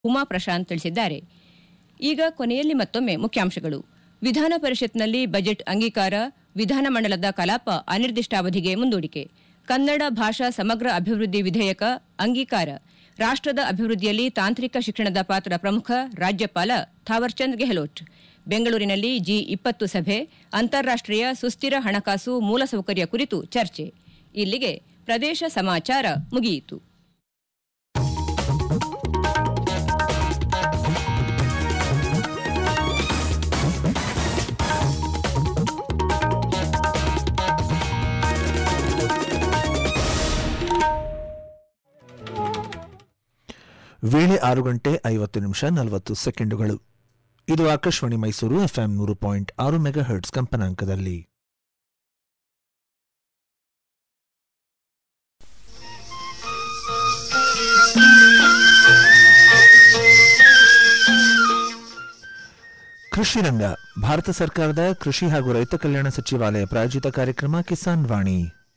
ಉಮಾ ಪ್ರಶಾಂತ್ ತಿಳಿಸಿದ್ದಾರೆ ಈಗ ಕೊನೆಯಲ್ಲಿ ಮತ್ತೊಮ್ಮೆ ಮುಖ್ಯಾಂಶಗಳು ವಿಧಾನ ಪರಿಷತ್ನಲ್ಲಿ ಬಜೆಟ್ ಅಂಗೀಕಾರ ವಿಧಾನಮಂಡಲದ ಕಲಾಪ ಅನಿರ್ದಿಷ್ಟಾವಧಿಗೆ ಮುಂದೂಡಿಕೆ ಕನ್ನಡ ಭಾಷಾ ಸಮಗ್ರ ಅಭಿವೃದ್ಧಿ ವಿಧೇಯಕ ಅಂಗೀಕಾರ ರಾಷ್ಟದ ಅಭಿವೃದ್ಧಿಯಲ್ಲಿ ತಾಂತ್ರಿಕ ಶಿಕ್ಷಣದ ಪಾತ್ರ ಪ್ರಮುಖ ರಾಜ್ಯಪಾಲ ಥಾವರ್ಚಂದ್ ಗೆಹ್ಲೋಟ್ ಬೆಂಗಳೂರಿನಲ್ಲಿ ಜಿ ಇಪ್ಪತ್ತು ಸಭೆ ಅಂತಾರಾಷ್ಟೀಯ ಸುಸ್ಥಿರ ಹಣಕಾಸು ಮೂಲಸೌಕರ್ಯ ಕುರಿತು ಚರ್ಚೆ ಇಲ್ಲಿಗೆ ಪ್ರದೇಶ ಸಮಾಚಾರ ಮುಗಿಯಿತು ವೇಳೆ ಆರು ಗಂಟೆ ಐವತ್ತು ನಿಮಿಷ ನಲವತ್ತು ಸೆಕೆಂಡುಗಳು ಇದು ಆಕಾಶವಾಣಿ ಮೈಸೂರು ಎಫ್ಎಂ ನೂರು ಪಾಯಿಂಟ್ ಆರು ಮೆಗಾ ಹರ್ಟ್ಸ್ ಕಂಪನಾಂಕದಲ್ಲಿ ಕೃಷಿ ರಂಗ ಭಾರತ ಸರ್ಕಾರದ ಕೃಷಿ ಹಾಗೂ ರೈತ ಕಲ್ಯಾಣ ಸಚಿವಾಲಯ ಪ್ರಾಯೋಜಿತ ಕಾರ್ಯಕ್ರಮ ಕಿಸಾನ್ ವಾಣಿ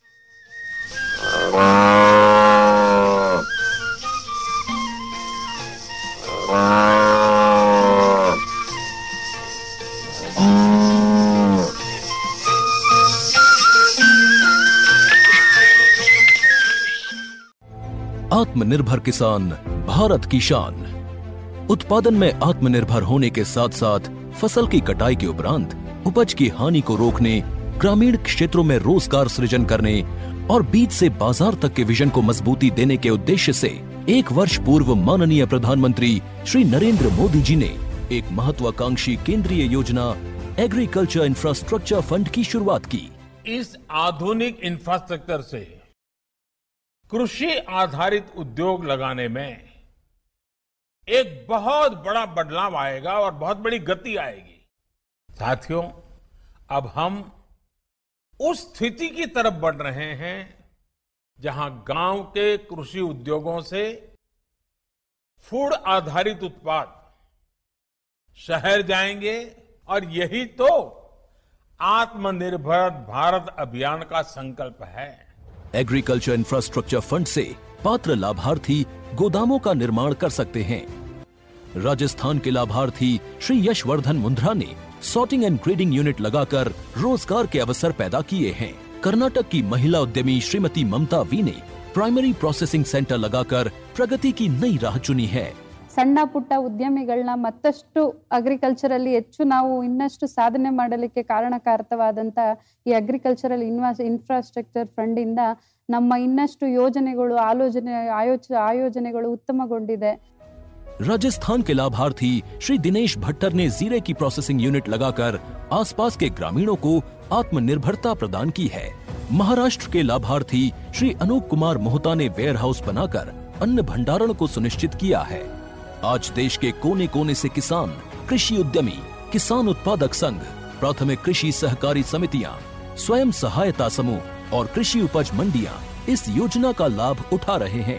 आत्मनिर्भर किसान भारत की शान उत्पादन में आत्मनिर्भर होने के साथ साथ फसल की कटाई के उपरांत उपज की हानि को रोकने ग्रामीण क्षेत्रों में रोजगार सृजन करने और बीज से बाजार तक के विजन को मजबूती देने के उद्देश्य से एक वर्ष पूर्व माननीय प्रधानमंत्री श्री नरेंद्र मोदी जी ने एक महत्वाकांक्षी केंद्रीय योजना एग्रीकल्चर इंफ्रास्ट्रक्चर फंड की शुरुआत की इस आधुनिक इंफ्रास्ट्रक्चर से कृषि आधारित उद्योग लगाने में एक बहुत बड़ा बदलाव आएगा और बहुत बड़ी गति आएगी साथियों अब हम उस स्थिति की तरफ बढ़ रहे हैं जहां गांव के कृषि उद्योगों से फूड आधारित उत्पाद शहर जाएंगे और यही तो आत्मनिर्भर भारत अभियान का संकल्प है एग्रीकल्चर इंफ्रास्ट्रक्चर फंड से पात्र लाभार्थी गोदामों का निर्माण कर सकते हैं राजस्थान के लाभार्थी श्री यशवर्धन मुंद्रा ने सॉर्टिंग एंड ग्रेडिंग यूनिट लगाकर रोजगार के अवसर पैदा किए हैं कर्नाटक की महिला उद्यमी श्रीमती ममता वी ने प्राइमरी प्रोसेसिंग सेंटर लगाकर प्रगति की नई राह चुनी है ಸಣ್ಣ ಪುಟ್ಟ ಉದ್ಯಮಿಗಳನ್ನ ಮತ್ತಷ್ಟು ಅಗ್ರಿಕಲ್ಚರಲ್ಲಿ ಹೆಚ್ಚು ನಾವು ಇನ್ನಷ್ಟು ಸಾಧನೆ ಮಾಡಲಿಕ್ಕೆ ಕಾರಣಕಾರಕವಾದಂತ ಈ ಅಗ್ರಿಕಲ್ಚರಲ್ ಇನ್ವಾಸ್ ಇನ್ಫ್ರಾಸ್ಟ್ರಕ್ಚರ್ ಫಂಡ್ ಇಂದ ನಮ್ಮ ಇನ್ನಷ್ಟು ಯೋಜನೆಗಳು ಆಲೋಚನೆ ಆಯೋಚ ಆಯೋಜನೆಗಳು ಉತ್ತಮಗೊಂಡಿದೆ राजस्थान के लाभार्थी श्री दिनेश भट्टर ने जीरे की प्रोसेसिंग यूनिट लगाकर आसपास के ग्रामीणों को आत्मनिर्भरता प्रदान की है महाराष्ट्र के लाभार्थी श्री अनूप कुमार मोहता ने वेयर हाउस बनाकर अन्न भंडारण को सुनिश्चित किया है आज देश के कोने कोने से किसान कृषि उद्यमी किसान उत्पादक संघ प्राथमिक कृषि सहकारी समितियां स्वयं सहायता समूह और कृषि उपज मंडियां इस योजना का लाभ उठा रहे हैं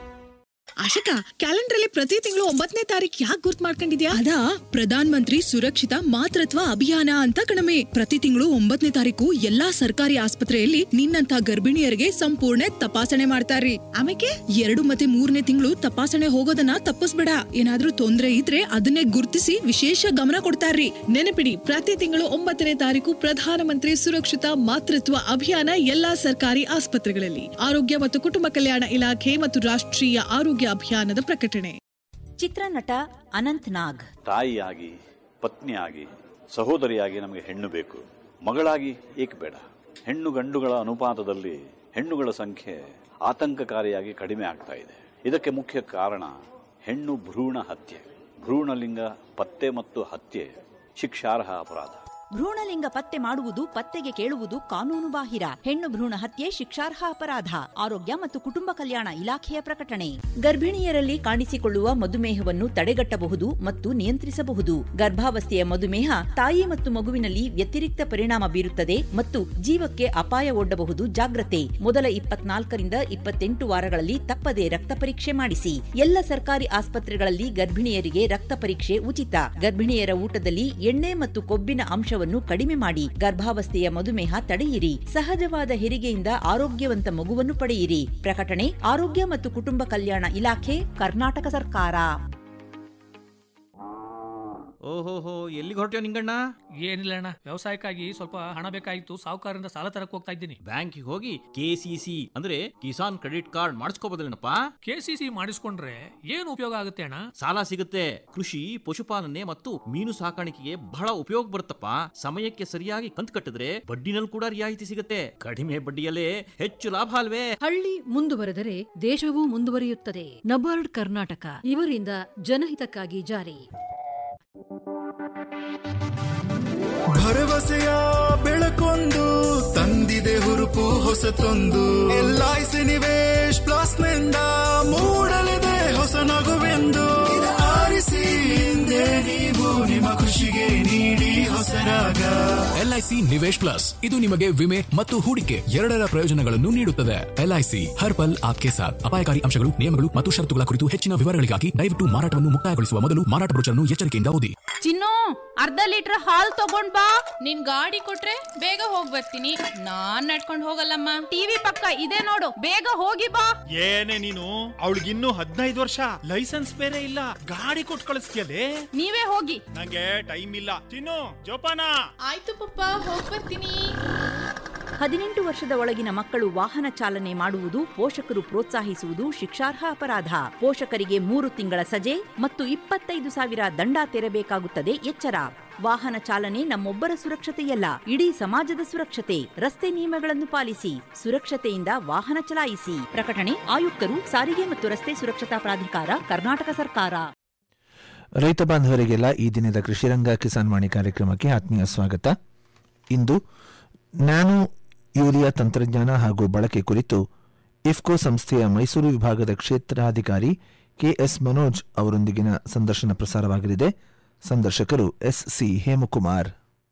ಆಶಿಕಾ ಕ್ಯಾಲೆಂಡರ್ ಅಲ್ಲಿ ಪ್ರತಿ ತಿಂಗಳು ಒಂಬತ್ತನೇ ತಾರೀಕು ಯಾಕೆ ಗುರ್ತ್ ಮಾಡ್ಕೊಂಡಿದ್ಯಾ ಅದಾ ಪ್ರಧಾನ್ ಮಂತ್ರಿ ಸುರಕ್ಷಿತ ಮಾತೃತ್ವ ಅಭಿಯಾನ ಅಂತ ಕಣಮೆ ಪ್ರತಿ ತಿಂಗಳು ಒಂಬತ್ತನೇ ತಾರೀಕು ಎಲ್ಲಾ ಸರ್ಕಾರಿ ಆಸ್ಪತ್ರೆಯಲ್ಲಿ ನಿನ್ನಂತ ಗರ್ಭಿಣಿಯರಿಗೆ ಸಂಪೂರ್ಣ ತಪಾಸಣೆ ಮಾಡ್ತಾರ್ರಿ ಆಮೇಲೆ ಎರಡು ಮತ್ತೆ ಮೂರನೇ ತಿಂಗಳು ತಪಾಸಣೆ ಹೋಗೋದನ್ನ ತಪ್ಪಿಸ್ಬೇಡ ಏನಾದ್ರೂ ತೊಂದ್ರೆ ಇದ್ರೆ ಅದನ್ನೇ ಗುರ್ತಿಸಿ ವಿಶೇಷ ಗಮನ ಕೊಡ್ತಾರ್ರಿ ನೆನಪಿಡಿ ಪ್ರತಿ ತಿಂಗಳು ಒಂಬತ್ತನೇ ತಾರೀಕು ಪ್ರಧಾನಮಂತ್ರಿ ಸುರಕ್ಷಿತ ಮಾತೃತ್ವ ಅಭಿಯಾನ ಎಲ್ಲಾ ಸರ್ಕಾರಿ ಆಸ್ಪತ್ರೆಗಳಲ್ಲಿ ಆರೋಗ್ಯ ಮತ್ತು ಕುಟುಂಬ ಕಲ್ಯಾಣ ಇಲಾಖೆ ಮತ್ತು ರಾಷ್ಟ್ರೀಯ ಆರೋಗ್ಯ ಅಭಿಯಾನದ ಪ್ರಕಟಣೆ ಚಿತ್ರನಟ ಅನಂತ್ ನಾಗ್ ತಾಯಿಯಾಗಿ ಪತ್ನಿಯಾಗಿ ಸಹೋದರಿಯಾಗಿ ನಮಗೆ ಹೆಣ್ಣು ಬೇಕು ಮಗಳಾಗಿ ಏಕೆ ಬೇಡ ಹೆಣ್ಣು ಗಂಡುಗಳ ಅನುಪಾತದಲ್ಲಿ ಹೆಣ್ಣುಗಳ ಸಂಖ್ಯೆ ಆತಂಕಕಾರಿಯಾಗಿ ಕಡಿಮೆ ಆಗ್ತಾ ಇದೆ ಇದಕ್ಕೆ ಮುಖ್ಯ ಕಾರಣ ಹೆಣ್ಣು ಭ್ರೂಣ ಹತ್ಯೆ ಭ್ರೂಣಲಿಂಗ ಪತ್ತೆ ಮತ್ತು ಹತ್ಯೆ ಶಿಕ್ಷಾರ್ಹ ಅಪರಾಧ ಭ್ರೂಣಲಿಂಗ ಪತ್ತೆ ಮಾಡುವುದು ಪತ್ತೆಗೆ ಕೇಳುವುದು ಕಾನೂನು ಬಾಹಿರ ಹೆಣ್ಣು ಭ್ರೂಣ ಹತ್ಯೆ ಶಿಕ್ಷಾರ್ಹ ಅಪರಾಧ ಆರೋಗ್ಯ ಮತ್ತು ಕುಟುಂಬ ಕಲ್ಯಾಣ ಇಲಾಖೆಯ ಪ್ರಕಟಣೆ ಗರ್ಭಿಣಿಯರಲ್ಲಿ ಕಾಣಿಸಿಕೊಳ್ಳುವ ಮಧುಮೇಹವನ್ನು ತಡೆಗಟ್ಟಬಹುದು ಮತ್ತು ನಿಯಂತ್ರಿಸಬಹುದು ಗರ್ಭಾವಸ್ಥೆಯ ಮಧುಮೇಹ ತಾಯಿ ಮತ್ತು ಮಗುವಿನಲ್ಲಿ ವ್ಯತಿರಿಕ್ತ ಪರಿಣಾಮ ಬೀರುತ್ತದೆ ಮತ್ತು ಜೀವಕ್ಕೆ ಅಪಾಯ ಒಡ್ಡಬಹುದು ಜಾಗ್ರತೆ ಮೊದಲ ಇಪ್ಪತ್ನಾಲ್ಕರಿಂದ ಇಪ್ಪತ್ತೆಂಟು ವಾರಗಳಲ್ಲಿ ತಪ್ಪದೆ ರಕ್ತ ಪರೀಕ್ಷೆ ಮಾಡಿಸಿ ಎಲ್ಲ ಸರ್ಕಾರಿ ಆಸ್ಪತ್ರೆಗಳಲ್ಲಿ ಗರ್ಭಿಣಿಯರಿಗೆ ರಕ್ತ ಪರೀಕ್ಷೆ ಉಚಿತ ಗರ್ಭಿಣಿಯರ ಊಟದಲ್ಲಿ ಎಣ್ಣೆ ಮತ್ತು ಕೊಬ್ಬಿನ ಅಂಶ ವೆಚ್ಚವನ್ನು ಕಡಿಮೆ ಮಾಡಿ ಗರ್ಭಾವಸ್ಥೆಯ ಮಧುಮೇಹ ತಡೆಯಿರಿ ಸಹಜವಾದ ಹೆರಿಗೆಯಿಂದ ಆರೋಗ್ಯವಂತ ಮಗುವನ್ನು ಪಡೆಯಿರಿ ಪ್ರಕಟಣೆ ಆರೋಗ್ಯ ಮತ್ತು ಕುಟುಂಬ ಕಲ್ಯಾಣ ಇಲಾಖೆ ಕರ್ನಾಟಕ ಸರ್ಕಾರ ಓಹೋಹೋ ಎಲ್ಲಿಗೆ ಹೊರಟ್ಯೋ ನಿಂಗಣ್ಣ ಏನಿಲ್ಲ ಅಣ್ಣ ವ್ಯವಸಾಯಕ್ಕಾಗಿ ಸ್ವಲ್ಪ ಹಣ ಬೇಕಾಗಿತ್ತು ಸಾಹುಕಾರರಿಂದ ಸಾಲ ತರಕ್ ಹೋಗ್ತಾ ಇದ್ದೀನಿ ಬ್ಯಾಂಕಿಗೆ ಹೋಗಿ ಕೆಸಿಸಿ ಅಂದ್ರೆ ಕಿಸಾನ್ ಕ್ರೆಡಿಟ್ ಕಾರ್ಡ್ ಮಾಡಿಸ್ಕೋಬೋದಲ್ಲೇನಪ್ಪ ಕೆಸಿಸಿ ಮಾಡಿಸ್ಕೊಂಡ್ರೆ ಏನು ಉಪಯೋಗ ಆಗುತ್ತೆ ಅಣ್ಣ ಸಾಲ ಸಿಗುತ್ತೆ ಕೃಷಿ ಪಶುಪಾಲನೆ ಮತ್ತು ಮೀನು ಸಾಕಾಣಿಕೆಗೆ ಬಹಳ ಉಪಯೋಗ ಬರುತ್ತಪ್ಪ ಸಮಯಕ್ಕೆ ಸರಿಯಾಗಿ ಕಂತು ಕಟ್ಟಿದ್ರೆ ಬಡ್ಡಿನಲ್ಲಿ ಕೂಡ ರಿಯಾಯಿತಿ ಸಿಗುತ್ತೆ ಕಡಿಮೆ ಬಡ್ಡಿಯಲ್ಲೇ ಹೆಚ್ಚು ಲಾಭ ಅಲ್ವೇ ಹಳ್ಳಿ ಮುಂದುವರೆದರೆ ದೇಶವೂ ಮುಂದುವರಿಯುತ್ತದೆ ನಬಾರ್ಡ್ ಕರ್ನಾಟಕ ಇವರಿಂದ ಜನಹಿತಕ್ಕಾಗಿ ಜಾರಿ ಭರವಸೆಯ ಬೆಳಕೊಂದು ತಂದಿದೆ ಹುರುಪು ಹೊಸತೊಂದು ಎಲ್ಐಸಿ ನಿವೇಶ್ ಪ್ಲಸ್ ನಿಂದ ಮೂಡಲಿದೆ ಹೊಸ ನಗುವೆಂದು ಆರಿಸಿ ಹಿಂದೆ ನೀವು ನಿಮ್ಮ ಖುಷಿಗೆ ನೀಡಿ ಹೊಸರಾಗ ಎಲ್ಐಸಿ ನಿವೇಶ್ ಪ್ಲಸ್ ಇದು ನಿಮಗೆ ವಿಮೆ ಮತ್ತು ಹೂಡಿಕೆ ಎರಡರ ಪ್ರಯೋಜನಗಳನ್ನು ನೀಡುತ್ತದೆ ಎಲ್ಐಸಿ ಹರ್ ಪಲ್ ಆಪ್ಕೆ ಸಾಥ್ ಅಪಾಯಕಾರಿ ಅಂಶಗಳು ನಿಯಮಗಳು ಮತ್ತು ಷರತ್ತುಗಳ ಕುರಿತು ಹೆಚ್ಚಿನ ವಿವರಗಳಿಗಾಗಿ ದಯವಿಟ್ಟು ಮಾರಾಟವನ್ನು ಮುಕ್ತಾಯಗೊಳಿಸುವ ಮೊದಲು ಮಾರಾಟ ಬ್ರೋಚರ್ನ್ನು ಎಚ್ಚರಿಕೆಯಿಂದ ಓದಿ ಚಿನ್ನು ಅರ್ಧ ಲೀಟರ್ ಹಾಲ್ ತಗೊಂಡ್ ಬಾ ನಿನ್ ಗಾಡಿ ಕೊಟ್ರೆ ಬೇಗ ಹೋಗ್ ಬರ್ತೀನಿ ನಾನ್ ನಡ್ಕೊಂಡ್ ಹೋಗಲ್ಲಮ್ಮ ಟಿವಿ ಪಕ್ಕ ಇದೆ ನೋಡು ಬೇಗ ಹೋಗಿ ಬಾ ಏನೇ ನೀನು ಅವಳಿಗಿನ್ನೂ ಹದಿನೈದು ವರ್ಷ ಲೈಸೆನ್ಸ್ ಬೇರೆ ಇಲ್ಲ ಗಾಡಿ ಕೊಟ್ಟು ಕಳಿಸ್ತೀಯಲೇ ನೀವೇ ಹೋಗಿ ನಂಗೆ ಟೈಮ್ ಇಲ್ಲ ಚಿನ್ನು ಜೋಪಾನ ಆಯ್ತು ಪಪ್ಪ ಹೋಗ್ ಬರ್ತೀನಿ ಹದಿನೆಂಟು ವರ್ಷದ ಒಳಗಿನ ಮಕ್ಕಳು ವಾಹನ ಚಾಲನೆ ಮಾಡುವುದು ಪೋಷಕರು ಪ್ರೋತ್ಸಾಹಿಸುವುದು ಶಿಕ್ಷಾರ್ಹ ಅಪರಾಧ ಪೋಷಕರಿಗೆ ಮೂರು ತಿಂಗಳ ಸಜೆ ಮತ್ತು ಇಪ್ಪತ್ತೈದು ಸಾವಿರ ದಂಡ ತೆರಬೇಕಾಗುತ್ತದೆ ಎಚ್ಚರ ವಾಹನ ಚಾಲನೆ ನಮ್ಮೊಬ್ಬರ ಸುರಕ್ಷತೆಯಲ್ಲ ಇಡೀ ಸಮಾಜದ ಸುರಕ್ಷತೆ ರಸ್ತೆ ನಿಯಮಗಳನ್ನು ಪಾಲಿಸಿ ಸುರಕ್ಷತೆಯಿಂದ ವಾಹನ ಚಲಾಯಿಸಿ ಪ್ರಕಟಣೆ ಆಯುಕ್ತರು ಸಾರಿಗೆ ಮತ್ತು ರಸ್ತೆ ಸುರಕ್ಷತಾ ಪ್ರಾಧಿಕಾರ ಕರ್ನಾಟಕ ಸರ್ಕಾರ ರೈತ ಬಾಂಧವರಿಗೆಲ್ಲ ಈ ದಿನದ ಕೃಷಿರಂಗ ಕಿಸಾನ್ ವಾಣಿ ಕಾರ್ಯಕ್ರಮಕ್ಕೆ ಆತ್ಮೀಯ ಸ್ವಾಗತ ಇಂದು ನ್ಯಾನೋ ಯೂರಿಯಾ ತಂತ್ರಜ್ಞಾನ ಹಾಗೂ ಬಳಕೆ ಕುರಿತು ಇಫ್ಕೋ ಸಂಸ್ಥೆಯ ಮೈಸೂರು ವಿಭಾಗದ ಕ್ಷೇತ್ರಾಧಿಕಾರಿ ಕೆಎಸ್ ಮನೋಜ್ ಅವರೊಂದಿಗಿನ ಸಂದರ್ಶನ ಪ್ರಸಾರವಾಗಲಿದೆ ಸಂದರ್ಶಕರು ಎಸ್ ಸಿ ಹೇಮಕುಮಾರ್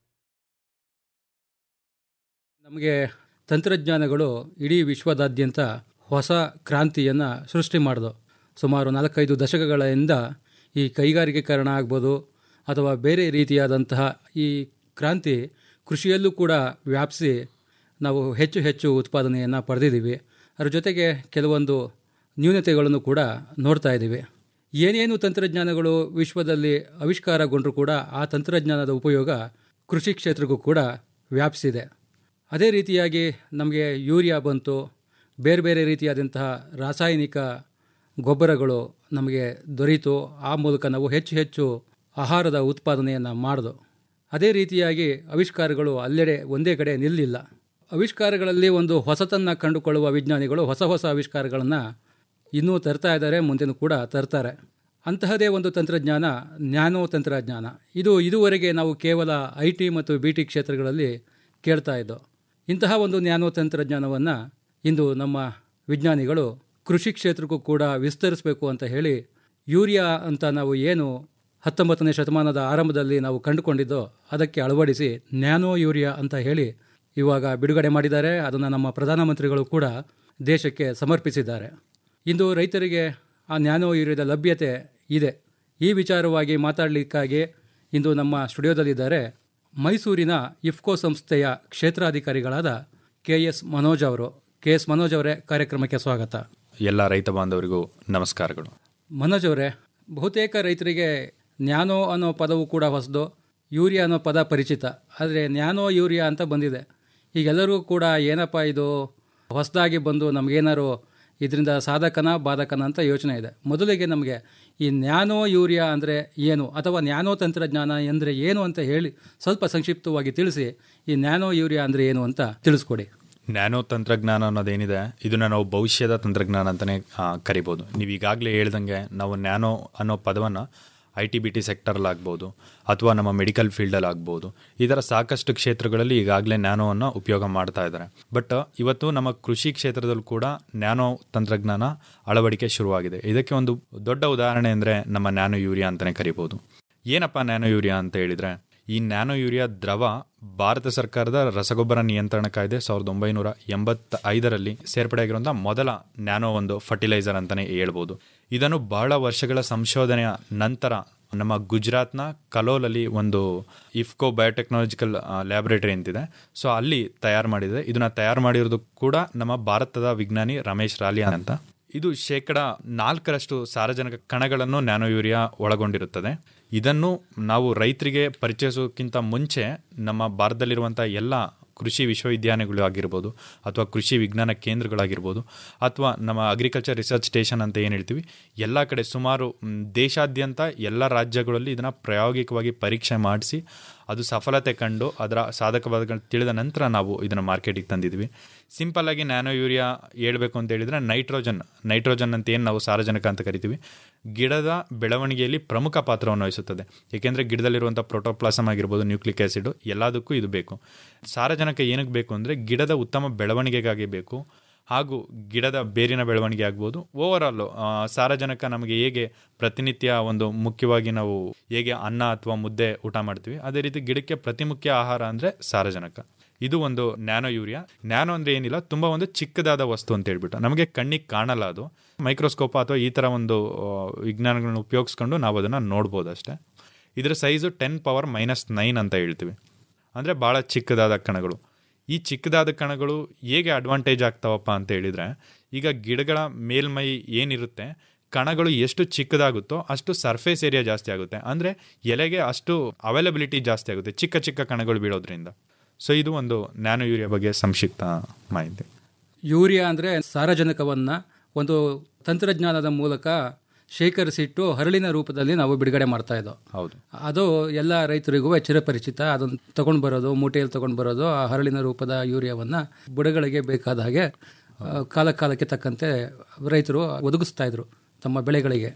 ನಮಗೆ ತಂತ್ರಜ್ಞಾನಗಳು ಇಡೀ ವಿಶ್ವದಾದ್ಯಂತ ಹೊಸ ಕ್ರಾಂತಿಯನ್ನು ಸೃಷ್ಟಿ ಮಾಡಿದು ಸುಮಾರು ನಾಲ್ಕೈದು ದಶಕಗಳಿಂದ ಈ ಕೈಗಾರಿಕೀಕರಣ ಆಗ್ಬೋದು ಅಥವಾ ಬೇರೆ ರೀತಿಯಾದಂತಹ ಈ ಕ್ರಾಂತಿ ಕೃಷಿಯಲ್ಲೂ ಕೂಡ ವ್ಯಾಪಿಸಿ ನಾವು ಹೆಚ್ಚು ಹೆಚ್ಚು ಉತ್ಪಾದನೆಯನ್ನು ಪಡೆದಿದ್ದೀವಿ ಅದರ ಜೊತೆಗೆ ಕೆಲವೊಂದು ನ್ಯೂನತೆಗಳನ್ನು ಕೂಡ ನೋಡ್ತಾ ಇದ್ದೀವಿ ಏನೇನು ತಂತ್ರಜ್ಞಾನಗಳು ವಿಶ್ವದಲ್ಲಿ ಆವಿಷ್ಕಾರಗೊಂಡರೂ ಕೂಡ ಆ ತಂತ್ರಜ್ಞಾನದ ಉಪಯೋಗ ಕೃಷಿ ಕ್ಷೇತ್ರಕ್ಕೂ ಕೂಡ ವ್ಯಾಪಿಸಿದೆ ಅದೇ ರೀತಿಯಾಗಿ ನಮಗೆ ಯೂರಿಯಾ ಬಂತು ಬೇರೆ ಬೇರೆ ರೀತಿಯಾದಂತಹ ರಾಸಾಯನಿಕ ಗೊಬ್ಬರಗಳು ನಮಗೆ ದೊರೀತು ಆ ಮೂಲಕ ನಾವು ಹೆಚ್ಚು ಹೆಚ್ಚು ಆಹಾರದ ಉತ್ಪಾದನೆಯನ್ನು ಮಾಡಿದು ಅದೇ ರೀತಿಯಾಗಿ ಆವಿಷ್ಕಾರಗಳು ಅಲ್ಲೆಡೆ ಒಂದೇ ಕಡೆ ನಿಲ್ಲಿಲ್ಲ ಆವಿಷ್ಕಾರಗಳಲ್ಲಿ ಒಂದು ಹೊಸತನ್ನು ಕಂಡುಕೊಳ್ಳುವ ವಿಜ್ಞಾನಿಗಳು ಹೊಸ ಹೊಸ ಆವಿಷ್ಕಾರಗಳನ್ನು ಇನ್ನೂ ತರ್ತಾ ಇದ್ದಾರೆ ಮುಂದೆನೂ ಕೂಡ ತರ್ತಾರೆ ಅಂತಹದೇ ಒಂದು ತಂತ್ರಜ್ಞಾನ ನ್ಯಾನೋ ತಂತ್ರಜ್ಞಾನ ಇದು ಇದುವರೆಗೆ ನಾವು ಕೇವಲ ಐ ಟಿ ಮತ್ತು ಬಿ ಟಿ ಕ್ಷೇತ್ರಗಳಲ್ಲಿ ಕೇಳ್ತಾ ಇದ್ದೋ ಇಂತಹ ಒಂದು ನ್ಯಾನೋ ತಂತ್ರಜ್ಞಾನವನ್ನು ಇಂದು ನಮ್ಮ ವಿಜ್ಞಾನಿಗಳು ಕೃಷಿ ಕ್ಷೇತ್ರಕ್ಕೂ ಕೂಡ ವಿಸ್ತರಿಸಬೇಕು ಅಂತ ಹೇಳಿ ಯೂರಿಯಾ ಅಂತ ನಾವು ಏನು ಹತ್ತೊಂಬತ್ತನೇ ಶತಮಾನದ ಆರಂಭದಲ್ಲಿ ನಾವು ಕಂಡುಕೊಂಡಿದ್ದೋ ಅದಕ್ಕೆ ಅಳವಡಿಸಿ ನ್ಯಾನೋ ಯೂರಿಯಾ ಅಂತ ಹೇಳಿ ಇವಾಗ ಬಿಡುಗಡೆ ಮಾಡಿದ್ದಾರೆ ಅದನ್ನು ನಮ್ಮ ಪ್ರಧಾನಮಂತ್ರಿಗಳು ಕೂಡ ದೇಶಕ್ಕೆ ಸಮರ್ಪಿಸಿದ್ದಾರೆ ಇಂದು ರೈತರಿಗೆ ಆ ನ್ಯಾನೋ ಯೂರಿಯಾದ ಲಭ್ಯತೆ ಇದೆ ಈ ವಿಚಾರವಾಗಿ ಮಾತಾಡಲಿಕ್ಕಾಗಿ ಇಂದು ನಮ್ಮ ಸ್ಟುಡಿಯೋದಲ್ಲಿದ್ದಾರೆ ಮೈಸೂರಿನ ಇಫ್ಕೋ ಸಂಸ್ಥೆಯ ಕ್ಷೇತ್ರಾಧಿಕಾರಿಗಳಾದ ಕೆ ಎಸ್ ಮನೋಜ್ ಅವರು ಕೆ ಎಸ್ ಮನೋಜ್ ಅವರೇ ಕಾರ್ಯಕ್ರಮಕ್ಕೆ ಸ್ವಾಗತ ಎಲ್ಲ ರೈತ ಬಾಂಧವರಿಗೂ ನಮಸ್ಕಾರಗಳು ಮನೋಜ್ ಅವರೇ ಬಹುತೇಕ ರೈತರಿಗೆ ನ್ಯಾನೋ ಅನ್ನೋ ಪದವು ಕೂಡ ಹೊಸದು ಯೂರಿಯಾ ಅನ್ನೋ ಪದ ಪರಿಚಿತ ಆದರೆ ನ್ಯಾನೋ ಯೂರಿಯಾ ಅಂತ ಬಂದಿದೆ ಈಗೆಲ್ಲರಿಗೂ ಕೂಡ ಏನಪ್ಪ ಇದು ಹೊಸದಾಗಿ ಬಂದು ನಮಗೇನಾರು ಇದರಿಂದ ಸಾಧಕನ ಬಾಧಕನ ಅಂತ ಯೋಚನೆ ಇದೆ ಮೊದಲಿಗೆ ನಮಗೆ ಈ ನ್ಯಾನೋ ಯೂರಿಯಾ ಅಂದರೆ ಏನು ಅಥವಾ ನ್ಯಾನೋ ತಂತ್ರಜ್ಞಾನ ಅಂದರೆ ಏನು ಅಂತ ಹೇಳಿ ಸ್ವಲ್ಪ ಸಂಕ್ಷಿಪ್ತವಾಗಿ ತಿಳಿಸಿ ಈ ನ್ಯಾನೋ ಯೂರಿಯಾ ಅಂದರೆ ಏನು ಅಂತ ತಿಳಿಸ್ಕೊಡಿ ನ್ಯಾನೋ ತಂತ್ರಜ್ಞಾನ ಅನ್ನೋದೇನಿದೆ ಇದನ್ನ ನಾವು ಭವಿಷ್ಯದ ತಂತ್ರಜ್ಞಾನ ಅಂತಲೇ ಕರಿಬೋದು ನೀವು ಈಗಾಗಲೇ ಹೇಳ್ದಂಗೆ ನಾವು ನ್ಯಾನೋ ಅನ್ನೋ ಪದವನ್ನು ಐ ಟಿ ಬಿ ಟಿ ಸೆಕ್ಟರಲ್ಲಾಗ್ಬೋದು ಅಥವಾ ನಮ್ಮ ಮೆಡಿಕಲ್ ಫೀಲ್ಡಲ್ಲಿ ಆಗ್ಬೋದು ಈ ಥರ ಸಾಕಷ್ಟು ಕ್ಷೇತ್ರಗಳಲ್ಲಿ ಈಗಾಗಲೇ ನ್ಯಾನೋವನ್ನು ಉಪಯೋಗ ಮಾಡ್ತಾ ಇದ್ದಾರೆ ಬಟ್ ಇವತ್ತು ನಮ್ಮ ಕೃಷಿ ಕ್ಷೇತ್ರದಲ್ಲೂ ಕೂಡ ನ್ಯಾನೋ ತಂತ್ರಜ್ಞಾನ ಅಳವಡಿಕೆ ಶುರುವಾಗಿದೆ ಇದಕ್ಕೆ ಒಂದು ದೊಡ್ಡ ಉದಾಹರಣೆ ಅಂದರೆ ನಮ್ಮ ನ್ಯಾನೋ ಯೂರಿಯಾ ಅಂತಲೇ ಕರಿಬೋದು ಏನಪ್ಪ ನ್ಯಾನೋ ಯೂರಿಯಾ ಅಂತ ಹೇಳಿದರೆ ಈ ನ್ಯಾನೋ ಯೂರಿಯಾ ದ್ರವ ಭಾರತ ಸರ್ಕಾರದ ರಸಗೊಬ್ಬರ ನಿಯಂತ್ರಣ ಕಾಯ್ದೆ ಸಾವಿರದ ಒಂಬೈನೂರ ಎಂಬತ್ತ ಐದರಲ್ಲಿ ಸೇರ್ಪಡೆಯಾಗಿರುವಂಥ ಮೊದಲ ನ್ಯಾನೋ ಒಂದು ಫರ್ಟಿಲೈಸರ್ ಅಂತಲೇ ಹೇಳ್ಬೋದು ಇದನ್ನು ಬಹಳ ವರ್ಷಗಳ ಸಂಶೋಧನೆಯ ನಂತರ ನಮ್ಮ ಗುಜರಾತ್ನ ಕಲೋಲಲ್ಲಿ ಒಂದು ಇಫ್ಕೋ ಬಯೋಟೆಕ್ನಾಲಜಿಕಲ್ ಲ್ಯಾಬೊರೇಟರಿ ಅಂತಿದೆ ಸೊ ಅಲ್ಲಿ ತಯಾರು ಮಾಡಿದೆ ಇದನ್ನ ತಯಾರು ಮಾಡಿರೋದು ಕೂಡ ನಮ್ಮ ಭಾರತದ ವಿಜ್ಞಾನಿ ರಮೇಶ್ ರಾಲಿಯಾ ಅಂತ ಇದು ಶೇಕಡ ನಾಲ್ಕರಷ್ಟು ಸಾರಜನಕ ಕಣಗಳನ್ನು ನ್ಯಾನೋ ಯೂರಿಯಾ ಒಳಗೊಂಡಿರುತ್ತದೆ ಇದನ್ನು ನಾವು ರೈತರಿಗೆ ಪರಿಚಯಿಸೋಕ್ಕಿಂತ ಮುಂಚೆ ನಮ್ಮ ಭಾರತದಲ್ಲಿರುವಂಥ ಎಲ್ಲ ಕೃಷಿ ವಿಶ್ವವಿದ್ಯಾಲಯಗಳು ಆಗಿರ್ಬೋದು ಅಥವಾ ಕೃಷಿ ವಿಜ್ಞಾನ ಕೇಂದ್ರಗಳಾಗಿರ್ಬೋದು ಅಥವಾ ನಮ್ಮ ಅಗ್ರಿಕಲ್ಚರ್ ರಿಸರ್ಚ್ ಸ್ಟೇಷನ್ ಅಂತ ಏನು ಹೇಳ್ತೀವಿ ಎಲ್ಲ ಕಡೆ ಸುಮಾರು ಮ್, ದೇಶಾದ್ಯಂತ ಎಲ್ಲ ರಾಜ್ಯಗಳಲ್ಲಿ ಇದನ್ನು ಪ್ರಾಯೋಗಿಕವಾಗಿ ಪರೀಕ್ಷೆ ಮಾಡಿಸಿ ಅದು ಸಫಲತೆ ಕಂಡು ಅದರ ಸಾಧಕ ಬಾಧಕಗಳು ತಿಳಿದ ನಂತರ ನಾವು ಇದನ್ನು ಮಾರ್ಕೆಟಿಗೆ ತಂದಿದ್ವಿ ಸಿಂಪಲ್ ಆಗಿ ನ್ಯಾನೋ ಯೂರಿಯಾ ಹೇಳ್ಬೇಕು ಅಂತ ಹೇಳಿದ್ರೆ ನೈಟ್ರೋಜನ್ ನೈಟ್ರೋಜನ್ ಅಂತ ಏನು ನಾವು ಸಾರಜನಕ ಅಂತ ಕರಿತೀವಿ ಗಿಡದ ಬೆಳವಣಿಗೆಯಲ್ಲಿ ಪ್ರಮುಖ ಪಾತ್ರವನ್ನು ವಹಿಸುತ್ತದೆ ಏಕೆಂದರೆ ಗಿಡದಲ್ಲಿರುವಂಥ ಪ್ರೋಟೋಪ್ಲಾಸಮ್ ಆಗಿರ್ಬೋದು ನ್ಯೂಕ್ಲಿಕ್ ಆಸಿಡ್ ಎಲ್ಲದಕ್ಕೂ ಇದು ಬೇಕು ಸಾರಜನಕ ಏನಕ್ಕೆ ಬೇಕು ಅಂದರೆ ಗಿಡದ ಉತ್ತಮ ಬೆಳವಣಿಗೆಗಾಗಿ ಬೇಕು ಹಾಗೂ ಗಿಡದ ಬೇರಿನ ಬೆಳವಣಿಗೆ ಆಗ್ಬೋದು ಓವರ್ ಆಲ್ ಸಾರಜನಕ ನಮಗೆ ಹೇಗೆ ಪ್ರತಿನಿತ್ಯ ಒಂದು ಮುಖ್ಯವಾಗಿ ನಾವು ಹೇಗೆ ಅನ್ನ ಅಥವಾ ಮುದ್ದೆ ಊಟ ಮಾಡ್ತೀವಿ ಅದೇ ರೀತಿ ಗಿಡಕ್ಕೆ ಪ್ರತಿ ಮುಖ್ಯ ಆಹಾರ ಅಂದರೆ ಸಾರಜನಕ ಇದು ಒಂದು ನ್ಯಾನೋ ಯೂರಿಯಾ ನ್ಯಾನೋ ಅಂದರೆ ಏನಿಲ್ಲ ತುಂಬ ಒಂದು ಚಿಕ್ಕದಾದ ವಸ್ತು ಅಂತ ಹೇಳ್ಬಿಟ್ಟು ನಮಗೆ ಕಣ್ಣಿಗೆ ಕಾಣಲ್ಲ ಅದು ಮೈಕ್ರೋಸ್ಕೋಪ್ ಅಥವಾ ಈ ಥರ ಒಂದು ಆ, ವಿಜ್ಞಾನಗಳನ್ನ ಉಪಯೋಗಿಸ್ಕೊಂಡು ನಾವು ಅದನ್ನು ನೋಡ್ಬೋದು ಅಷ್ಟೇ ಇದರ size ten power minus nine ಅಂತ ಹೇಳ್ತೀವಿ ಅಂದರೆ ಭಾಳ ಚಿಕ್ಕದಾದ ಕಣಗಳು ಈ ಚಿಕ್ಕದಾದ ಕಣಗಳು ಹೇಗೆ ಅಡ್ವಾಂಟೇಜ್ ಆಗ್ತಾವಪ್ಪ ಅಂತ ಹೇಳಿದರೆ ಈಗ ಗಿಡಗಳ ಮೇಲ್ಮೈ ಏನಿರುತ್ತೆ ಕಣಗಳು ಎಷ್ಟು ಚಿಕ್ಕದಾಗುತ್ತೋ ಅಷ್ಟು ಸರ್ಫೇಸ್ ಏರಿಯಾ ಜಾಸ್ತಿ ಆಗುತ್ತೆ ಅಂದರೆ ಎಲೆಗೆ ಅಷ್ಟು ಅವೈಲಬಿಲಿಟಿ ಜಾಸ್ತಿ ಆಗುತ್ತೆ ಚಿಕ್ಕ ಚಿಕ್ಕ ಕಣಗಳು ಬೀಳೋದ್ರಿಂದ ಸೊ ಇದು ಒಂದು ನ್ಯಾನೋ ಯೂರಿಯಾ ಬಗ್ಗೆ ಸಂಕ್ಷಿಪ್ತ ಮಾಹಿತಿ ಯೂರಿಯಾ ಅಂದರೆ ಸಾರಜನಕವನ್ನು ಒಂದು ತಂತ್ರಜ್ಞಾನದ ಮೂಲಕ ಶೇಖರಿಸಿಟ್ಟು ಹರಳಿನ ರೂಪದಲ್ಲಿ ನಾವು ಬಿಡುಗಡೆ ಮಾಡ್ತಾ ಇದ್ದೋ ಹೌದು ಅದು ಎಲ್ಲ ರೈತರಿಗೂ ಚಿರಪರಿಚಿತ ಅದನ್ನು ತಗೊಂಡು ಬರೋದು ಮೂಟೆಯಲ್ಲಿ ತಗೊಂಡು ಬರೋದು ಆ ಹರಳಿನ ರೂಪದ ಯೂರಿಯಾವನ್ನು ಬುಡಗಳಿಗೆ ಬೇಕಾದ ಹಾಗೆ ಆ, ಕಾಲ ಕಾಲಕ್ಕೆ ತಕ್ಕಂತೆ ರೈತರು ಒದಗಿಸ್ತಾ ಇದ್ರು ತಮ್ಮ ಬೆಳೆಗಳಿಗೆ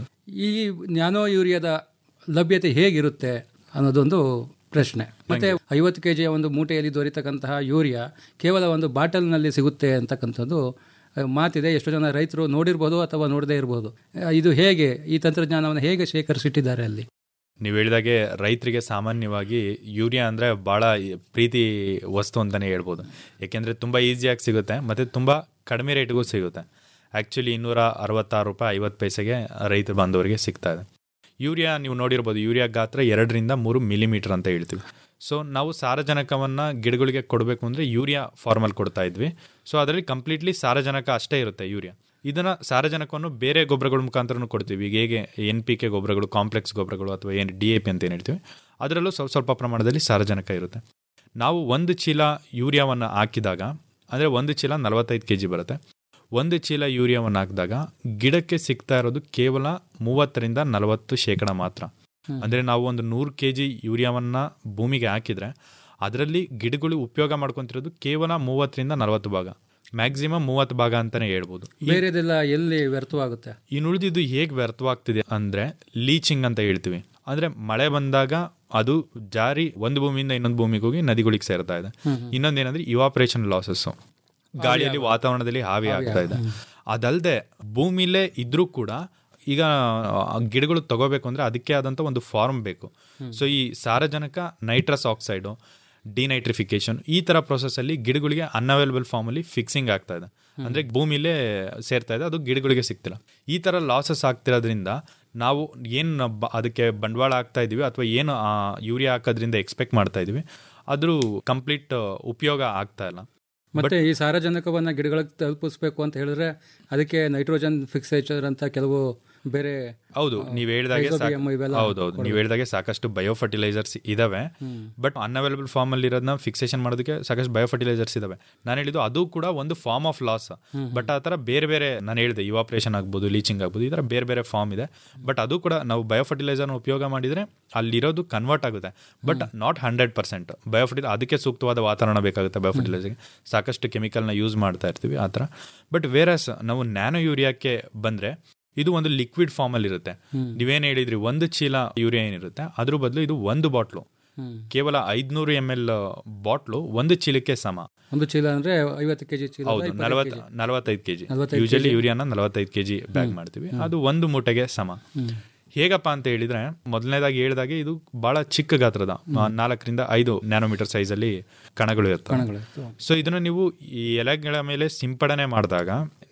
ಈ ನ್ಯಾನೋ ಯೂರಿಯಾದ ಲಭ್ಯತೆ ಹೇಗಿರುತ್ತೆ ಅನ್ನೋದೊಂದು ಪ್ರಶ್ನೆ ಮತ್ತೆ ಐವತ್ತು ಕೆ ಜಿಯ ಒಂದು ಮೂಟೆಯಲ್ಲಿ ದೊರೆತಕ್ಕಂತಹ ಯೂರಿಯಾ ಕೇವಲ ಒಂದು ಬಾಟಲ್ನಲ್ಲಿ ಸಿಗುತ್ತೆ ಅಂತಕ್ಕಂಥದ್ದು ಆ, ಮಾತಿದೆ ಎಷ್ಟೋ ಜನ ರೈತರು ನೋಡಿರ್ಬೋದು ಅಥವಾ ನೋಡದೇ ಇರ್ಬೋದು ಆ, ಇದು ಹೇಗೆ ಈ ತಂತ್ರಜ್ಞಾನವನ್ನು ಹೇಗೆ ಶೇಖರಿಸಿಟ್ಟಿದ್ದಾರೆ ಅಲ್ಲಿ ನೀವು ಹೇಳಿದಾಗೆ ರೈತರಿಗೆ ಸಾಮಾನ್ಯವಾಗಿ ಯೂರಿಯಾ ಅಂದರೆ ಭಾಳ ಪ್ರೀತಿ ವಸ್ತು ಅಂತಲೇ ಹೇಳ್ಬೋದು ಏಕೆಂದರೆ ತುಂಬ ಈಸಿಯಾಗಿ ಸಿಗುತ್ತೆ ಮತ್ತು ತುಂಬ ಕಡಿಮೆ ರೇಟ್ಗೂ ಸಿಗುತ್ತೆ ಆ್ಯಕ್ಚುಲಿ ಇನ್ನೂರ ಅರವತ್ತಾರು ರೂಪಾಯಿ ಐವತ್ತು ಪೈಸೆಗೆ ರೈತ ಬಾಂಧವರಿಗೆ ಸಿಗ್ತಾ ಇದೆ ಯೂರಿಯಾ ನೀವು ನೋಡಿರ್ಬೋದು ಯೂರಿಯಾ ಗಾತ್ರ ಎರಡರಿಂದ ಮೂರು ಮಿಲಿಮೀಟರ್ ಅಂತ ಹೇಳ್ತೀವಿ ಸೊ ನಾವು ಸಾರಜನಕವನ್ನು ಗಿಡಗಳಿಗೆ ಕೊಡಬೇಕು ಅಂದರೆ ಯೂರಿಯಾ ಫಾರ್ಮಲ್ಲಿ ಕೊಡ್ತಾ ಇದ್ವಿ ಸೊ ಅದರಲ್ಲಿ ಕಂಪ್ಲೀಟ್ಲಿ ಸಾರಜನಕ ಅಷ್ಟೇ ಇರುತ್ತೆ ಯೂರಿಯಾ ಇದನ್ನು ಸಾರಜನಕವನ್ನು ಬೇರೆ ಗೊಬ್ಬರಗಳ ಮುಖಾಂತರನೂ ಕೊಡ್ತೀವಿ ಈಗ ಹೇಗೆ ಎನ್ ಪಿ ಕೆ ಗೊಬ್ಬರಗಳು ಕಾಂಪ್ಲೆಕ್ಸ್ ಗೊಬ್ಬರಗಳು ಅಥವಾ ಏನು ಡಿ ಎ ಪಿ ಅಂತ ಏನು ಹೇಳ್ತೀವಿ ಅದರಲ್ಲೂ ಸ್ವಲ್ಪ ಸ್ವಲ್ಪ ಪ್ರಮಾಣದಲ್ಲಿ ಸಾರಜನಕ ಇರುತ್ತೆ ನಾವು ಒಂದು ಚೀಲ ಯೂರಿಯಾವನ್ನು ಹಾಕಿದಾಗ ಅಂದರೆ ಒಂದು ಚೀಲ ನಲವತ್ತೈದು ಕೆ ಜಿ ಬರುತ್ತೆ ಒಂದು ಚೀಲ ಯೂರಿಯಾವನ್ನು ಹಾಕಿದಾಗ ಗಿಡಕ್ಕೆ ಸಿಗ್ತಾ ಇರೋದು ಕೇವಲ ಮೂವತ್ತರಿಂದ ನಲವತ್ತು ಶೇಕಡ ಮಾತ್ರ ಅಂದರೆ ನಾವು ಒಂದು ನೂರು ಕೆ ಜಿ ಯೂರಿಯಾವನ್ನು ಭೂಮಿಗೆ ಹಾಕಿದರೆ ಅದರಲ್ಲಿ ಗಿಡಗಳು ಉಪಯೋಗ ಮಾಡ್ಕೊತಿರೋದು ಕೇವಲ ಮೂವತ್ತರಿಂದ ನಲವತ್ತು ಭಾಗ ಮ್ಯಾಕ್ಸಿಮಮ್ ಮೂವತ್ತು ಭಾಗ ಅಂತಲೇ ಹೇಳ್ಬೋದು ಈ- ಬೇರೆದೆಲ್ಲ ಎಲ್ಲಿ ವ್ಯರ್ಥವಾಗುತ್ತೆ ಇನ್ನು ಉಳಿದಿದ್ದು ಹೇಗೆ ವ್ಯರ್ಥವಾಗ್ತಿದೆ ಅಂದ್ರೆ ಲೀಚಿಂಗ್ ಅಂತ ಹೇಳ್ತೀವಿ ಅಂದ್ರೆ ಮಳೆ ಬಂದಾಗ ಅದು ಜಾರಿ ಒಂದು ಭೂಮಿಯಿಂದ ಇನ್ನೊಂದು ಭೂಮಿಗೆ ಹೋಗಿ ನದಿಗಳಿಗೆ ಸೇರ್ತಾ ಇದೆ ಹ್ಮ್ ಹ್ಮ್. ಇನ್ನೊಂದೇನಂದ್ರೆ ಇವಾಪರೇಷನ್ ಲಾಸಸ್ ಗಾಳಿಯಲ್ಲಿ ವಾತಾವರಣದಲ್ಲಿ ಹಾವಿ ಹಾವಿ ಆಗ್ತಾ ಇದೆ ಹ್ಮ್. ಅದಲ್ಲದೆ ಭೂಮಿಲೇ ಇದ್ರೂ ಕೂಡ ಈಗ ಆ, ಗಿಡಗಳು ತಗೋಬೇಕು ಅಂದ್ರೆ ಅದಕ್ಕೆ ಆದಂತ ಒಂದು ಫಾರ್ಮ್ ಬೇಕು ಸೊ ಈ ಸಾರಜನಕ ನೈಟ್ರಸ್ ಆಕ್ಸೈಡು ಡಿನೈಟ್ರಿಫಿಕೇಶನ್ ಈ ತರ process ಅಲ್ಲಿ ಗಿಡಗಳಿಗೆ ಅನ್ಅವೈಲಬಲ್ ಫಾರ್ಮ್ ಅಲ್ಲಿ ಫಿಕ್ಸಿಂಗ್ ಆಗ್ತಾ ಇದೆ ಅಂದ್ರೆ ಭೂಮಿಲೇ ಸೇರ್ತಾ ಇದೆ ಅದು ಗಿಡಗಳಿಗೆ ಸಿಗ್ತಿಲ್ಲ ಈ ತರ ಲಾಸಸ್ ಆಗ್ತಿರೋದ್ರಿಂದ ನಾವು ಏನು ಅದಕ್ಕೆ ಬಂಡವಾಳ ಹಾಕ್ತಾ ಇದೀವಿ ಅಥವಾ ಏನು ಆ ಯೂರಿಯಾ ಹಾಕೋದ್ರಿಂದ ಎಕ್ಸ್ಪೆಕ್ಟ್ ಮಾಡ್ತಾ ಇದೀವಿ ಅದ್ರ ಕಂಪ್ಲೀಟ್ ಉಪಯೋಗ ಆಗ್ತಾ ಇಲ್ಲ ಮತ್ತೆ ಈ ಸಾರಜನಕವನ್ನ ಗಿಡಗಳಿಗೆ ತಲುಪಿಸ್ಬೇಕು ಅಂತ ಹೇಳಿದ್ರೆ ಅದಕ್ಕೆ ನೈಟ್ರೋಜನ್ ಫಿಕ್ಸೇಚರ್ ಅಂತ ಕೆಲವು ಬೇರೆ ಹೌದು ನೀವು ಹೇಳಿದಾಗೆ ಸಾಕ್- ರೈಸೋಬಿಯಂ ಇವೆಲ್ಲ ಹೌದೌದು ನೀವು ಕೊಡ್ಬೇಕು. ಹೇಳಿದಾಗೆ ಸಾಕಷ್ಟು ಬಯೋ ಫರ್ಟಿಲೈಸರ್ಸ್ ಇದಾವೆ ಹ್ಮ್. ಬಟ್ ಅನ್ಅವೈಲಬಲ್ ಫಾರ್ಮ್ ಅಲ್ಲಿ ಇರೋದನ್ನ ಫಿಕ್ಸೇಷನ್ ಮಾಡೋದಕ್ಕೆ ಸಾಕಷ್ಟು ಬಯೋ ಫರ್ಟಿಲೈಸರ್ಸ್ ಇದಾವೆ ನಾನು ಹೇಳಿದ್ದು ಅದು ಕೂಡ ಒಂದು ಫಾರ್ಮ್ ಆಫ್ ಲಾಸ್ ಹ್ಮ್. ಬಟ್ ಆ ಥರ ಬೇರೆ ಬೇರೆ ನಾನು ಹೇಳಿದೆ ಇವಾಪ್ರೇಷನ್ ಆಗ್ಬೋದು ಲೀಚಿಂಗ್ ಆಗ್ಬೋದು ಈ ಥರ ಬೇರೆ ಬೇರೆ ಫಾರ್ಮ್ ಇದೆ ಬಟ್ ಅದು ಕೂಡ ನಾವು ಬಯೋ ಫರ್ಟಿಲೈಸರ್ನ ಉಪಯೋಗ ಮಾಡಿದ್ರೆ ಅಲ್ಲಿರೋದು ಕನ್ವರ್ಟ್ ಆಗುತ್ತೆ but not hundred percent bio fertiliser ಅದಕ್ಕೆ ಸೂಕ್ತವಾದ ವಾತಾವರಣ ಬೇಕಾಗುತ್ತೆ ಬಯೋ ಫರ್ಟಿಲೈಸರ್ಗೆ ಸಾಕಷ್ಟು ಕೆಮಿಕಲ್ನ ಯೂಸ್ ಮಾಡ್ತಾ ಇರ್ತೀವಿ ಆ ಥರ ಬಟ್ ವೇರಸ್ ನಾವು ನ್ಯಾನೋ ಯೂರಿಯಾಕ್ಕೆ ಬಂದರೆ ಇದು ಒಂದು ಲಿಕ್ವಿಡ್ ಫಾರ್ಮಲ್ಲಿ ಇರುತ್ತೆ ಹ್ಮ್. ನೀವೇನು ಹೇಳಿದ್ರಿ ಒಂದು ಚೀಲ ಯೂರಿಯಾ ಏನಿರುತ್ತೆ ಅದ್ರ ಬದಲು ಇದು ಒಂದು ಬಾಟ್ಲು ಹ್ಮ್. ಕೇವಲ ಐದ್ನೂರು ಎಮ್ ಎಲ್ ಬಾಟ್ಲು ಒಂದು ಚೀಲಕ್ಕೆ ಸಮ ಒಂದು ಚೀಲ ಅಂದ್ರೆ ಐವತ್ತು ಕೆಜಿ ಚೀಲ ಹೌದು ನಲವತ್ತು ನಲವತ್ತೈದು ಕೆಜಿ ನಲವತ್ತೈದು ಯೂಶಲಿ kg. ಯೂರಿಯಾನ ನಲವತ್ತೈದು ಕೆಜಿ ಬ್ಯಾಗ್ ಹ್ಮ್. ಮಾಡ್ತೀವಿ ಹ್ಮ್. ಅದು ಒಂದು ಮೂಟೆಗೆ ಸಮ ಹ್ಮ್. ಹೇಗಪ್ಪ ಅಂತ ಹೇಳಿದ್ರೆ ಮೊದಲನೇದಾಗಿ ಹೇಳಿದಾಗೆ ಇದು ಬಹಳ ಚಿಕ್ಕ ಗಾತ್ರದ ಆ, ನಾಲ್ಕರಿಂದ ಐದು ನ್ಯಾನೋಮೀಟರ್ ಸೈಜಲ್ಲಿ ಕಣಗಳು ಇರ್ತವೆ ಕಣಗಳು ಇರ್ತವೆ. ಸೊ ಇದನ್ನ ನೀವು ಈ ಎಲೆಗಳ ಮೇಲೆ ಸಿಂಪಡಣೆ ಮಾಡಿದಾಗ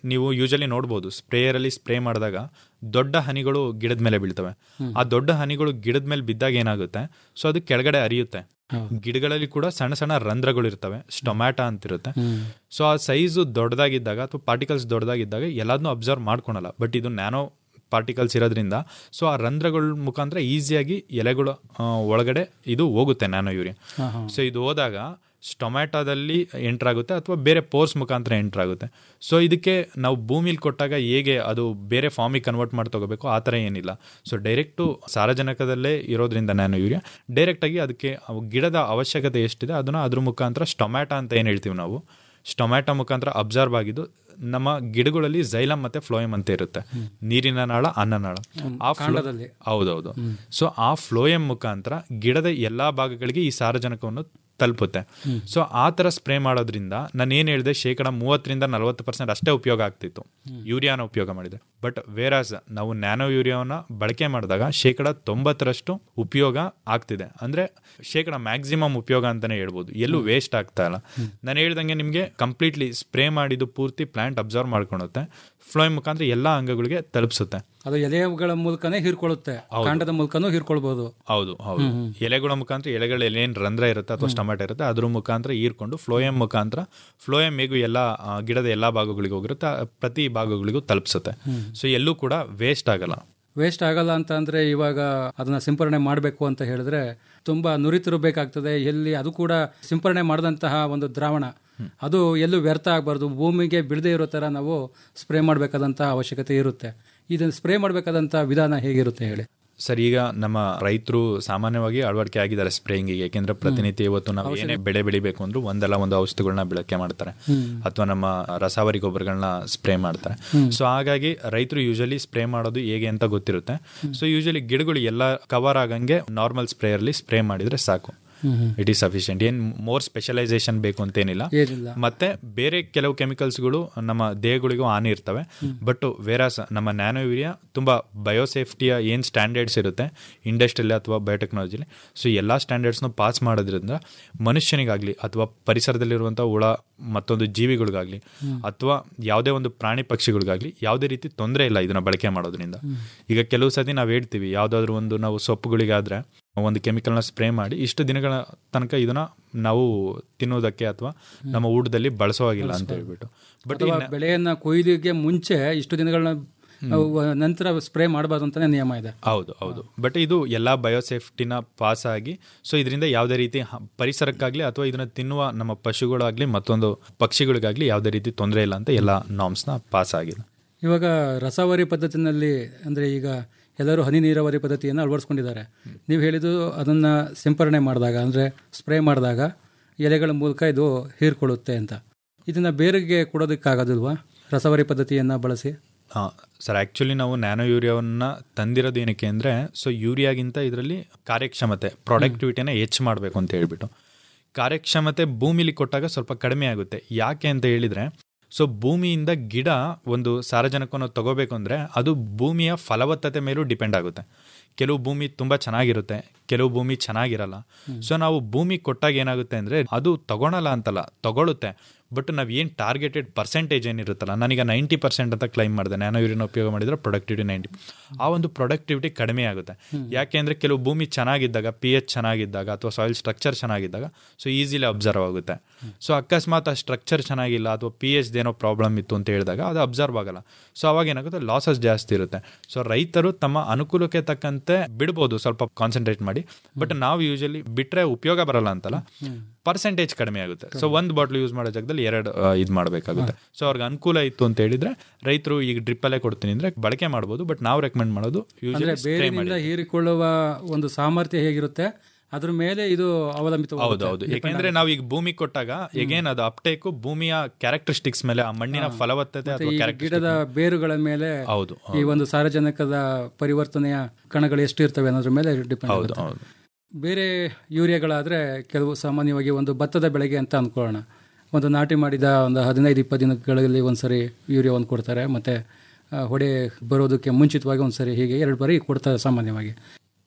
ನೀವು ಯೂಶಲಿ ನೋಡ್ಬೋದು ಸ್ಪ್ರೇಯರಲ್ಲಿ ಸ್ಪ್ರೇ ಮಾಡಿದಾಗ ದೊಡ್ಡ ಹನಿಗಳು ಗಿಡದ ಮೇಲೆ ಬೀಳ್ತವೆ ಆ ದೊಡ್ಡ ಹನಿಗಳು ಗಿಡದ ಮೇಲೆ ಬಿದ್ದಾಗ ಏನಾಗುತ್ತೆ ಸೊ ಅದು ಕೆಳಗಡೆ ಹರಿಯುತ್ತೆ ಗಿಡಗಳಲ್ಲಿ ಕೂಡ ಸಣ್ಣ ಸಣ್ಣ ರಂಧ್ರಗಳು ಇರ್ತವೆ ಸ್ಟೊಮ್ಯಾಟಾ ಅಂತಿರುತ್ತೆ ಸೊ ಆ ಸೈಜು ದೊಡ್ಡದಾಗಿದ್ದಾಗ ಅಥವಾ ಪಾರ್ಟಿಕಲ್ಸ್ ದೊಡ್ಡದಾಗಿದ್ದಾಗ ಎಲ್ಲದನ್ನೂ ಅಬ್ಸರ್ವ್ ಮಾಡ್ಕೊಳಲ್ಲ ಬಟ್ ಇದು ನ್ಯಾನೋ ಪಾರ್ಟಿಕಲ್ಸ್ ಇರೋದ್ರಿಂದ ಸೊ ಆ ರಂಧ್ರಗಳ ಮುಖಾಂತರ ಈಸಿಯಾಗಿ ಎಲೆಗಳ ಆ, ಒಳಗಡೆ ಇದು ಹೋಗುತ್ತೆ ನ್ಯಾನೋ ಯೂರಿಯಾ ಹಾ, ಹಾ. ಸೊ ಇದು ಹೋದಾಗ ಸ್ಟೊಮ್ಯಾಟೋದಲ್ಲಿ ಎಂಟರ್ ಆಗುತ್ತೆ ಅಥವಾ ಬೇರೆ ಪೋರ್ಸ್ ಮುಖಾಂತರ ಎಂಟರ್ ಆಗುತ್ತೆ ಸೊ ಇದಕ್ಕೆ ನಾವು ಭೂಮಿಲಿ ಕೊಟ್ಟಾಗ ಹೇಗೆ ಅದು ಬೇರೆ ಫಾರ್ಮಿಗೆ ಕನ್ವರ್ಟ್ ಮಾಡಿ ತಗೋಬೇಕು ಆ ಥರ ಏನಿಲ್ಲ ಸೊ ಡೈರೆಕ್ಟು ಸಾರಜನಕದಲ್ಲೇ ಇರೋದ್ರಿಂದ ನ್ಯಾನೋ ಯೂರಿಯಾ ಡೈರೆಕ್ಟಾಗಿ ಅದಕ್ಕೆ ಅವು ಗಿಡದ ಅವಶ್ಯಕತೆ ಎಷ್ಟಿದೆ ಅದನ್ನು ಅದ್ರ ಮುಖಾಂತರ ಸ್ಟೊಮ್ಯಾಟೋ ಅಂತ ಏನು ಹೇಳ್ತೀವಿ ನಾವು ಸ್ಟೊಮ್ಯಾಟೊ ಮುಖಾಂತರ ಅಬ್ಸರ್ವ್ ಆಗಿದ್ದು ನಮ್ಮ ಗಿಡಗಳಲ್ಲಿ ಜೈಲಮ್ ಮತ್ತೆ ಫ್ಲೋಯಮ್ ಅಂತ ಇರುತ್ತೆ ನೀರಿನ ನಾಳ ಅನ್ನನಾಳ ಹ್ಮ್, ಆ ಫ್ಲೋ- ಕಾಂಡದಲ್ಲಿ. ಹೌದೌದು ಸೊ ಆ ಫ್ಲೋಯಮ್ ಮುಖಾಂತರ ಗಿಡದ ಎಲ್ಲಾ ಭಾಗಗಳಿಗೆ ಈ ಸಾರಜನಕವನ್ನು ತಲುಪುತ್ತೆ ಹ್ಮ್. ಸೊ ಆ ಥರ ಸ್ಪ್ರೇ ಮಾಡೋದ್ರಿಂದ ನಾನು ಏನು ಹೇಳಿದೆ ಶೇಕಡ ಮೂವತ್ತರಿಂದ ನಲವತ್ತು ಪರ್ಸೆಂಟ್ ಅಷ್ಟೇ ಉಪಯೋಗ ಆಗ್ತಿತ್ತು ಯೂರಿಯಾನ ಉಪಯೋಗ ಮಾಡಿದೆ ಬಟ್ ವೇರಾಸ್ ನಾವು ನ್ಯಾನೋ ಯೂರಿಯಾವನ್ನ ಬಳಕೆ ಮಾಡಿದಾಗ ಶೇಕಡ ತೊಂಬತ್ತರಷ್ಟು ಉಪಯೋಗ ಆಗ್ತಿದೆ ಅಂದ್ರೆ ಶೇಕಡ ಮ್ಯಾಕ್ಸಿಮಮ್ ಉಪಯೋಗ ಅಂತಾನೆ ಹೇಳ್ಬೋದು ಎಲ್ಲೂ ವೇಸ್ಟ್ ಆಗ್ತಾ ಇಲ್ಲ ನಾನು ಹೇಳ್ದಂಗೆ ನಿಮಗೆ ಕಂಪ್ಲೀಟ್ಲಿ ಸ್ಪ್ರೇ ಮಾಡಿದ್ದು ಪೂರ್ತಿ ಪ್ಲಾಂಟ್ ಅಬ್ಸರ್ವ್ ಮಾಡ್ಕೊಳುತ್ತೆ ಫ್ಲೋಯ್ ಮುಖಾಂತರ ಎಲ್ಲ ಅಂಗಗಳಿಗೆ ತಲುಪಿಸುತ್ತೆ ಅದು ಎಲೆಗಳ ಮೂಲಕನೇ ಹೀರ್ಕೊಳ್ಳುತ್ತೆ ಹೌದು. ಕಾಂಡದ ಮೂಲಕನೂ ಹೀರ್ಕೊಳ್ಬಹುದು ಹೌದು ಹೌದು ಹ್ಮ್, ಹ್ಮ್. ಎಲೆಗಳ ಮುಖಾಂತರ ಎಲೆಗಳ ಏನ್ ರಂಧ್ರ ಇರುತ್ತೆ ಅಥವಾ ಟೊಮೆಟೊ ಇರುತ್ತೆ ಅದ್ರ ಮುಖಾಂತರ ಹೀರ್ಕೊಂಡು ಫ್ಲೋಯಮ್ ಮುಖಾಂತರ ಫ್ಲೋಯಮ್ ಹೇಗೂ ಎಲ್ಲ ಆ, ಗಿಡದ ಎಲ್ಲಾ ಭಾಗಗಳಿಗೂ ಹೋಗಿರುತ್ತೆ ಆ ಪ್ರತಿ ಭಾಗಗಳಿಗೂ ತಲುಪಿಸುತ್ತೆ ಹ್ಮ್. ಸೊ ಎಲ್ಲೂ ಕೂಡ ವೇಸ್ಟ್ ಆಗಲ್ಲ ವೇಸ್ಟ್ ಆಗಲ್ಲ ಅಂತ ಅಂದ್ರೆ ಇವಾಗ ಅದನ್ನ ಸಿಂಪರಣೆ ಮಾಡಬೇಕು ಅಂತ ಹೇಳಿದ್ರೆ ತುಂಬಾ ನುರಿತಿರಬೇಕಾಗ್ತದೆ ಎಲ್ಲಿ ಅದು ಕೂಡ ಸಿಂಪರಣೆ ಮಾಡಿದಂತಹ ಒಂದು ದ್ರಾವಣ ಅದು ಎಲ್ಲೂ ವ್ಯರ್ಥ ಆಗಬಾರ್ದು ಭೂಮಿಗೆ ಬಿಡದೇ ಇರೋ ತರ ನಾವು ಸ್ಪ್ರೇ ಮಾಡಬೇಕಾದಂತ ಅವಶ್ಯಕತೆ ಇರುತ್ತೆ ಇದನ್ನು ಸ್ಪ್ರೇ ಮಾಡಬೇಕಾದಂತ ವಿಧಾನ ಹೇಗಿರುತ್ತೆ ಹೇಳಿ ಸರ್ ಈಗ ನಮ್ಮ ರೈತರು ಸಾಮಾನ್ಯವಾಗಿ ಅಳವಡಿಕೆ ಆಗಿದ್ದಾರೆ ಸ್ಪ್ರೇಯಿಂಗಿಗೆ ಯಾಕೆಂದ್ರೆ ಪ್ರತಿನಿತ್ಯ ಇವತ್ತು ನಾವು ಏನೇ ಬೆಳೆ ಬೆಳಿಬೇಕು ಅಂದ್ರೂ ಒಂದಲ್ಲ ಒಂದು ಔಷಧಿಗಳನ್ನ ಬಳಕೆ ಮಾಡ್ತಾರೆ ಹ್ಮ್. ಅಥವಾ ನಮ್ಮ ರಸಾವರಿ ಗೊಬ್ಬರಗಳನ್ನ ಸ್ಪ್ರೇ ಮಾಡ್ತಾರೆ ಹ್ಮ್. ಸೊ ಹಾಗಾಗಿ ರೈತರು ಯೂಶಲಿ ಸ್ಪ್ರೇ ಮಾಡೋದು ಹೇಗೆ ಅಂತ ಗೊತ್ತಿರುತ್ತೆ ಸೊ ಯೂಶಲಿ ಗಿಡಗಳು ಎಲ್ಲ ಕವರ್ ಆಗಂಗೆ ನಾರ್ಮಲ್ ಸ್ಪ್ರೇಯರ್ಲಿ ಸ್ಪ್ರೇ ಮಾಡಿದ್ರೆ ಸಾಕು ಹ್ಮ್, ಹ್ಮ್. ಇಟ್ ಈಸ್ ಸಫಿಷಿಯಂಟ್ ಏನ್ ಮೋರ್ ಸ್ಪೆಷಲೈಸೇಷನ್ ಬೇಕು ಅಂತೇನಿಲ್ಲ ಏನಿಲ್ಲ. ಮತ್ತೆ ಬೇರೆ ಕೆಲವು ಕೆಮಿಕಲ್ಸ್ಗಳು ನಮ್ಮ ದೇಹಗಳಿಗೂ ಹಾನಿ ಇರ್ತವೆ ಬಟ್ ವೇರಾಸ್ ನಮ್ಮ ನ್ಯಾನೋ ಯೂರಿಯಾ ತುಂಬಾ ಬಯೋಸೇಫ್ಟಿಯ ಏನ್ ಸ್ಟ್ಯಾಂಡರ್ಡ್ಸ್ ಇರುತ್ತೆ ಇಂಡಸ್ಟ್ರಿಯಲ್ಲಿ ಅಥವಾ ಬಯೋಟೆಕ್ನಾಲಜಿಲಿ ಸೊ ಎಲ್ಲಾ ಸ್ಟ್ಯಾಂಡರ್ಡ್ಸ್ನ ಪಾಸ್ ಮಾಡೋದ್ರಿಂದ ಮನುಷ್ಯನಿಗಾಗ್ಲಿ ಅಥವಾ ಪರಿಸರದಲ್ಲಿರುವಂಥ ಹುಳ ಮತ್ತೊಂದು ಜೀವಿಗಳಿಗಾಗ್ಲಿ ಹ್ಮ್. ಅಥವಾ ಯಾವುದೇ ಒಂದು ಪ್ರಾಣಿ ಪಕ್ಷಿಗಳಿಗಾಗ್ಲಿ ಯಾವುದೇ ರೀತಿ ತೊಂದರೆ ಇಲ್ಲ ಇದನ್ನ ಬಳಕೆ ಮಾಡೋದ್ರಿಂದ ಹ್ಮ್. ಈಗ ಕೆಲವು ಸತಿ ನಾವು ಹೇಳ್ತೀವಿ ಯಾವುದಾದ್ರೂ ಒಂದು ನಾವು ಸೊಪ್ಪುಗಳಿಗಾದ್ರೆ ಒಂದು ಕೆಮಿಕಲ್ನ ಸ್ಪ್ರೇ ಮಾಡಿ ಇಷ್ಟು ದಿನಗಳ ತನಕ ಇದನ್ನ ನಾವು ತಿನ್ನೋದಕ್ಕೆ ಅಥವಾ ನಮ್ಮ ಊಟದಲ್ಲಿ ಬಳಸೋ ಹಾಗಿಲ್ಲ ಅಂತ ಹೇಳ್ಬಿಟ್ಟು ಬಟ್ ಅಥವಾ ಬೆಳೆಯನ್ನ ಕೊಯ್ಲಿಗೆ ಮುಂಚೆ ಇಷ್ಟು ದಿನಗಳನ್ನ ಅವು ನಂತರ ಸ್ಪ್ರೇ ಮಾಡಬಾರ್ದು ಅಂತಾನೆ ನಿಯಮ ಇದೆ ಹೌದು ಹೌದು ಬಟ್ ಇದು ಎಲ್ಲಾ ಬಯೋಸೇಫ್ಟಿನ ಪಾಸ್ ಆಗಿ ಸೊ ಇದರಿಂದ ಯಾವುದೇ ರೀತಿ ಹ- ಪರಿಸರಕ್ಕಾಗ್ಲಿ ಅಥವಾ ಇದನ್ನ ತಿನ್ನುವ ನಮ್ಮ ಪಶುಗಳಾಗ್ಲಿ ಮತ್ತೊಂದು ಪಕ್ಷಿಗಳಿಗಾಗ್ಲಿ ಯಾವುದೇ ರೀತಿ ತೊಂದರೆ ಇಲ್ಲ ಅಂತ ಎಲ್ಲ ನಾಮ್ಸ್ನ ಪಾಸ್ ಆಗಿದೆ ಇವಾಗ ರಸಾವರಿ ಪದ್ಧತಿನಲ್ಲಿ ಅಂದರೆ ಈಗ ಎಲ್ಲರೂ ಹನಿ ನೀರಾವರಿ ಪದ್ಧತಿಯನ್ನು ಅಳವಡಿಸ್ಕೊಂಡಿದ್ದಾರೆ ನೀವು ಹೇಳಿದ್ದು ಅದನ್ನು ಸಿಂಪರಣೆ ಮಾಡಿದಾಗ ಅಂದರೆ ಸ್ಪ್ರೇ ಮಾಡಿದಾಗ ಎಲೆಗಳ ಮೂಲಕ ಇದು ಹೀರ್ಕೊಳ್ಳುತ್ತೆ ಅಂತ ಇದನ್ನು ಬೇರೆಗೆ ಕೊಡೋದಕ್ಕಾಗೋದಿಲ್ವಾ ರಸವರಿ ಪದ್ಧತಿಯನ್ನು ಬಳಸಿ ಸರ್ ಆ್ಯಕ್ಚುಲಿ ನಾವು ನ್ಯಾನೋ ಯೂರಿಯಾವನ್ನ ತಂದಿರೋದು ಏನಕ್ಕೆ ಅಂದರೆ ಸೊ ಯೂರಿಯಾಗಿಂತ ಇದರಲ್ಲಿ ಕಾರ್ಯಕ್ಷಮತೆ ಪ್ರೊಡಕ್ಟಿವಿಟಿನ ಹೆಚ್ಚು ಮಾಡಬೇಕು ಅಂತ ಹೇಳ್ಬಿಟ್ಟು ಕಾರ್ಯಕ್ಷಮತೆ ಭೂಮಿಲಿ ಕೊಟ್ಟಾಗ ಸ್ವಲ್ಪ ಕಡಿಮೆ ಆಗುತ್ತೆ ಯಾಕೆ ಅಂತ ಹೇಳಿದರೆ ಸೊ ಭೂಮಿಯಿಂದ ಗಿಡ ಒಂದು ಸಾರಜನಕವನ್ನು ತಗೋಬೇಕು ಅಂದರೆ ಅದು ಭೂಮಿಯ ಫಲವತ್ತತೆ ಮೇಲೂ ಡಿಪೆಂಡ್ ಆಗುತ್ತೆ ಕೆಲವು ಭೂಮಿ ತುಂಬ ಚೆನ್ನಾಗಿರುತ್ತೆ ಕೆಲವು ಭೂಮಿ ಚೆನ್ನಾಗಿರಲ್ಲ ಸೊ ನಾವು ಭೂಮಿ ಕೊಟ್ಟಾಗ ಏನಾಗುತ್ತೆ ಅಂದರೆ ಅದು ತಗೊಳಲ್ಲ ಅಂತಲ್ಲ ತಗೊಳುತ್ತೆ ಬಟ್ ನಾವು ಏನು ಟಾರ್ಗೆಟೆಡ್ ಪರ್ಸೆಂಟೇಜ್ ಏನಿರುತ್ತಲ್ಲ ನಾನೀಗ ನೈಂಟಿ ಪರ್ಸೆಂಟ್ ಅಂತ ಕ್ಲೈಮ್ ಮಾಡಿದೆ ನ್ಯಾನೋ ಯೂರಿಯನ್ ಉಪಯೋಗ ಮಾಡಿದ್ರೆ ಪ್ರೊಡಕ್ಟಿವಿಟಿ ನೈಂಟಿ ಆ ಒಂದು ಪ್ರೊಡಕ್ಟಿವಿಟಿ ಕಡಿಮೆ ಆಗುತ್ತೆ ಯಾಕೆ ಅಂದರೆ ಕೆಲವು ಭೂಮಿ ಚೆನ್ನಾಗಿದ್ದಾಗ ಪಿ ಎಚ್ ಚೆನ್ನಾಗಿದ್ದಾಗ ಅಥವಾ ಸಾಯಿಲ್ ಸ್ಟ್ರಕ್ಚರ್ ಚೆನ್ನಾಗಿದ್ದಾಗ ಸೊ ಈಸಿಲಿ ಅಬ್ಸರ್ವ್ ಆಗುತ್ತೆ ಸೊ ಅಕಸ್ಮಾತ್ ಆ ಸ್ಟ್ರಕ್ಚರ್ ಚೆನ್ನಾಗಿಲ್ಲ ಅಥವಾ ಪಿ ಎಚ್ ಏನೋ ಪ್ರಾಬ್ಲಮ್ ಇತ್ತು ಅಂತ ಹೇಳಿದಾಗ ಅದು ಅಬ್ಸರ್ವ್ ಆಗಲ್ಲ ಸೊ ಅವಾಗ ಏನಾಗುತ್ತೆ ಲಾಸಸ್ ಜಾಸ್ತಿ ಇರುತ್ತೆ ಸೊ ರೈತರು ತಮ್ಮ ಅನುಕೂಲಕ್ಕೆ ತಕ್ಕಂತೆ ಬಿಡ್ಬೋದು ಸ್ವಲ್ಪ ಕಾನ್ಸಂಟ್ರೇಟ್ ಮಾಡಿ ಬಟ್ ನಾವು ಯೂಶಲಿ ಬಿಟ್ರೆ ಉಪಯೋಗ ಬರಲ್ಲ ಅಂತಲ್ಲ ಪರ್ಸೆಂಟೇಜ್ ಕಡಿಮೆ ಆಗುತ್ತೆ ಸೊ ಒಂದು ಬಾಟ್ಲ್ ಯೂಸ್ ಮಾಡೋ ಜಾಗದಲ್ಲಿ ಎರಡು ಇದು ಮಾಡಬೇಕಾಗುತ್ತೆ ಸೊ ಅವ್ರಿಗೆ ಅನುಕೂಲ ಇತ್ತು ಅಂತ ಹೇಳಿದ್ರೆ ರೈತರು ಈಗ ಡ್ರಿಪ್ಪಲ್ಲೇ ಕೊಡ್ತೀನಿ ಅಂದ್ರೆ ಬಳಕೆ ಮಾಡ್ಬೋದು ಬಟ್ ನಾವು ರೆಕಮೆಂಡ್ ಮಾಡೋದು ಅಂದರೆ ಯೂಶಲಿ ಸ್ಪ್ರೇ ಮಾಡಿ ಬೇರಿನಿಂದ ಹೀರಿಕೊಳ್ಳುವ ಒಂದು ಸಾಮರ್ಥ್ಯ ಹೇಗಿರುತ್ತೆ ಅದ್ರ ಮೇಲೆ ಇದು ಅವಲಂಬಿತ ಹೌದು ಹೌದು ಯಾಕೆಂದ್ರೆ ನಾವು ಈಗ ಭೂಮಿ ಕೊಟ್ಟಾಗ ಎಗೇನ್ ಅದು ಅಪ್ಟೇಕು ಭೂಮಿಯ ಕ್ಯಾರೆಕ್ಟರಿಸ್ಟಿಕ್ಸ್ ಮೇಲೆ ಆ ಮಣ್ಣಿನ ಫಲವತ್ತತೆ ಮತ್ತೆ ಅಥವಾ ಈ characteristic ಗಿಡದ ಬೇರುಗಳ ಮೇಲೆ ಹೌದು, ಈ ಒಂದು ಸಾರಜನಕದ ಪರಿವರ್ತನೆಯ ಕಣಗಳು ಎಷ್ಟು ಇರ್ತವೆ ಅನ್ನೋದ್ರ ಮೇಲೆ ಡಿಪೆಂಡ್ ಹೌದು ಆಗುತ್ತೆ ಹೌದು ಬೇರೆ ಯೂರಿಯಾಗಳಾದರೆ ಕೆಲವು ಸಾಮಾನ್ಯವಾಗಿ ಒಂದು ಭತ್ತದ ಬೆಳೆಗೆ ಅಂತ ಅಂದ್ಕೊಳ್ಳೋಣ ಒಂದು ನಾಟಿ ಮಾಡಿದ ಒಂದು ಹದಿನೈದು ಇಪ್ಪತ್ತು ದಿನಗಳಲ್ಲಿ ಒಂದ್ಸರಿ ಯೂರಿಯಾ ಒಂದು ಕೊಡ್ತಾರೆ ಮತ್ತು ಹೊಡೆ ಬರೋದಕ್ಕೆ ಮುಂಚಿತವಾಗಿ ಒಂದ್ಸರಿ ಹೀಗೆ ಎರಡು ಬಾರಿ ಕೊಡ್ತಾರೆ ಸಾಮಾನ್ಯವಾಗಿ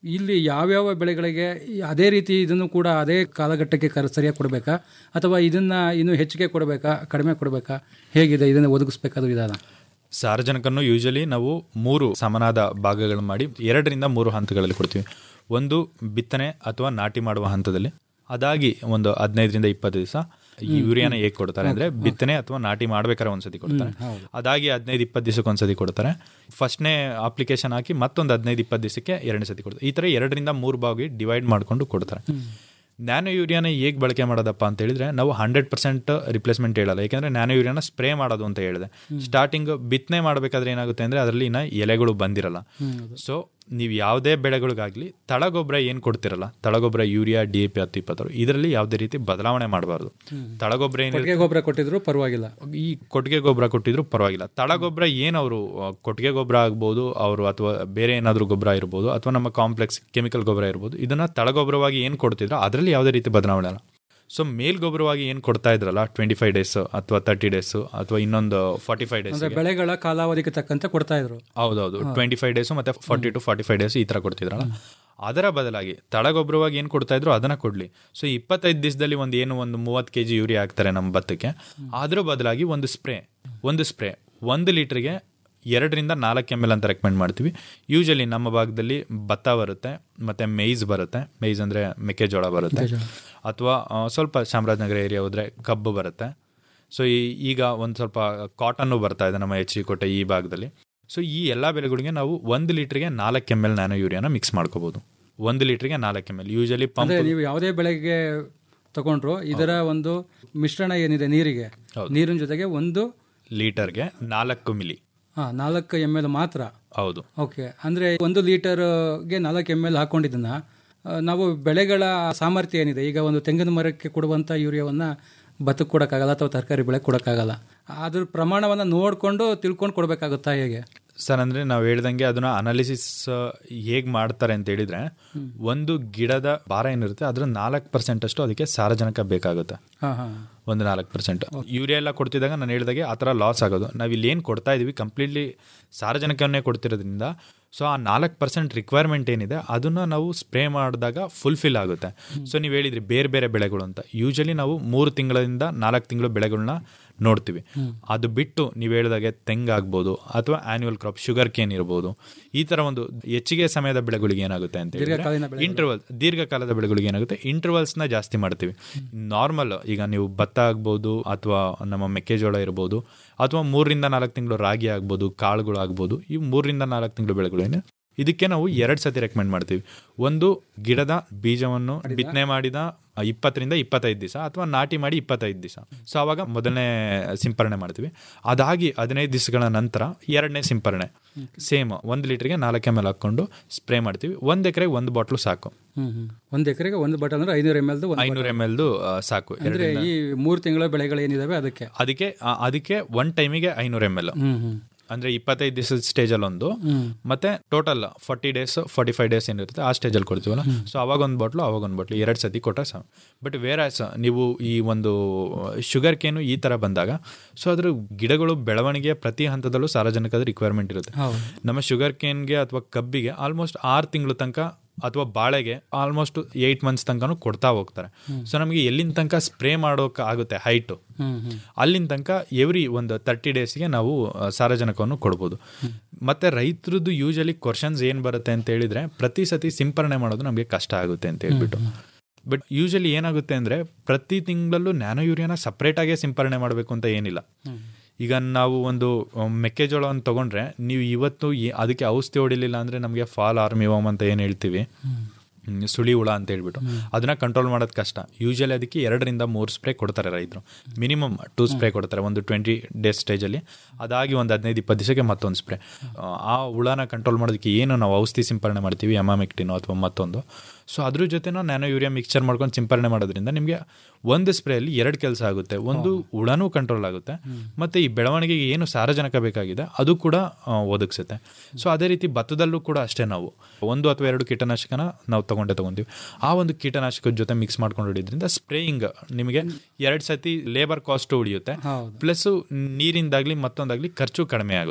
ಇಲ್ಲಿ ಯಾವ್ಯಾವ ಬೆಳೆಗಳಿಗೆ ಈ ಅದೇ ರೀತಿ ಇದನ್ನು ಕೂಡ ಅದೇ ಕಾಲಘಟ್ಟಕ್ಕೆ ಕರ ಸರಿಯಾಗಿ ಕೊಡಬೇಕಾ ಅಥವಾ ಇದನ್ನ ಇನ್ನು ಹೆಚ್ಚಿಗೆ ಕೊಡಬೇಕಾ ಕಡಿಮೆ ಕೊಡಬೇಕಾ ಹೇಗಿದೆ ಇದನ್ನು ಒದಗಿಸ್ಬೇಕಾದ ವಿಧಾನ ಸಾರಜನಕನ್ನು ಯೂಶಲಿ ನಾವು ಮೂರು ಸಮನಾದ ಭಾಗಗಳು ಮಾಡಿ ಎರಡರಿಂದ ಮೂರು ಹಂತಗಳಲ್ಲಿ ಕೊಡ್ತೀವಿ ಒಂದು ಬಿತ್ತನೆ ಅಥವಾ ನಾಟಿ ಮಾಡುವ ಹಂತದಲ್ಲಿ ಅದಾಗಿ ಒಂದು ಹದಿನೈದರಿಂದ ಇಪ್ಪತ್ತು ದಿವಸ ಈ ಯೂರಿಯಾನ ಹೇಗೆ ಕೊಡ್ತಾರೆ ಅಂದ್ರೆ ಬಿತ್ತನೆ ಅಥವಾ ನಾಟಿ ಮಾಡ್ಬೇಕಾದ್ರೆ ಒಂದ್ಸತಿ ಕೊಡ್ತಾರೆ ಅದಾಗಿ ಹದಿನೈದು ಇಪ್ಪತ್ತು ದಿವಸಕ್ಕೆ ಒಂದ್ಸತಿ ಕೊಡ್ತಾರೆ ಫಸ್ಟ್ನೇ ಅಪ್ಲಿಕೇಶನ್ ಹಾಕಿ ಮತ್ತೊಂದು ಹದಿನೈದು ಇಪ್ಪತ್ತು ದಿವಸಕ್ಕೆ ಎರಡನೇ ಸತಿ ಕೊಡ್ತಾರೆ ಈ ಥರ ಎರಡರಿಂದ ಮೂರು ಭಾಗ ಡಿವೈಡ್ ಮಾಡ್ಕೊಂಡು ಕೊಡ್ತಾರೆ ನ್ಯಾನೋ ಯೂರಿಯಾನ ಹೇಗೆ ಬಳಕೆ ಮಾಡೋದಪ್ಪ ಅಂತ ಹೇಳಿದ್ರೆ ನಾವು ಹಂಡ್ರೆಡ್ ಪರ್ಸೆಂಟ್ ರಿಪ್ಲೇಸ್ಮೆಂಟ್ ಹೇಳಲ್ಲ ಯಾಕಂದ್ರೆ ನ್ಯಾನೋ ಯೂರಿಯಾನ ಸ್ಪ್ರೇ ಮಾಡೋದು ಅಂತ ಹೇಳಿದೆ ಸ್ಟಾರ್ಟಿಂಗ್ ಬಿತ್ತನೆ ಮಾಡಬೇಕಾದ್ರೆ ಏನಾಗುತ್ತೆ ಅಂದ್ರೆ ಅದರಲ್ಲಿ ಇನ್ನ ಎಲೆಗಳು ಬಂದಿರಲ್ಲ ಸೊ ನೀವು ಯಾವುದೇ ಬೆಳೆಗಳಿಗಾಗ್ಲಿ ತಳಗೊಬ್ಬರ ಏನು ಕೊಡ್ತಿರಲ್ಲ ತಳಗೊಬ್ಬರ ಯೂರಿಯಾ ಡಿ ಎ ಪಿ ಹತ್ತು ಇಪ್ಪತ್ತಾರು ಇದರಲ್ಲಿ ಯಾವುದೇ ರೀತಿ ಬದಲಾವಣೆ ಮಾಡಬಾರ್ದು ತಳಗೊಬ್ಬರ ಕೊಟ್ಟಿಗೆ ಏನಿರುತ್ತೆ ಗೊಬ್ಬರ ಕೊಟ್ಟಿದ್ರು ಪರವಾಗಿಲ್ಲ ಈ ಕೊಟ್ಟಿಗೆ ಗೊಬ್ಬರ ಕೊಟ್ಟಿದ್ರು ಪರವಾಗಿಲ್ಲ ತಳಗೊಬ್ಬರ ಏನು ಅವರು ಕೊಟ್ಟಿಗೆ ಗೊಬ್ಬರ ಆಗ್ಬೋದು ಅವರು ಅಥವಾ ಬೇರೆ ಏನಾದರೂ ಗೊಬ್ಬರ ಇರ್ಬೋದು ಅಥವಾ ನಮ್ಮ ಕಾಂಪ್ಲೆಕ್ಸ್ ಕೆಮಿಕಲ್ ಗೊಬ್ಬರ ಇರ್ಬೋದು ಇದನ್ನ ತಳಗೊಬ್ಬರವಾಗಿ ಏನು ಕೊಡ್ತಿದ್ರು ಅದರಲ್ಲಿ ಯಾವುದೇ ರೀತಿ ಬದಲಾವಣೆ ಇಲ್ಲ ಸೊ ಮೇಲ್ಗೊಬ್ಬರವಾಗಿ ಏನು ಕೊಡ್ತಾ ಇದ್ರಲ್ಲ ಟ್ವೆಂಟಿ ಫೈವ್ ಡೇಸ್ ಅಥವಾ ತರ್ಟಿ ಡೇಸ್ ಅಥವಾ ಇನ್ನೊಂದು ಫಾರ್ಟಿ ಫೈವ್ ಡೇಸ್ ಅಂದ್ರೆ ಬೆಳೆಗಳ ಕಾಲಾವಧಿಗೆ ತಕ್ಕಂತೆ ಕೊಡ್ತಾ ಇದ್ರು ಹೌದೌದು ಟ್ವೆಂಟಿ ಫೈವ್ ಡೇಸ್ ಮತ್ತೆ forty to forty five days ಈ ತರ ಕೊಡ್ತಿದ್ರಲ್ಲ ಅದರ ಬದಲಾಗಿ ತಳಗೊಬ್ಬರವಾಗಿ ಏನು ಕೊಡ್ತಾ ಇದ್ರು ಅದನ್ನ ಕೊಡ್ಲಿ ಸೊ ಇಪ್ಪತ್ತೈದು ದಿವಸದಲ್ಲಿ ಒಂದು ಏನು ಒಂದು ಮೂವತ್ತು ಕೆ ಜಿ ಯೂರಿಯಾ ಹಾಕ್ತಾರೆ ನಮ್ಮ ಭತ್ತಕ್ಕೆ ಅದ್ರ ಬದಲಾಗಿ ಒಂದು ಸ್ಪ್ರೇ ಒಂದು ಸ್ಪ್ರೇ ಒಂದು ಲೀಟರ್ಗೆ ಎರಡರಿಂದ ನಾಲ್ಕು ಎಮ್ ಎಲ್ ಅಂತ ರೆಕಮೆಂಡ್ ಮಾಡ್ತೀವಿ ಯೂಶಲಿ ನಮ್ಮ ಭಾಗದಲ್ಲಿ ಭತ್ತ ಬರುತ್ತೆ ಮತ್ತೆ ಮೇಯ್ಸ್ ಬರುತ್ತೆ ಮೇಯ್ಸ್ ಅಂದ್ರೆ ಮೆಕ್ಕೆಜೋಳ ಬರುತ್ತೆ ಅಥವಾ ಆ, ಸ್ವಲ್ಪ ಚಾಮರಾಜನಗರ ಏರಿಯಾ ಹೋದ್ರೆ ಕಬ್ಬು ಬರುತ್ತೆ ಸೊ ಈಗ ಒಂದು ಸ್ವಲ್ಪ ಕಾಟನ್ನು ಬರ್ತಾ ಇದೆ ನಮ್ಮ ಎಚ್ ಡಿ ಕೋಟೆ ಈ ಭಾಗದಲ್ಲಿ ಸೊ ಈ ಎಲ್ಲ ಬೆಳೆಗಳಿಗೆ ನಾವು ಒಂದು ಲೀಟ್ರಿಗೆ ನಾಲ್ಕು ಎಮ್ ಎಲ್ ನ್ಯಾನೋ ಯೂರಿಯಾನ ಮಿಕ್ಸ್ ಮಾಡ್ಕೋಬಹುದು ಒಂದು ಲೀಟ್ರಿಗೆ ನಾಲ್ಕು ಎಮ್ ಎಲ್ ಯೂಶಲಿ ಪಂಪ್ ಅಂದ್ರೆ ನೀವು ಯಾವುದೇ ಬೆಳೆಗೆ ತಗೊಂಡ್ರು ಇದರ ಒಂದು ಮಿಶ್ರಣ ಏನಿದೆ ನೀರಿಗೆ ನೀರಿನ ಜೊತೆಗೆ ಒಂದು ಲೀಟರ್ಗೆ ನಾಲ್ಕು ಮಿಲಿ ಹಾ ನಾಲ್ಕು ಎಮ್ ಎಲ್ ಮಾತ್ರ ಹೌದು ಓಕೆ ಅಂದ್ರೆ ಒಂದು ಲೀಟರ್ಗೆ ನಾಲ್ಕು ಎಮ್ ಎಲ್ ಹಾಕೊಂಡಿದ್ದನ್ನ ಆ, ನಾವು ಬೆಳೆಗಳ ಸಾಮರ್ಥ್ಯ ಏನಿದೆ ಈಗ ಒಂದು ತೆಂಗಿನ ಮರಕ್ಕೆ ಕೊಡುವಂಥ ಯೂರಿಯಾವನ್ನ ಭತ್ತಕ್ಕೆ ಕೊಡೋಕ್ಕಾಗಲ್ಲ ಅಥವಾ ತರಕಾರಿ ಬೆಳೆ ಕೊಡೋಕ್ಕಾಗಲ್ಲ ಅದ್ರ ಪ್ರಮಾಣವನ್ನು ನೋಡಿಕೊಂಡು ತಿಳ್ಕೊಂಡು ಕೊಡಬೇಕಾಗುತ್ತಾ ಹೇಗೆ ಸರ್ ಅಂದ್ರೆ ನಾವು ಹೇಳ್ದಂಗೆ ಅದನ್ನ ಅನಾಲಿಸಿಸ್ ಹೇಗ್ ಮಾಡ್ತಾರೆ ಅಂತ ಹೇಳಿದ್ರೆ ಒಂದು ಗಿಡದ ಭಾರ ಏನಿರುತ್ತೆ ಅದ್ರ ನಾಲ್ಕು ಪರ್ಸೆಂಟ್ ಅಷ್ಟು ಅದಕ್ಕೆ ಸಾರಜನಕ ಬೇಕಾಗುತ್ತೆ ಹಾ ಹಾ ಒಂದು ನಾಲ್ಕು ಪರ್ಸೆಂಟ್ ಯೂರಿಯಾ ಎಲ್ಲ ಕೊಡ್ತಿದ್ದಾಗ ನಾನು ಹೇಳಿದಾಗೆ ಆ ಥರ ಲಾಸ್ ಆಗೋದು ನಾವು ಇಲ್ಲಿ ಏನು ಕೊಡ್ತಾ ಇದೀವಿ ಕಂಪ್ಲೀಟ್ಲಿ ಸಾರಜನಕವನ್ನೇ ಕೊಡ್ತಿರೋದ್ರಿಂದ ಸೊ ಆ ನಾಲ್ಕು ಪರ್ಸೆಂಟ್ ರಿಕ್ವೈರ್ಮೆಂಟ್ ಏನಿದೆ ಅದನ್ನ ನಾವು ಸ್ಪ್ರೇ ಮಾಡಿದಾಗ ಫುಲ್ಫಿಲ್ ಆಗುತ್ತೆ ಸೊ ನೀವು ಹೇಳಿದ್ರಿ ಬೇರೆ ಬೇರೆ ಬೆಳೆಗಳು ಅಂತ ಯೂಶಲಿ ನಾವು ಮೂರು ತಿಂಗಳಿಂದ ನಾಲ್ಕು ತಿಂಗಳು ಬೆಳೆಗಳನ್ನ ನೋಡ್ತೀವಿ ಅದು ಬಿಟ್ಟು ನೀವು ಹೇಳಿದಾಗೆ ತೆಂಗಾಗ್ಬೋದು ಅಥವಾ ಆನ್ಯುವಲ್ ಕ್ರಾಪ್ ಶುಗರ್ ಕೇನ್ ಇರ್ಬೋದು ಈ ತರ ಒಂದು ಹೆಚ್ಚಿಗೆ ಸಮಯದ ಬೆಳೆಗಳಿಗೆ ಏನಾಗುತ್ತೆ ಅಂತ ದೀರ್ಘಕಾಲೀನ ಹೇಳಿದ್ರೆ ಇಂಟರ್ವಲ್ ದೀರ್ಘಕಾಲದ ಬೆಳೆಗಳಿಗೆ ಏನಾಗುತ್ತೆ intervals ನ ಜಾಸ್ತಿ ಮಾಡ್ತೀವಿ ನಾರ್ಮಲ್ ಈಗ ನೀವು ಭತ್ತ ಆಗ್ಬೋದು ಅಥವಾ ನಮ್ಮ ಮೆಕ್ಕೆಜೋಳ ಇರ್ಬೋದು ಅಥವಾ ಮೂರರಿಂದ ನಾಲ್ಕು ತಿಂಗಳು ರಾಗಿ ಆಗ್ಬೋದು ಕಾಳುಗಳು ಆಗ್ಬೋದು ಈ ಮೂರರಿಂದ ನಾಲ್ಕು ತಿಂಗಳು ಬೆಳೆಗಳೇನೆ ಇದಕ್ಕೆ ನಾವು ಎರಡು ಸತಿ ರೆಕಮೆಂಡ್ ಮಾಡ್ತೀವಿ ಒಂದು ಗಿಡದ ಬೀಜವನ್ನು ಬಿತ್ತನೆ ಮಾಡಿದ ಇಪ್ಪತ್ತರಿಂದ ಇಪ್ಪತ್ತೈದು ದಿವಸ ಅಥವಾ ನಾಟಿ ಮಾಡಿ ಇಪ್ಪತ್ತೈದು ದಿವಸ ಸೊ ಅವಾಗ ಮೊದಲನೇ ಸಿಂಪರಣೆ ಮಾಡ್ತೀವಿ ಅದಾಗಿ ಹದಿನೈದು ದಿವಸಗಳ ನಂತರ ಎರಡನೇ ಸಿಂಪರಣೆ ಸೇಮ್ ಒಂದು ಲೀಟರ್ಗೆ ನಾಲ್ಕು ಎಮ್ ಎಲ್ ಹಾಕೊಂಡು ಸ್ಪ್ರೇ ಮಾಡ್ತೀವಿ ಒಂದು ಎಕರೆಗೆ ಒಂದು ಬಾಟ್ಲು ಸಾಕು ಹ್ಮ್ ಹ್ಮ್ ಒಂದು ಎಕರೆಗೆ ಒಂದು ಬಾಟಲ್ ಅಂದ್ರೆ ಐನೂರು ಎಮ್ ಎಲ್ದು ಐನೂರು ಎಮ್ ಎಲ್ದು ಸಾಕು ಅಂದ್ರೆ ಎರಡರಿಂದ- ಈ ಮೂರು ತಿಂಗಳ ಬೆಳೆಗಳು ಏನಿದಾವೆ ಅದಕ್ಕೆ ಅದಕ್ಕೆ ಆ- ಅದಕ್ಕೆ ಒನ್ ಟೈಮಿಗೆ ಐನೂರು ಎಮ್ ಎಲ್ ಹ್ಮ್ ಹ್ಮ್ ಅಂದ್ರೆ ಇಪ್ಪತ್ತೈದು ದಿವಸದ ಸ್ಟೇಜಲ್ಲಿ ಒಂದು ಹ್ಮ್. ಮತ್ತೆ total forty days forty five days ಏನಿರುತ್ತೆ ಆ ಸ್ಟೇಜಲ್ಲಿ ಕೊಡ್ತೀವಲ್ಲ ಸೊ ಅವಾಗ ಒಂದು ಬಾಟ್ಲು ಅವಾಗ ಒಂದು ಬಾಟ್ಲು ಎರಡು ಸತಿ ಕೊಟ್ಟರೆ ಸಾಕು ಬಟ್ ವೇರಾಸ್ ನೀವು ಈ ಒಂದು ಶುಗರ್ ಕೇನು ಈ ತರ ಬಂದಾಗ ಸೊ ಅದ್ರ ಗಿಡಗಳು ಬೆಳವಣಿಗೆಯ ಪ್ರತಿ ಹಂತದಲ್ಲೂ ಸಾರಜನಕದ ರಿಕ್ವೈರ್ಮೆಂಟ್ ಇರುತ್ತೆ ಹೌದು. ನಮ್ಮ ಶುಗರ್ ಕೇನ್ಗೆ ಅಥವಾ ಕಬ್ಬಿಗೆ ಆಲ್ಮೋಸ್ಟ್ ಆರು ತಿಂಗಳು ತನಕ ಅಥವಾ ಬಾಳೆಗೆ ಆಲ್ಮೋಸ್ಟ್ ಏಯ್ಟ್ ಮಂತ್ಸ್ ತನಕನೂ ಕೊಡ್ತಾ ಹೋಗ್ತಾರೆ ಸೊ ನಮಗೆ ಎಲ್ಲಿನ ತನಕ ಸ್ಪ್ರೇ ಮಾಡೋಕೆ ಆಗುತ್ತೆ ಹೈಟು ಹ್ಮ್ ಹ್ಮ್ ಅಲ್ಲಿನ ತನಕ ಎವ್ರಿ ಒಂದು ತರ್ಟಿ ಡೇಸ್ಗೆ ನಾವು ಆ, ಸಾರಜನಕವನ್ನು ಕೊಡ್ಬೋದು ಮತ್ತೆ ರೈತರದ್ದು ಯೂಶಲಿ ಕ್ವಶನ್ಸ್ ಏನು ಬರುತ್ತೆ ಅಂತ ಹೇಳಿದ್ರೆ ಪ್ರತಿ ಸತಿ ಸಿಂಪರಣೆ ಮಾಡೋದು ನಮಗೆ ಕಷ್ಟ ಆಗುತ್ತೆ ಅಂತ ಹೇಳ್ಬಿಟ್ಟು ಬಟ್ ಯೂಶಲಿ ಏನಾಗುತ್ತೆ ಅಂದ್ರೆ ಪ್ರತಿ ತಿಂಗಳಲ್ಲೂ ನ್ಯಾನೋ ಯೂರಿಯಾನ ಸಪ್ರೇಟ್ ಆಗೇ ಸಿಂಪರಣೆ ಮಾಡಬೇಕು ಅಂತ ಏನಿಲ್ಲ ಈಗ ನಾವು ಒಂದು ಆ, ಮೆಕ್ಕೆಜೋಳವನ್ನು ತಗೊಂಡ್ರೆ ನೀವು ಇವತ್ತು ಈ- ಅದಕ್ಕೆ ಔಷಧಿ ಹೊಡಿಲಿಲ್ಲ ಅಂದ್ರೆ ನಮಗೆ ಫಾಲ್ ಆರ್ಮಿವಮ್ ಅಂತ ಏನು ಹೇಳ್ತೀವಿ ಹ್ಮ್, ಸುಳಿ ಹುಳ ಅಂತ ಹೇಳ್ಬಿಟ್ಟು ಅದನ್ನ ಕಂಟ್ರೋಲ್ ಮಾಡೋದು ಕಷ್ಟ ಯೂಶಲಿ ಅದಕ್ಕೆ ಎರಡರಿಂದ ಮೂರು ಸ್ಪ್ರೇ ಕೊಡ್ತಾರೆ ರೈತರು ಮಿನಿಮಮ್ ಟೂ ಸ್ಪ್ರೇ ಕೊಡ್ತಾರೆ ಒಂದು ಟ್ವೆಂಟಿ ಡೇಸ್ ಸ್ಟೇಜಲ್ಲಿ ಅದಾಗಿ ಒಂದು ಹದಿನೈದು ಇಪ್ಪತ್ತು ದಿವಸಕ್ಕೆ ಮತ್ತೊಂದು ಸ್ಪ್ರೇ ಆ ಹುಳನ ಕಂಟ್ರೋಲ್ ಮಾಡೋದಕ್ಕೆ ಏನು ನಾವು ಔಷಧಿ ಸಿಂಪರಣೆ ಮಾಡ್ತೀವಿ ಎಮಾಮೆಕ್ಟಿನೋ ಅಥವಾ ಮತ್ತೊಂದು ಸೊ ಅದ್ರ ಜೊತೆನೂ ನ್ಯಾನೋ ಯೂರಿಯಾ ಮಿಕ್ಸ್ಚರ್ ಮಾಡ್ಕೊಂಡು ಸಿಂಪರಣೆ ಮಾಡೋದ್ರಿಂದ ನಿಮಗೆ ಒಂದು ಸ್ಪ್ರೇಯಲ್ಲಿ ಎರಡು ಕೆಲಸ ಆಗುತ್ತೆ ಒಂದು ಹುಳನೂ ಕಂಟ್ರೋಲ್ ಆಗುತ್ತೆ ಮತ್ತೆ ಈ ಬೆಳವಣಿಗೆಗೆ ಏನು ಸಾರಜನಕ ಬೇಕಾಗಿದೆ ಅದು ಕೂಡ ಆ, ಒದಗಿಸುತ್ತೆ ಸೊ ಅದೇ ರೀತಿ ಭತ್ತದಲ್ಲೂ ಕೂಡ ಅಷ್ಟೇ ನಾವು ಒಂದು ಅಥವಾ ಎರಡು ಕೀಟನಾಶಕನ ನಾವು ತಗೊಂಡೇ ತಗೊಂತೀವಿ ಆ ಒಂದು ಕೀಟನಾಶಕದ ಜೊತೆ ಮಿಕ್ಸ್ ಮಾಡ್ಕೊಂಡು ಹೊಡಿಯೋದ್ರಿಂದ ಸ್ಪ್ರೇಯಿಂಗ್ ನಿಮಗೆ ಎರಡು ಸತಿ ಲೇಬರ್ ಕಾಸ್ಟ್ ಉಳಿಯುತ್ತೆ ಪ್ಲಸ್ ನೀರಿಂದಾಗ್ಲಿ ಮತ್ತೊಂದಾಗ್ಲಿ ಖರ್ಚು ಕಡಿಮೆ ಆಗುತ್ತೆ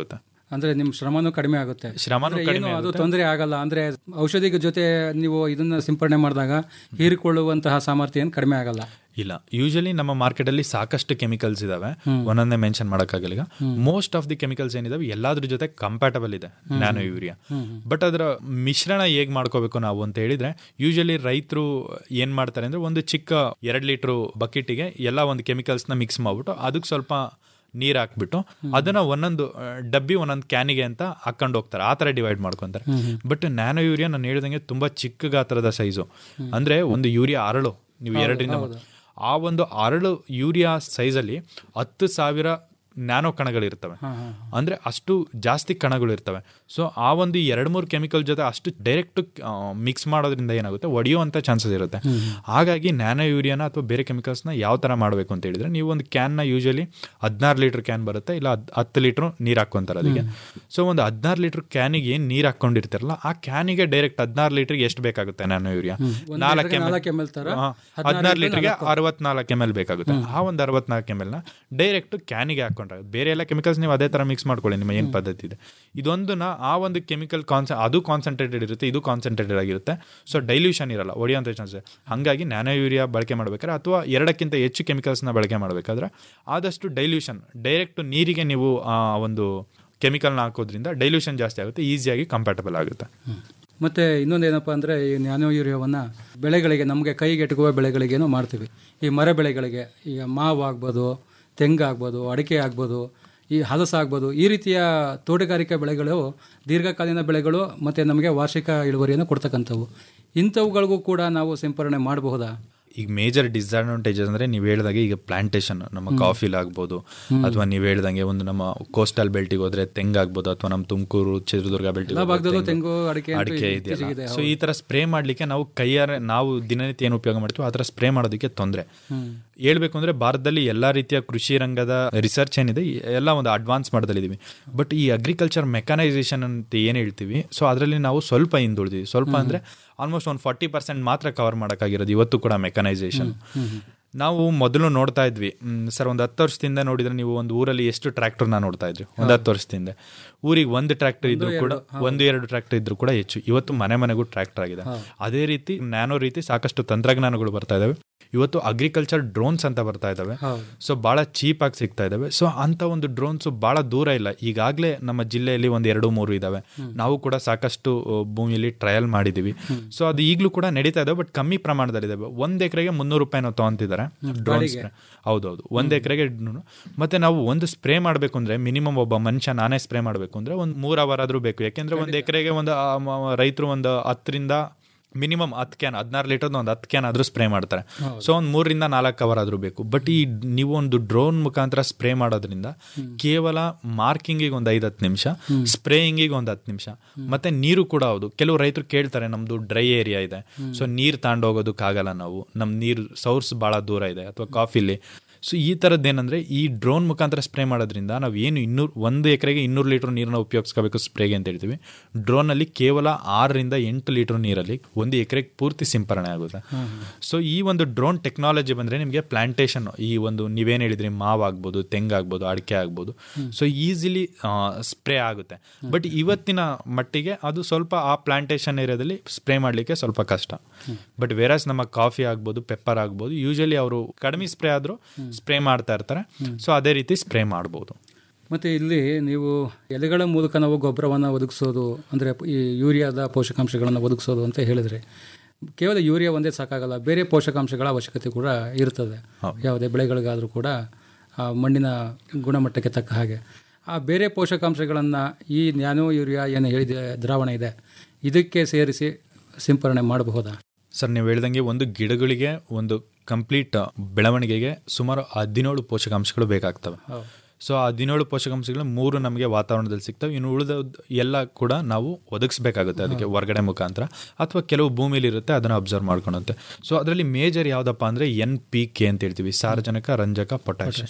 ಅಂದ್ರೆ ನಿಮ್ಮ ಶ್ರಮನೂ ಕಡಿಮೆ ಆಗುತ್ತೆ ಶ್ರಮನೂ ಅಂದ್ರೆ ಕಡಿಮೆ ಏನು ಅದು ಆಗುತ್ತೆ. ತೊಂದರೆ ಆಗಲ್ಲ ಅಂದ್ರೆ ಔಷಧಿಗೆ ಜೊತೆ ನೀವು ಇದನ್ನ ಸಿಂಪಡಣೆ ಮಾಡಿದಾಗ ಹೀರಿಕೊಳ್ಳುವಂತಹ ಸಾಮರ್ಥ್ಯ ಏನು ಕಡಿಮೆ ಆಗಲ್ಲ ಇಲ್ಲ ಯೂಶಲಿ ನಮ್ಮ ಮಾರ್ಕೆಟಲ್ಲಿ ಸಾಕಷ್ಟು ಕೆಮಿಕಲ್ಸ್ ಇದಾವೆ ಹ್ಮ್. ಒಂದೊಂದೇ ಮೆನ್ಷನ್ ಮಾಡೋಕ್ಕಾಗಲ್ಲ ಈಗ ಹ್ಮ್. ಮೋಸ್ಟ್ ಆಫ್ ದಿ ಕೆಮಿಕಲ್ಸ್ ಏನಿದಾವೆ ಎಲ್ಲಾದ್ರ ಜೊತೆ ಕಂಪ್ಯಾಟಬಲ್ ಇದೆ ಹ್ಮ್. ನ್ಯಾನೋ ಯೂರಿಯಾ ಹ್ಮ್, ಹ್ಮ್. ಬಟ್ ಅದರ ಮಿಶ್ರಣ ಹೇಗೆ ಮಾಡ್ಕೋಬೇಕು ನಾವು ಅಂತ ಹೇಳಿದ್ರೆ ಯೂಶಲಿ ರೈತರು ಏನ್ ಮಾಡ್ತಾರೆ ಅಂದ್ರೆ ಒಂದು ಚಿಕ್ಕ ಎರಡು ಲೀಟ್ರು ಬಕೆಟಿಗೆ ಎಲ್ಲ ಒಂದು ಕೆಮಿಕಲ್ಸ್ನ ಮಿಕ್ಸ್ ಮಾಡ್ಬಿಟ್ಟು ಅದಕ್ಕೆ ಸ್ವಲ್ಪ ನೀರು ಹಾಕ್ಬಿಟ್ಟು ಅದನ್ನ ಒಂದೊಂದು ಆ, ಡಬ್ಬಿ ಒಂದೊಂದು ಕ್ಯಾನಿಗೆ ಅಂತ ಹಾಕೊಂಡು ಹೋಗ್ತಾರೆ ಆ ಥರ ಡಿವೈಡ್ ಮಾಡ್ಕೊಂತಾರೆ ಹ್ಮ್, ಹ್ಮ್. ಬಟ್ ನ್ಯಾನೋ ಯೂರಿಯಾ ನಾನು ಹೇಳಿದಂಗೆ ತುಂಬಾ ಚಿಕ್ಕ ಗಾತ್ರದ ಸೈಜು ಅಂದ್ರೆ ಒಂದು ಯೂರಿಯಾ ಅರಳು ನೀವು ಹೌದು, ಎರಡರಿಂದ ಹೌದು. ಆ ಒಂದು ಅರಳು ಯೂರಿಯಾ ಸೈಜಲ್ಲಿ ಹತ್ತು ಸಾವಿರ ನ್ಯಾನೋ ಕಣಗಳಿರ್ತವೆ ಹಾ, ಹಾ, ಅಂದ್ರೆ ಅಷ್ಟು ಜಾಸ್ತಿ ಕಣಗಳು ಇರ್ತವೆ ಸೊ ಆ ಒಂದು ಎರಡು ಮೂರು ಕೆಮಿಕಲ್ ಜೊತೆ ಅಷ್ಟು ಡೈರೆಕ್ಟ್ ಮಿಕ್ಸ್ ಮಾಡೋದ್ರಿಂದ ಏನಾಗುತ್ತೆ ಒಡೆಯುವಂಥ ಚಾನ್ಸಸ್ ಇರುತ್ತೆ ಹ್ಮ್. ಹಾಗಾಗಿ ನ್ಯಾನೋ ಯೂರಿಯಾನ ಅಥವಾ ಬೇರೆ ಕೆಮಿಕಲ್ಸ್ನ ಯಾವ ಥರ ಮಾಡಬೇಕು ಅಂತ ಹೇಳಿದ್ರೆ ನೀವು ಒಂದು ಕ್ಯಾನ್ನ ಯೂಶಲಿ ಹದಿನಾರು ಲೀಟರ್ ಕ್ಯಾನ್ ಬರುತ್ತೆ ಇಲ್ಲ ಹದ್- ಹತ್ತು ಲೀಟ್ರ್ ನೀರು ಹಾಕ್ಕೊಂತಾರೆ ಅದಕ್ಕೆ ಸೊ ಒಂದು ಹದಿನಾರು ಲೀಟರ್ ಕ್ಯಾನಿಗೆ ಏನು ನೀರು ಹಾಕ್ಕೊಂಡಿರ್ತಾರಲ್ಲ ಆ ಕ್ಯಾನಿಗೆ ಡೈರೆಕ್ಟ್ ಹದಿನಾರು ಲೀಟ್ರಿಗೆ ಎಷ್ಟು ಬೇಕಾಗುತ್ತೆ ನ್ಯಾನೋ ಯೂರಿಯಾ ಹ್ಮ್. ಒಂದು ನಾಲ್ಕು ಲೀಟರ್ಗೆ ಎಮ್ ನಾಲ್ಕು ml ತರ, ಹದಿನಾರು ಹದಿನಾರು ಲೀಟರ್ಗೆ ನಾಲ್ಕು. ಅರವತ್ನಾಲ್ಕು ಎಮ್ ಎಲ್ ಬೇಕಾಗುತ್ತೆ ಆ ಒಂದು ಅರವತ್ನಾಲ್ಕು ಎಮ್ ಎಲ್ನ ಡೈರೆಕ್ಟ್ ಕ್ಯಾನಿಗೆ ಹಾಕೊಂಡ್ರೆ ಬೇರೆ ಎಲ್ಲ ಕೆಮಿಕಲ್ಸ್ ನೀವು ಅದೇ ಥರ ಮಿಕ್ಸ್ ಮಾಡ್ಕೊಳ್ಳಿ ನಿಮ್ಮ ಏನು ಪದ್ಧತಿ ಇದೆ ಇದೊಂದನ್ನ ಆ ಒಂದು ಕೆಮಿಕಲ್ ಕಾನ್ಸ ಅದು ಕಾನ್ಸಂಟ್ರೇಟೆಡ್ ಇರುತ್ತೆ ಇದು ಕಾನ್ಸಂಟ್ರೇಟೆಡ್ ಆಗಿರುತ್ತೆ ಸೊ ಡೈಲ್ಯೂಷನ್ ಇರಲ್ಲ ಹೊಡೆಯುವಂಥ ಚಾನ್ಸಸ್ ಹಾಗಾಗಿ ನ್ಯಾನೋ ಯೂರಿಯಾ ಬಳಕೆ ಮಾಡ್ಬೇಕಾದ್ರೆ ಅಥವಾ ಎರಡಕ್ಕಿಂತ ಹೆಚ್ಚು ಕೆಮಿಕಲ್ಸ್ನ ಬಳಕೆ ಮಾಡಬೇಕಾದ್ರೆ ಆದಷ್ಟು ಡೈಲ್ಯೂಷನ್ ಡೈರೆಕ್ಟ್ ನೀರಿಗೆ ನೀವು ಆ ಒಂದು ಕೆಮಿಕಲ್ನ ಹಾಕೋದ್ರಿಂದ ಡೈಲ್ಯೂಷನ್ ಜಾಸ್ತಿ ಆಗುತ್ತೆ ಈಸಿಯಾಗಿ ಕಂಪ್ಯಾಟಬಲ್ ಆಗುತ್ತೆ ಮತ್ತೆ ಇನ್ನೊಂದೇನಪ್ಪ ಅಂದರೆ ಈ ನ್ಯಾನೋ ಯೂರಿಯಾವನ್ನು ಬೆಳೆಗಳಿಗೆ ನಮಗೆ ಕೈಗೆ ಎಟುಕುವ ಬೆಳೆಗಳಿಗೇನೋ ಮಾಡ್ತೀವಿ ಈ ಮರ ಬೆಳೆಗಳಿಗೆ ಈಗ ಮಾವು ಆಗ್ಬೋದು ತೆಂಗು ಆಗ್ಬೋದು ಅಡಿಕೆ ಆಗ್ಬೋದು ಈ ಹಲಸ ಆಗ್ಬೋದು ಈ ರೀತಿಯ ತೋಟಗಾರಿಕಾ ಬೆಳೆಗಳು ದೀರ್ಘಕಾಲೀನ ಬೆಳೆಗಳು ಮತ್ತು ನಮಗೆ ವಾರ್ಷಿಕ ಇಳುವರಿಯನ್ನು ಕೊಡ್ತಕ್ಕಂಥವು ಇಂಥವುಗಳಿಗೂ ಕೂಡ ನಾವು ಸಿಂಪರಣೆ ಮಾಡಬಹುದಾ ಈಗ ಮೇಜರ್ ಡಿಸ್ಅಡ್ವಾಂಟೇಜಸ್ ಅಂದ್ರೆ ನೀವು ಹೇಳ್ದಾಗೆ ಈಗ ಪ್ಲಾಂಟೇಶನ್ ನಮ್ಮ ಹ್ಮ್. ಕಾಫಿಲ್ ಆಗ್ಬೋದು ಹ್ಮ್. ಅಥವಾ ನೀವು ಹೇಳ್ದಂಗೆ ಒಂದು ನಮ್ಮ ಕೋಸ್ಟಲ್ ಬೆಲ್ಟಿಗೆ ಹೋದ್ರೆ ತೆಂಗು ಆಗ್ಬೋದು ಅಥವಾ ನಮ್ಮ ತುಮಕೂರು ಚಿತ್ರದುರ್ಗ ಬೆಲ್ಟಿಗೆ ಎಲ್ಲ ಭಾಗದಲ್ಲೂ ತೆಂಗು, ಅಡಿಕೆ ಅಂತೂ ಅಡಿಕೆ ಇತ್ತೀಚೆಗಿದೆ, ಇದೆಯಲ್ಲ ಸೊ ಹೌದು. ಈ ತರ ಸ್ಪ್ರೇ ಮಾಡ್ಲಿಕ್ಕೆ ನಾವು ಕೈಯಾರೆ ನಾವು ದಿನನಿತ್ಯ ಏನು ಉಪಯೋಗ ಮಾಡ್ತೀವಿ ಆ ಥರ ಸ್ಪ್ರೇ ಮಾಡೋದಕ್ಕೆ ತೊಂದರೆ ಹ್ಮ್. ಹೇಳ್ಬೇಕು ಅಂದ್ರೆ ಭಾರತದಲ್ಲಿ ಎಲ್ಲಾ ರೀತಿಯ ಕೃಷಿ ರಂಗದ ರಿಸರ್ಚ್ ಏನಿದೆ ಎಲ್ಲ ಒಂದು ಅಡ್ವಾನ್ಸ್ ಮಟ್ಟದಲ್ಲಿದ್ದೀವಿ ಬಟ್ ಈ ಅಗ್ರಿಕಲ್ಚರ್ ಮೆಕನೈಸೇಷನ್ ಅಂತ ಏನು ಹೇಳ್ತೀವಿ ಸೊ ಅದರಲ್ಲಿ ನಾವು ಸ್ವಲ್ಪ ಹಿಂದುಳಿದೀವಿ ಸ್ವಲ್ಪ ಹ್ಮ್. ಅಂದ್ರೆ ಆಲ್ಮೋಸ್ಟ್ ಒಂದು ಫಾರ್ಟಿ ಪರ್ಸೆಂಟ್ ಮಾತ್ರ ಕವರ್ ಮಾಡೋಕ್ಕಾಗಿರೋದು ಇವತ್ತು ಕೂಡ ಮೆಕನೈಸೇಷನ್ ಹ್ಮ್, ಹ್ಮ್. ನಾವು ಮೊದಲು ನೋಡ್ತಾ ಇದ್ವಿ ಸರ್ ಒಂದು ಹತ್ತು ವರ್ಷದಿಂದ ನೋಡಿದ್ರೆ ನೀವು ಒಂದು ಊರಲ್ಲಿ ಎಷ್ಟು ಟ್ರ್ಯಾಕ್ಟರ್ನ ನೋಡ್ತಾ ಇದ್ರಿ ಒಂದು ಹತ್ತು ವರ್ಷದಿಂದ ಊರಿಗೆ ಒಂದು ಟ್ರ್ಯಾಕ್ಟರ್ ಇದ್ರು ಒಂದು ಕೂಡ ಎರಡು, ಹೌದು. ಒಂದು ಎರಡು ಟ್ರ್ಯಾಕ್ಟರ್ ಇದ್ರು ಕೂಡ ಹೆಚ್ಚು ಇವತ್ತು ಮನೆ ಮನೆಗೂ ಟ್ರ್ಯಾಕ್ಟರ್ ಆಗಿದೆ ಹೌದು. ಅದೇ ರೀತಿ ನ್ಯಾನೋ ರೀತಿ ಸಾಕಷ್ಟು ತಂತ್ರಜ್ಞಾನಗಳು ಬರ್ತಾ ಇದಾವೆ ಇವತ್ತು ಅಗ್ರಿಕಲ್ಚರ್ ಡ್ರೋನ್ಸ್ ಅಂತ ಬರ್ತಾ ಇದಾವೆ ಹೌದು. ಸೊ ಭಾಳ ಚೀಪಾಗಿ ಸಿಗ್ತಾ ಇದಾವೆ ಸೊ ಅಂತ ಒಂದು ಡ್ರೋನ್ಸ್ ಭಾಳ ದೂರ ಇಲ್ಲ ಈಗಾಗಲೇ ನಮ್ಮ ಜಿಲ್ಲೆಯಲ್ಲಿ ಒಂದು ಎರಡು ಮೂರು ಇದಾವೆ ನಾವು ಕೂಡ ಸಾಕಷ್ಟು ಆ, ಭೂಮಿಯಲ್ಲಿ ಟ್ರಯಲ್ ಮಾಡಿದೀವಿ ಸೊ ಅದು ಈಗಲೂ ಕೂಡ ನಡೀತಾ ಇದಾವೆ ಬಟ್ ಕಮ್ಮಿ ಪ್ರಮಾಣದಲ್ಲಿ ಇದಾವೆ ಒಂದ್ ಎಕರೆಗೆ ಮುನ್ನೂರು ರೂಪಾಯಿ ನಾವು ತಗೊಂತಿದ್ದಾರೆ ಡ್ರೋನ್ ಬಾಡಿಗೆ. ಸ್ಪ್ರೇ ಹೌದೌದು ಒಂದ್ ಎಕರೆಗೆ ಮತ್ತೆ ನಾವು ಒಂದು ಸ್ಪ್ರೇ ಮಾಡಬೇಕು ಅಂದ್ರೆ ಮಿನಿಮಮ್ ಒಬ್ಬ ಮನುಷ್ಯ ನಾನೇ ಸ್ಪ್ರೇ ಮಾಡಬೇಕು ಅಂದ್ರೆ ಒಂದು ಮೂರ್ ಅವರ್ ಆದ್ರೂ ಬೇಕು ಯಾಕೆಂದ್ರೆ ಒಂದು ಎಕರೆಗೆ ಒಂದು ರೈತರು ಒಂದು ಹತ್ತರಿಂದ ಮಿನಿಮಮ್ ಹತ್ತು ಕ್ಯಾನ್ ಹದಿನಾರು ಲೀಟರ್ದು ಒಂದು ಹತ್ತು ಕ್ಯಾನ್ ಆದ್ರೂ ಸ್ಪ್ರೇ ಮಾಡ್ತಾರೆ ಹೌದು. ಸೊ ಒಂದು ಮೂರರಿಂದ ನಾಲ್ಕು ಅವರ್ ಆದ್ರೂ ಬೇಕು ಬಟ್ ಈ ನೀವು ಒಂದು ಡ್ರೋನ್ ಮುಖಾಂತರ ಸ್ಪ್ರೇ ಮಾಡೋದ್ರಿಂದ ಕೇವಲ ಮಾರ್ಕಿಂಗಿಗೆ ಒಂದು ಐದು ಹತ್ತು ನಿಮಿಷ ಸ್ಪ್ರೇಯಿಂಗಿಗೆ ಒಂದು ಹತ್ತು ನಿಮಿಷ ಮತ್ತೆ ನೀರು ಕೂಡ ಹೌದು ಕೆಲವು ರೈತರು ಕೇಳ್ತಾರೆ ನಮ್ದು ಡ್ರೈ ಏರಿಯಾ ಇದೆ ಸೊ ನೀರು ತಾಂಡೋಗೋದಕ್ಕಾಗಲ್ಲ ನಾವು ನಮ್ಮ ನೀರು ಸೌರ್ಸ್ ಭಾಳ ದೂರ ಇದೆ ಅಥವಾ ಕಾಫಿಲಿ ಸೊ ಈ ಥರದ್ದು ಏನಂದ್ರೆ ಈ ಡ್ರೋನ್ ಮುಖಾಂತರ ಸ್ಪ್ರೇ ಮಾಡೋದ್ರಿಂದ ನಾವು ಏನು ಇನ್ನೂರು ಒಂದು ಎಕರೆಗೆ ಇನ್ನೂರು ಲೀಟರ್ ನೀರನ್ನ ಉಪಯೋಗಿಸ್ಕೋಬೇಕು ಸ್ಪ್ರೇಗೆ ಅಂತ ಹೇಳ್ತೀವಿ ಡ್ರೋನಲ್ಲಿ ಕೇವಲ ಆರರಿಂದ ಎಂಟು ಲೀಟರ್ ನೀರಲ್ಲಿ ಒಂದು ಎಕರೆಗೆ ಪೂರ್ತಿ ಸಿಂಪರಣೆ ಆಗುತ್ತೆ ಸೊ ಈ ಒಂದು ಡ್ರೋನ್ ಟೆಕ್ನಾಲಜಿ ಬಂದರೆ ನಿಮಗೆ ಪ್ಲಾಂಟೇಶನ್ ಈ ಒಂದು ನೀವೇನು ಹೇಳಿದ್ರಿ ಮಾವು ಆಗ್ಬೋದು ತೆಂಗಾಗ್ಬೋದು ಅಡಿಕೆ ಆಗ್ಬೋದು ಸೊ ಈಸಿಲಿ ಸ್ಪ್ರೇ ಆಗುತ್ತೆ ಬಟ್ ಇವತ್ತಿನ ಮಟ್ಟಿಗೆ ಅದು ಸ್ವಲ್ಪ ಆ ಪ್ಲಾಂಟೇಶನ್ ಏರಿಯಾದಲ್ಲಿ ಸ್ಪ್ರೇ ಮಾಡಲಿಕ್ಕೆ ಸ್ವಲ್ಪ ಕಷ್ಟ ಬಟ್ ವೇರಾಸ್ ನಮ್ಮ ಕಾಫಿ ಆಗ್ಬೋದು ಪೆಪ್ಪರ್ ಆಗ್ಬೋದು ಯೂಶಲಿ ಅವರು ಕಡಿಮೆ ಸ್ಪ್ರೇ ಆದರೂ ಸ್ಪ್ರೇ ಮಾಡ್ತಾ ಇರ್ತಾರೆ ಸೊ ಅದೇ ರೀತಿ ಸ್ಪ್ರೇ ಮಾಡ್ಬೋದು ಮತ್ತು ಇಲ್ಲಿ ನೀವು ಎಲೆಗಳ ಮೂಲಕ ನಾವು ಗೊಬ್ಬರವನ್ನು ಒದಗಿಸೋದು ಅಂದರೆ ಈ ಯೂರಿಯಾದ ಪೋಷಕಾಂಶಗಳನ್ನು ಒದಗಿಸೋದು ಅಂತ ಹೇಳಿದ್ರೆ ಕೇವಲ ಯೂರಿಯಾ ಒಂದೇ ಸಾಕಾಗಲ್ಲ ಬೇರೆ ಪೋಷಕಾಂಶಗಳ ಅವಶ್ಯಕತೆ ಕೂಡ ಇರ್ತದೆ ಯಾವುದೇ ಬೆಳೆಗಳಿಗಾದರೂ ಕೂಡ ಆ ಮಣ್ಣಿನ ಗುಣಮಟ್ಟಕ್ಕೆ ತಕ್ಕ ಹಾಗೆ ಆ ಬೇರೆ ಪೋಷಕಾಂಶಗಳನ್ನು ಈ ನ್ಯಾನೋ ಯೂರಿಯಾ ಏನು ಹೇಳಿದೆ ದ್ರಾವಣ ಇದೆ ಇದಕ್ಕೆ ಸೇರಿಸಿ ಸಿಂಪರಣೆ ಮಾಡಬಹುದಾ ಸರ್ ನೀವು ಹೇಳ್ದಂಗೆ ಒಂದು ಗಿಡಗಳಿಗೆ ಒಂದು ಕಂಪ್ಲೀಟ್ ಬೆಳವಣಿಗೆಗೆ ಸುಮಾರು ಹದಿನೇಳು ಪೋಷಕಾಂಶಗಳು ಬೇಕಾಗ್ತವೆ ಹೌದು. ಸೊ ಆ ಹದಿನೇಳು ಪೋಷಕಾಂಶಗಳು ಮೂರು ನಮಗೆ ವಾತಾವರಣದಲ್ಲಿ ಸಿಗ್ತವೆ ಇನ್ನು ಉಳಿದ ಎಲ್ಲ ಕೂಡ ನಾವು ಒದಗಿಸ್ಬೇಕಾಗುತ್ತೆ ಅದಕ್ಕೆ ಹೊರಗಡೆ ಮುಖಾಂತರ ಅಥವಾ ಕೆಲವು ಭೂಮಿಲಿ ಇರುತ್ತೆ ಅದನ್ನು ಅಬ್ಸರ್ವ್ ಮಾಡ್ಕೊಳುತ್ತೆ ಸೊ ಅದರಲ್ಲಿ ಮೇಜರ್ ಯಾವುದಪ್ಪ ಅಂದರೆ ಎನ್ ಪಿ ಕೆ ಅಂತ ಹೇಳ್ತೀವಿ ಸಾರಜನಕ ರಂಜಕ ಪೊಟ್ಯಾಶ್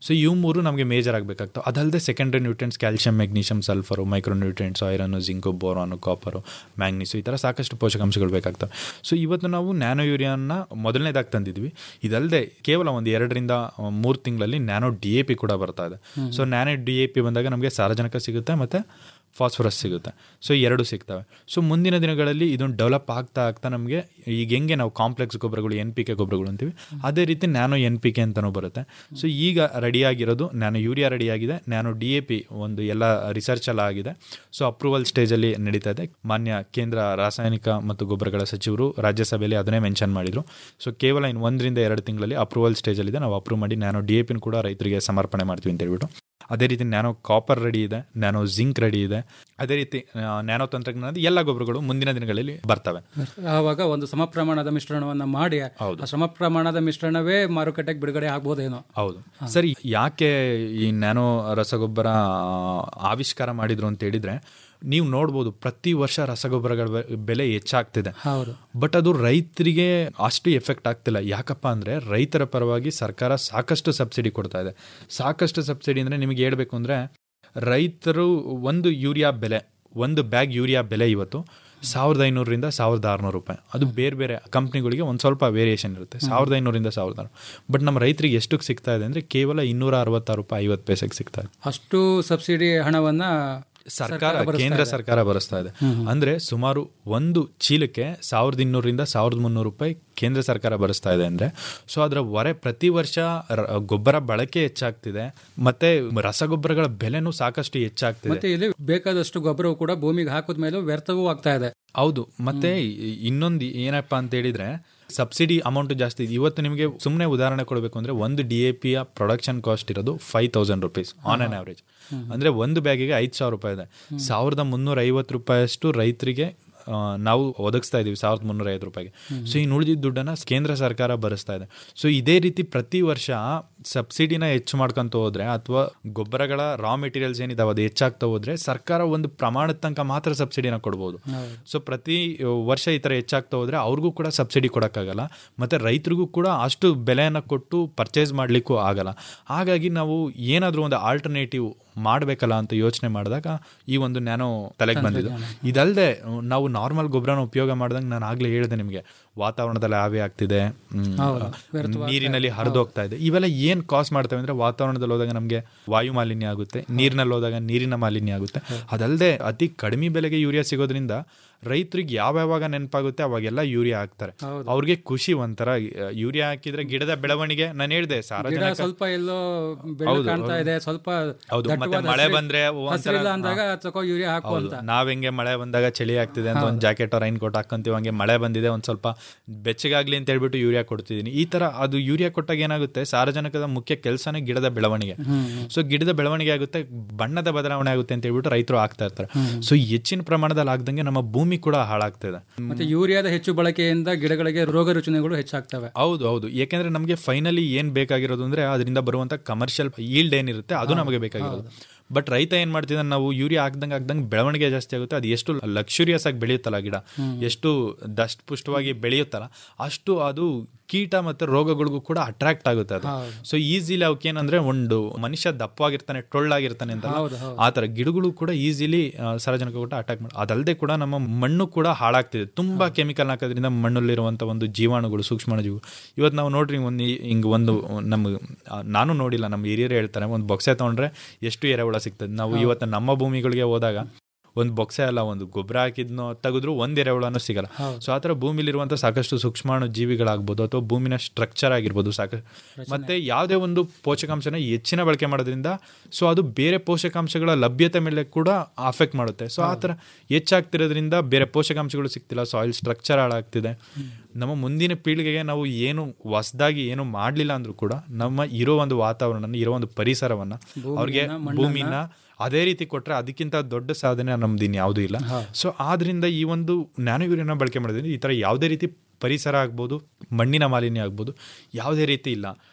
ಸೊ ಇವು ಮೂರು ನಮಗೆ ಮೇಜರ್ ಆಗಬೇಕಾಗ್ತವೆ ಅದಲ್ಲದೆ secondary nutrients calcium magnesium sulphur micro nutrients iron zinc boron copper manganese ಈ ಥರ ಸಾಕಷ್ಟು ಪೋಷಕಾಂಶಗಳು ಬೇಕಾಗ್ತವೆ ಸೊ ಇವತ್ತು ನಾವು ನ್ಯಾನೋ ಯೂರಿಯಾನ ಮೊದಲನೇದಾಗಿ ತಂದಿದ್ವಿ ಇದಲ್ಲದೆ ಕೇವಲ ಒಂದು ಎರಡರಿಂದ ಮೂರು ತಿಂಗಳಲ್ಲಿ ನ್ಯಾನೋ ಡಿ ಎ ಪಿ ಕೂಡ ಬರ್ತಾ ಇದೆ so nano D A P ಬಂದಾಗ ನಮಗೆ ಸಾರಜನಕ ಸಿಗುತ್ತೆ ಮತ್ತು ಫಾಸ್ಫರಸ್ ಸಿಗುತ್ತೆ ಸೊ ಎರಡು ಸಿಗ್ತವೆ ಸೊ ಮುಂದಿನ ದಿನಗಳಲ್ಲಿ ಇದನ್ನು ಡೆವಲಪ್ ಆಗ್ತಾ ಆಗ್ತಾ ನಮಗೆ ಈಗ ಹೆಂಗೆ ನಾವು ಕಾಂಪ್ಲೆಕ್ಸ್ ಗೊಬ್ಬರಗಳು ಎನ್ ಪಿ ಕೆ ಗೊಬ್ಬರಗಳು ಅಂತೀವಿ ಅದೇ ರೀತಿ ನ್ಯಾನೋ ಎನ್ ಪಿ ಕೆ ಅಂತಲೂ ಬರುತ್ತೆ ಸೊ ಈಗ ರೆಡಿಯಾಗಿರೋದು ನ್ಯಾನೋ ಯೂರಿಯಾ ರೆಡಿಯಾಗಿದೆ ನ್ಯಾನೋ ಡಿ ಎ ಪಿ ಒಂದು ಎಲ್ಲ ರಿಸರ್ಚ್ ಎಲ್ಲ ಆಗಿದೆ ಸೊ ಅಪ್ರೂವಲ್ ಸ್ಟೇಜಲ್ಲಿ ನಡೀತಾ ಇದೆ ಮಾನ್ಯ ಕೇಂದ್ರ ರಾಸಾಯನಿಕ ಮತ್ತು ಗೊಬ್ಬರಗಳ ಸಚಿವರು ರಾಜ್ಯಸಭೆಯಲ್ಲಿ ಅದನ್ನೇ ಮೆನ್ಷನ್ ಮಾಡಿದರು ಸೊ ಕೇವಲ ಇನ್ನು ಒಂದರಿಂದ ಎರಡು ತಿಂಗಳಲ್ಲಿ ಅಪ್ರೂವಲ್ ಸ್ಟೇಜಲ್ಲಿದೆ ನಾವು ಅಪ್ರೂವ್ ಮಾಡಿ ನ್ಯಾನೋ ಡಿ ಎ ಪಿನ ಕೂಡ ರೈತರಿಗೆ ಸಮರ್ಪಣೆ ಮಾಡ್ತೀವಿ ಅಂತ ಹೇಳ್ಬಿಟ್ಟು ಅದೇ ರೀತಿ ನ್ಯಾನೋ ಕಾಪರ್ ರೆಡಿ ಇದೆ ನ್ಯಾನೋ ಜಿಂಕ್ ರೆಡಿ ಇದೆ ಅದೇ ರೀತಿ ಆ, ನ್ಯಾನೋ ತಂತ್ರಜ್ಞಾನದ ಎಲ್ಲ ಗೊಬ್ಬರಗಳು ಮುಂದಿನ ದಿನಗಳಲ್ಲಿ ಬರ್ತವೆ ಆವಾಗ ಒಂದು ಸಮ ಪ್ರಮಾಣದ ಮಿಶ್ರಣವನ್ನ ಮಾಡಿ ಆ ಸಮ ಪ್ರಮಾಣದ ಮಿಶ್ರಣವೇ ಮಾರುಕಟ್ಟೆಗೆ ಬಿಡುಗಡೆ ಆಗ್ಬೋದೇನೋ ಹೌದು ಸರಿ ಯಾಕೆ ಈ ನ್ಯಾನೋ ರಸಗೊಬ್ಬರ ಆ, ಆವಿಷ್ಕಾರ ಮಾಡಿದ್ರು ಅಂತ ಹೇಳಿದ್ರೆ ನೀವು ನೋಡ್ಬೋದು ಪ್ರತಿ ವರ್ಷ ರಸಗೊಬ್ಬರಗಳ ಬೆ- ಬೆಲೆ ಹೆಚ್ಚಾಗ್ತಿದೆ ಹೌದು ಬಟ್ ಅದು ರೈತರಿಗೆ ಅಷ್ಟು ಎಫೆಕ್ಟ್ ಆಗ್ತಿಲ್ಲ ಯಾಕಪ್ಪ ಅಂದರೆ ರೈತರ ಪರವಾಗಿ ಸರ್ಕಾರ ಸಾಕಷ್ಟು ಸಬ್ಸಿಡಿ ಕೊಡ್ತಾ ಇದೆ ಸಾಕಷ್ಟು ಸಬ್ಸಿಡಿ ಅಂದರೆ ನಿಮಗೆ ಹೇಳಬೇಕು ಅಂದರೆ ರೈತರು ಒಂದು ಯೂರಿಯಾ ಬೆಲೆ ಒಂದು ಬ್ಯಾಗ್ ಯೂರಿಯಾ ಬೆಲೆ ಇವತ್ತು ಸಾವಿರದ ಐನೂರರಿಂದ ಸಾವಿರದ ಆರುನೂರು ರೂಪಾಯಿ ಅದು ಬೇರೆ ಬೇರೆ ಕಂಪ್ನಿಗಳಿಗೆ ಒಂದು ಸ್ವಲ್ಪ ವೇರಿಯೇಷನ್ ಇರುತ್ತೆ ಸಾವಿರದ ಐನೂರಿಂದ ಸಾವಿರದ ಆರು ಬಟ್ ನಮ್ಮ ರೈತರಿಗೆ ಎಷ್ಟಕ್ಕೆ ಸಿಗ್ತಾ ಇದೆ ಅಂದರೆ ಕೇವಲ ಇನ್ನೂರ ಅರವತ್ತಾರು ರೂಪಾಯಿ ಐವತ್ತು ಪೈಸೆಗೆ ಸಿಗ್ತಾ ಇದೆ ಅಷ್ಟು ಸಬ್ಸಿಡಿ ಹಣವನ್ನ ಸರ್ಕಾರ ಭರಿಸ್ತಾ ಕೇಂದ್ರ ಇದೆ. ಸರ್ಕಾರ ಭರಿಸ್ತಾ ಇದೆ ಅಂದ್ರೆ ಸುಮಾರು ಒಂದು ಚೀಲಕ್ಕೆ ಸಾವಿರದ ಇನ್ನೂರರಿಂದ ಸಾವಿರದ ಮುನ್ನೂರು ರೂಪಾಯಿ ಕೇಂದ್ರ ಸರ್ಕಾರ ಭರಿಸ್ತಾ ಇದೆ ಅಂದ್ರೆ ಸೊ ಅದರ ಹೊರೆ ಪ್ರತಿ ವರ್ಷ ರ- ಗೊಬ್ಬರ ಬಳಕೆ ಹೆಚ್ಚಾಗ್ತಿದೆ ಮತ್ತೆ ರಸಗೊಬ್ಬರಗಳ ಬೆಲೆನೂ ಸಾಕಷ್ಟು ಹೆಚ್ಚಾಗ್ತಿದೆ ಮತ್ತೆ ಇಲ್ಲಿ ಬೇಕಾದಷ್ಟು ಗೊಬ್ಬರವು ಕೂಡ ಭೂಮಿಗೆ ಹಾಕಿದ ಮೇಲೆ ವ್ಯರ್ಥವೂ ಆಗ್ತಾ ಇದೆ ಹೌದು ಮತ್ತೆ ಇ- ಇನ್ನೊಂದು ಏನಪ್ಪಾ ಅಂತ ಹೇಳಿದ್ರೆ ಸಬ್ಸಿಡಿ ಅಮೌಂಟ್ ಜಾಸ್ತಿ ಇದೆ ಇವತ್ತು ನಿಮಗೆ ಸುಮ್ಮನೆ ಉದಾಹರಣೆ ಕೊಡಬೇಕು ಅಂದ್ರೆ ಒಂದು ಡಿ ಎ ಪಿಯ ಪ್ರೊಡಕ್ಷನ್ ಕಾಸ್ಟ್ ಇರೋದು five thousand rupees on an average ಅಂದ್ರೆ ಒಂದು ಬ್ಯಾಗಿಗೆ ಐದು ಸಾವಿರ ರೂಪಾಯಿ ಇದೆ ಸಾವಿರದ ಮುನ್ನೂರ ಐವತ್ತು ರೂಪಾಯಿಯಷ್ಟು ರೈತರಿಗೆ ಆ, ನಾವು ಒದಗಿಸ್ತಾ ಇದೀವಿ ಸಾವಿರದ ಮುನ್ನೂರ ಐವತ್ತು ರೂಪಾಯಿಗೆ ಸೊ ಈ ಉಳಿದಿದ್ದ ದುಡ್ಡನ್ನ ಕೇಂದ್ರ ಸರ್ಕಾರ ಭರಿಸ್ತಾ ಇದೆ ಸೊ ಇದೇ ರೀತಿ ಪ್ರತಿ ವರ್ಷ ಸಬ್ಸಿಡಿನ ಹೆಚ್ಚು ಮಾಡ್ಕೊಂತ ಹೋದ್ರೆ ಅಥವಾ ಗೊಬ್ಬರಗಳ ರಾ ಮೆಟೀರಿಯಲ್ಸ್ ಏನಿದಾವೆ ಅದು ಹೆಚ್ಚಾಗ್ತಾ ಹೋದ್ರೆ ಸರ್ಕಾರ ಒಂದು ಪ್ರಮಾಣದ ತನಕ ಮಾತ್ರ ಸಬ್ಸಿಡಿನ ಕೊಡ್ಬೋದು ಸೊ ಪ್ರತಿ ವರ್ಷ ಈ ಥರ ಹೆಚ್ಚಾಗ್ತಾ ಹೋದ್ರೆ ಅವ್ರಿಗೂ ಕೂಡ ಸಬ್ಸಿಡಿ ಕೊಡೋಕ್ಕಾಗಲ್ಲ ಮತ್ತು ರೈತರಿಗೂ ಕೂಡ ಅಷ್ಟು ಬೆಲೆಯನ್ನು ಕೊಟ್ಟು ಪರ್ಚೇಸ್ ಮಾಡಲಿಕ್ಕೂ ಆಗಲ್ಲ ಹಾಗಾಗಿ ನಾವು ಏನಾದರೂ ಒಂದು ಆಲ್ಟರ್ನೇಟಿವ್ ಮಾಡಬೇಕಲ್ಲ ಅಂತ ಯೋಚನೆ ಮಾಡಿದಾಗ ಈ ಒಂದು ನ್ಯಾನೋ ತಲೆಗೆ ಬಂದಿದ್ದು ಇದಲ್ಲದೆ ನಾವು ನಾರ್ಮಲ್ ಗೊಬ್ಬರನ ಉಪಯೋಗ ಮಾಡಿದಂಗೆ ನಾನು ಆಗಲೇ ಹೇಳಿದೆ ನಿಮಗೆ ವಾತಾವರಣದಲ್ಲಿ ಆವಿ ಆಗ್ತಿದೆ ಹ್ಮ್, ಹೌದು, ವ್ಯರ್ಥವಾಗ್ತಾ ನೀರಿನಲ್ಲಿ ಹರಿದೋಗ್ತಾ ಇದೆ ಇವೆಲ್ಲ ಏನು ಕಾಸ್ ಮಾಡ್ತವೆ ಅಂದರೆ ವಾತಾವರಣದಲ್ಲಿ ಹೋದಾಗ ನಮಗೆ ವಾಯು ಮಾಲಿನ್ಯ ಆಗುತ್ತೆ ನೀರಿನಲ್ಲಿ ಹೋದಾಗ ನೀರಿನ ಮಾಲಿನ್ಯ ಆಗುತ್ತೆ ಅದಲ್ಲದೆ ಅತಿ ಕಡಿಮೆ ಬೆಲೆಗೆ ಯೂರಿಯಾ ಸಿಗೋದ್ರಿಂದ ರೈತರಿಗೆ ಯಾವ್ಯಾವಾಗ ನೆನಪಾಗುತ್ತೆ ಅವಾಗೆಲ್ಲ ಯೂರಿಯಾ ಹಾಕ್ತಾರೆ ಅವ್ರಿಗೆ ಖುಷಿ ಒಂಥರ ಆ, ಯೂರಿಯಾ ಹಾಕಿದ್ರೆ ಗಿಡದ ಬೆಳವಣಿಗೆ ನಾನು ಹೇಳಿದೆ ಗಿಡ ಸಾರಜನಕ ಸ್ವಲ್ಪ ಎಲ್ಲೋ ಬೆಳ್ಳು ಹೌದು, ಕಾಣ್ತಾ ಹೌದು. ಇದೆ ಸ್ವಲ್ಪ ಹೌದು, ಮತ್ತೆ ದಟ್ಟವಾದ ಮಳೆ ಹಸಿರು- ಬಂದ್ರೆ ಒಂಥರ- ಹಸಿರಿಲ್ಲ ಅಂದಾಗ ತಗೋ ಯೂರಿಯಾ ಹಾಕು ಹೌದು. ಅಂತ ನಾವ್ ಹೆಂಗೆ ಮಳೆ ಬಂದಾಗ ಚಳಿ ಆಗ್ತಿದೆ ಅಂತ ಒಂದು ಜಾಕೆಟ್ ರೈನ್ ಕೋಟ್ ಹಾಕೊಂತೀವಿ ಹಂಗೆ ಮಳೆ ಬಂದಿದೆ ಒಂದ್ ಸ್ವಲ್ಪ ಬೆಚ್ಚಗಾಗ್ಲಿ ಅಂತ ಹೇಳ್ಬಿಟ್ಟು ಯೂರಿಯಾ ಕೊಡ್ತಿದ್ದೀನಿ ಈ ತರ ಅದು ಯೂರಿಯಾ ಕೊಟ್ಟಾಗ ಏನಾಗುತ್ತೆ ಸಾರಜನಕದ ಮುಖ್ಯ ಕೆಲಸನೇ ಗಿಡದ ಬೆಳವಣಿಗೆ ಸೊ ಗಿಡದ ಬೆಳವಣಿಗೆ ಆಗುತ್ತೆ ಬಣ್ಣದ ಬದಲಾವಣೆ ಆಗುತ್ತೆ ಅಂತ ಹೇಳ್ಬಿಟ್ಟು ರೈತರು ಆಗ್ತಾ ಇರ್ತಾರೆ ಸೊ ಹೆಚ್ಚಿನ ಪ್ರಮಾಣದಲ್ಲಿ ಆಗ್ದಂಗೆ ನಮ್ಮ ಭೂಮಿ ಕೂಡ ಹಾಳಾಗ್ತಿದೆ ಮತ್ತೆ ಯೂರಿಯಾದ ಹೆಚ್ಚು ಬಳಕೆಯಿಂದ ಗಿಡಗಳಿಗೆ ರೋಗ ರುಚಿನಗಳು ಹೆಚ್ಚಾಗ್ತವೆ ಹೌದು ಹೌದು ಯಾಕೆಂದ್ರೆ ನಮಗೆ ಫೈನಲಿ ಏನ್ ಬೇಕಾಗಿರೋದು ಅಂದ್ರೆ ಅದರಿಂದ ಬರುವಂತ ಕಮರ್ಷಿಯಲ್ ಈಲ್ಡ್ ಏನಿರುತ್ತೆ ಅದು ನಮಗೆ ಬೇಕಾಗಿರೋದು ಬಟ್ ರೈತ ಏನ್ ಮಾಡ್ತಿದ್ದಾನೆ ನಾವು ಯೂರಿಯಾ ಹಾಕ್ದಂಗೆ ಹಾಕ್ದಂಗೆ ಬೆಳವಣಿಗೆ ಜಾಸ್ತಿ ಆಗುತ್ತೆ ಅದು ಎಷ್ಟು ಲಕ್ಸುರಿಯಸ್ ಆಗಿ ಬೆಳೆಯುತ್ತಲ್ಲ ಗಿಡ ಎಷ್ಟು ದಷ್ಟಪುಷ್ಟವಾಗಿ ಬೆಳೆಯುತ್ತಲ್ಲ ಅಷ್ಟು ಅದು ಕೀಟ ಮತ್ತೆ ರೋಗಗಳಿಗೂ ಕೂಡ ಅಟ್ರಾಕ್ಟ್ ಆಗುತ್ತೆ ಅದು ಸೊ ಈಸಿಲಿ ಅವಕ್ಕೆ ಏನಂದ್ರೆ ಒಂದು ಮನುಷ್ಯ ದಪ್ಪವಾಗಿರ್ತಾನೆ ಟೊಳ್ಳಾಗಿರ್ತಾನೆ ಅಂತ ಹೌದು, ಹೌದು. ಆ ತರ ಗಿಡಗಳು ಕೂಡ ಈಸಿಲಿ ಸಾರಜನಕ ಕೂಡ ಅಟ್ಯಾಕ್ ಮಾಡಿ ಅದಲ್ಲದೆ ಕೂಡ ನಮ್ಮ ಮಣ್ಣು ಕೂಡ ಹಾಳಾಗ್ತಿದೆ ತುಂಬಾ ಕೆಮಿಕಲ್ ಹಾಕೋದ್ರಿಂದ ಮಣ್ಣಲ್ಲಿರುವಂತ ಒಂದು ಜೀವಾಣುಗಳು ಸೂಕ್ಷ್ಮಾಣುಜೀವಿಗಳು ಇವತ್ತು ನಾವು ನೋಡ್ರಿ ಒಂದು ಹಿಂಗ್ ಒಂದು ನಮ್ಮ ಆ, ನಾನು ನೋಡಿಲ್ಲ ನಮ್ಮ ಹಿರಿಯರು ಹೇಳ್ತಾರೆ ಒಂದು ಬೊಕ್ಸೆ ತಗೊಂಡ್ರೆ ಎಷ್ಟು ಎರೆಹುಳ ಸಿಗ್ತದೆ ನಾವು ಇವತ್ತು ನಮ್ಮ ಭೂಮಿಗಳಿಗೆ ಹೋದಾಗ ಒಂದು ಬೊಕ್ಸೆ ಅಲ್ಲ ಒಂದು ಗೊಬ್ಬರ ಹಾಕಿದ್ನೋ ತೆಗೆದ್ರು ಒಂದ್ ಎರೆಹುಳನೂ ಸಿಗಲ್ಲ ಸೊ ಆ ಥರ ಭೂಮಿಲಿರುವಂಥ ಸಾಕಷ್ಟು ಸೂಕ್ಷ್ಮಾಣು ಜೀವಿಗಳಾಗ್ಬೋದು ಅಥವಾ ಭೂಮಿನ ಸ್ಟ್ರಕ್ಚರ್ ಆಗಿರ್ಬೋದು ಸಾಕಷ್ಟು ಮತ್ತೆ ಯಾವುದೇ ಒಂದು ಪೋಷಕಾಂಶನ ಹೆಚ್ಚಿನ ಬಳಕೆ ಮಾಡೋದ್ರಿಂದ ಸೊ ಅದು ಬೇರೆ ಪೋಷಕಾಂಶಗಳ ಲಭ್ಯತೆ ಮೇಲೆ ಕೂಡ ಅಫೆಕ್ಟ್ ಮಾಡುತ್ತೆ ಸೊ ಆ ಥರ ಹೆಚ್ಚಾಗ್ತಿರೋದ್ರಿಂದ ಬೇರೆ ಪೋಷಕಾಂಶಗಳು ಸಿಗ್ತಿಲ್ಲ ಸಾಯಿಲ್ ಸ್ಟ್ರಕ್ಚರ್ ಹಾಳಾಗ್ತಿದೆ ನಮ್ಮ ಮುಂದಿನ ಪೀಳಿಗೆಗೆ ನಾವು ಏನು ಹೊಸದಾಗಿ ಏನು ಮಾಡಲಿಲ್ಲ ಅಂದ್ರೂ ಕೂಡ ನಮ್ಮ ಇರೋ ಒಂದು ವಾತಾವರಣ ಇರೋ ಒಂದು ಪರಿಸರವನ್ನ ಅವ್ರಿಗೆ ಮಣ್ಣನ್ನ, ಭೂಮಿನ ಅದೇ ರೀತಿ ಕೊಟ್ರೆ ಅದಕ್ಕಿಂತ ದೊಡ್ಡ ಸಾಧನೆ ನಮ್ದು ಇನ್ಯಾವುದೂ ಇಲ್ಲ ಸೊ ಆದ್ರಿಂದ ಈ ಒಂದು ನ್ಯಾನೋ ಯೂರಿಯಾನ ಬಳಕೆ ಮಾಡೋದ್ರಿಂದ ಈ ತರ ಯಾವುದೇ ರೀತಿ ಪರಿಸರ ಆಗ್ಬೋದು ಮಣ್ಣಿನ ಮಾಲಿನ್ಯ ಆಗ್ಬೋದು ಯಾವುದೇ ರೀತಿ ಇಲ್ಲ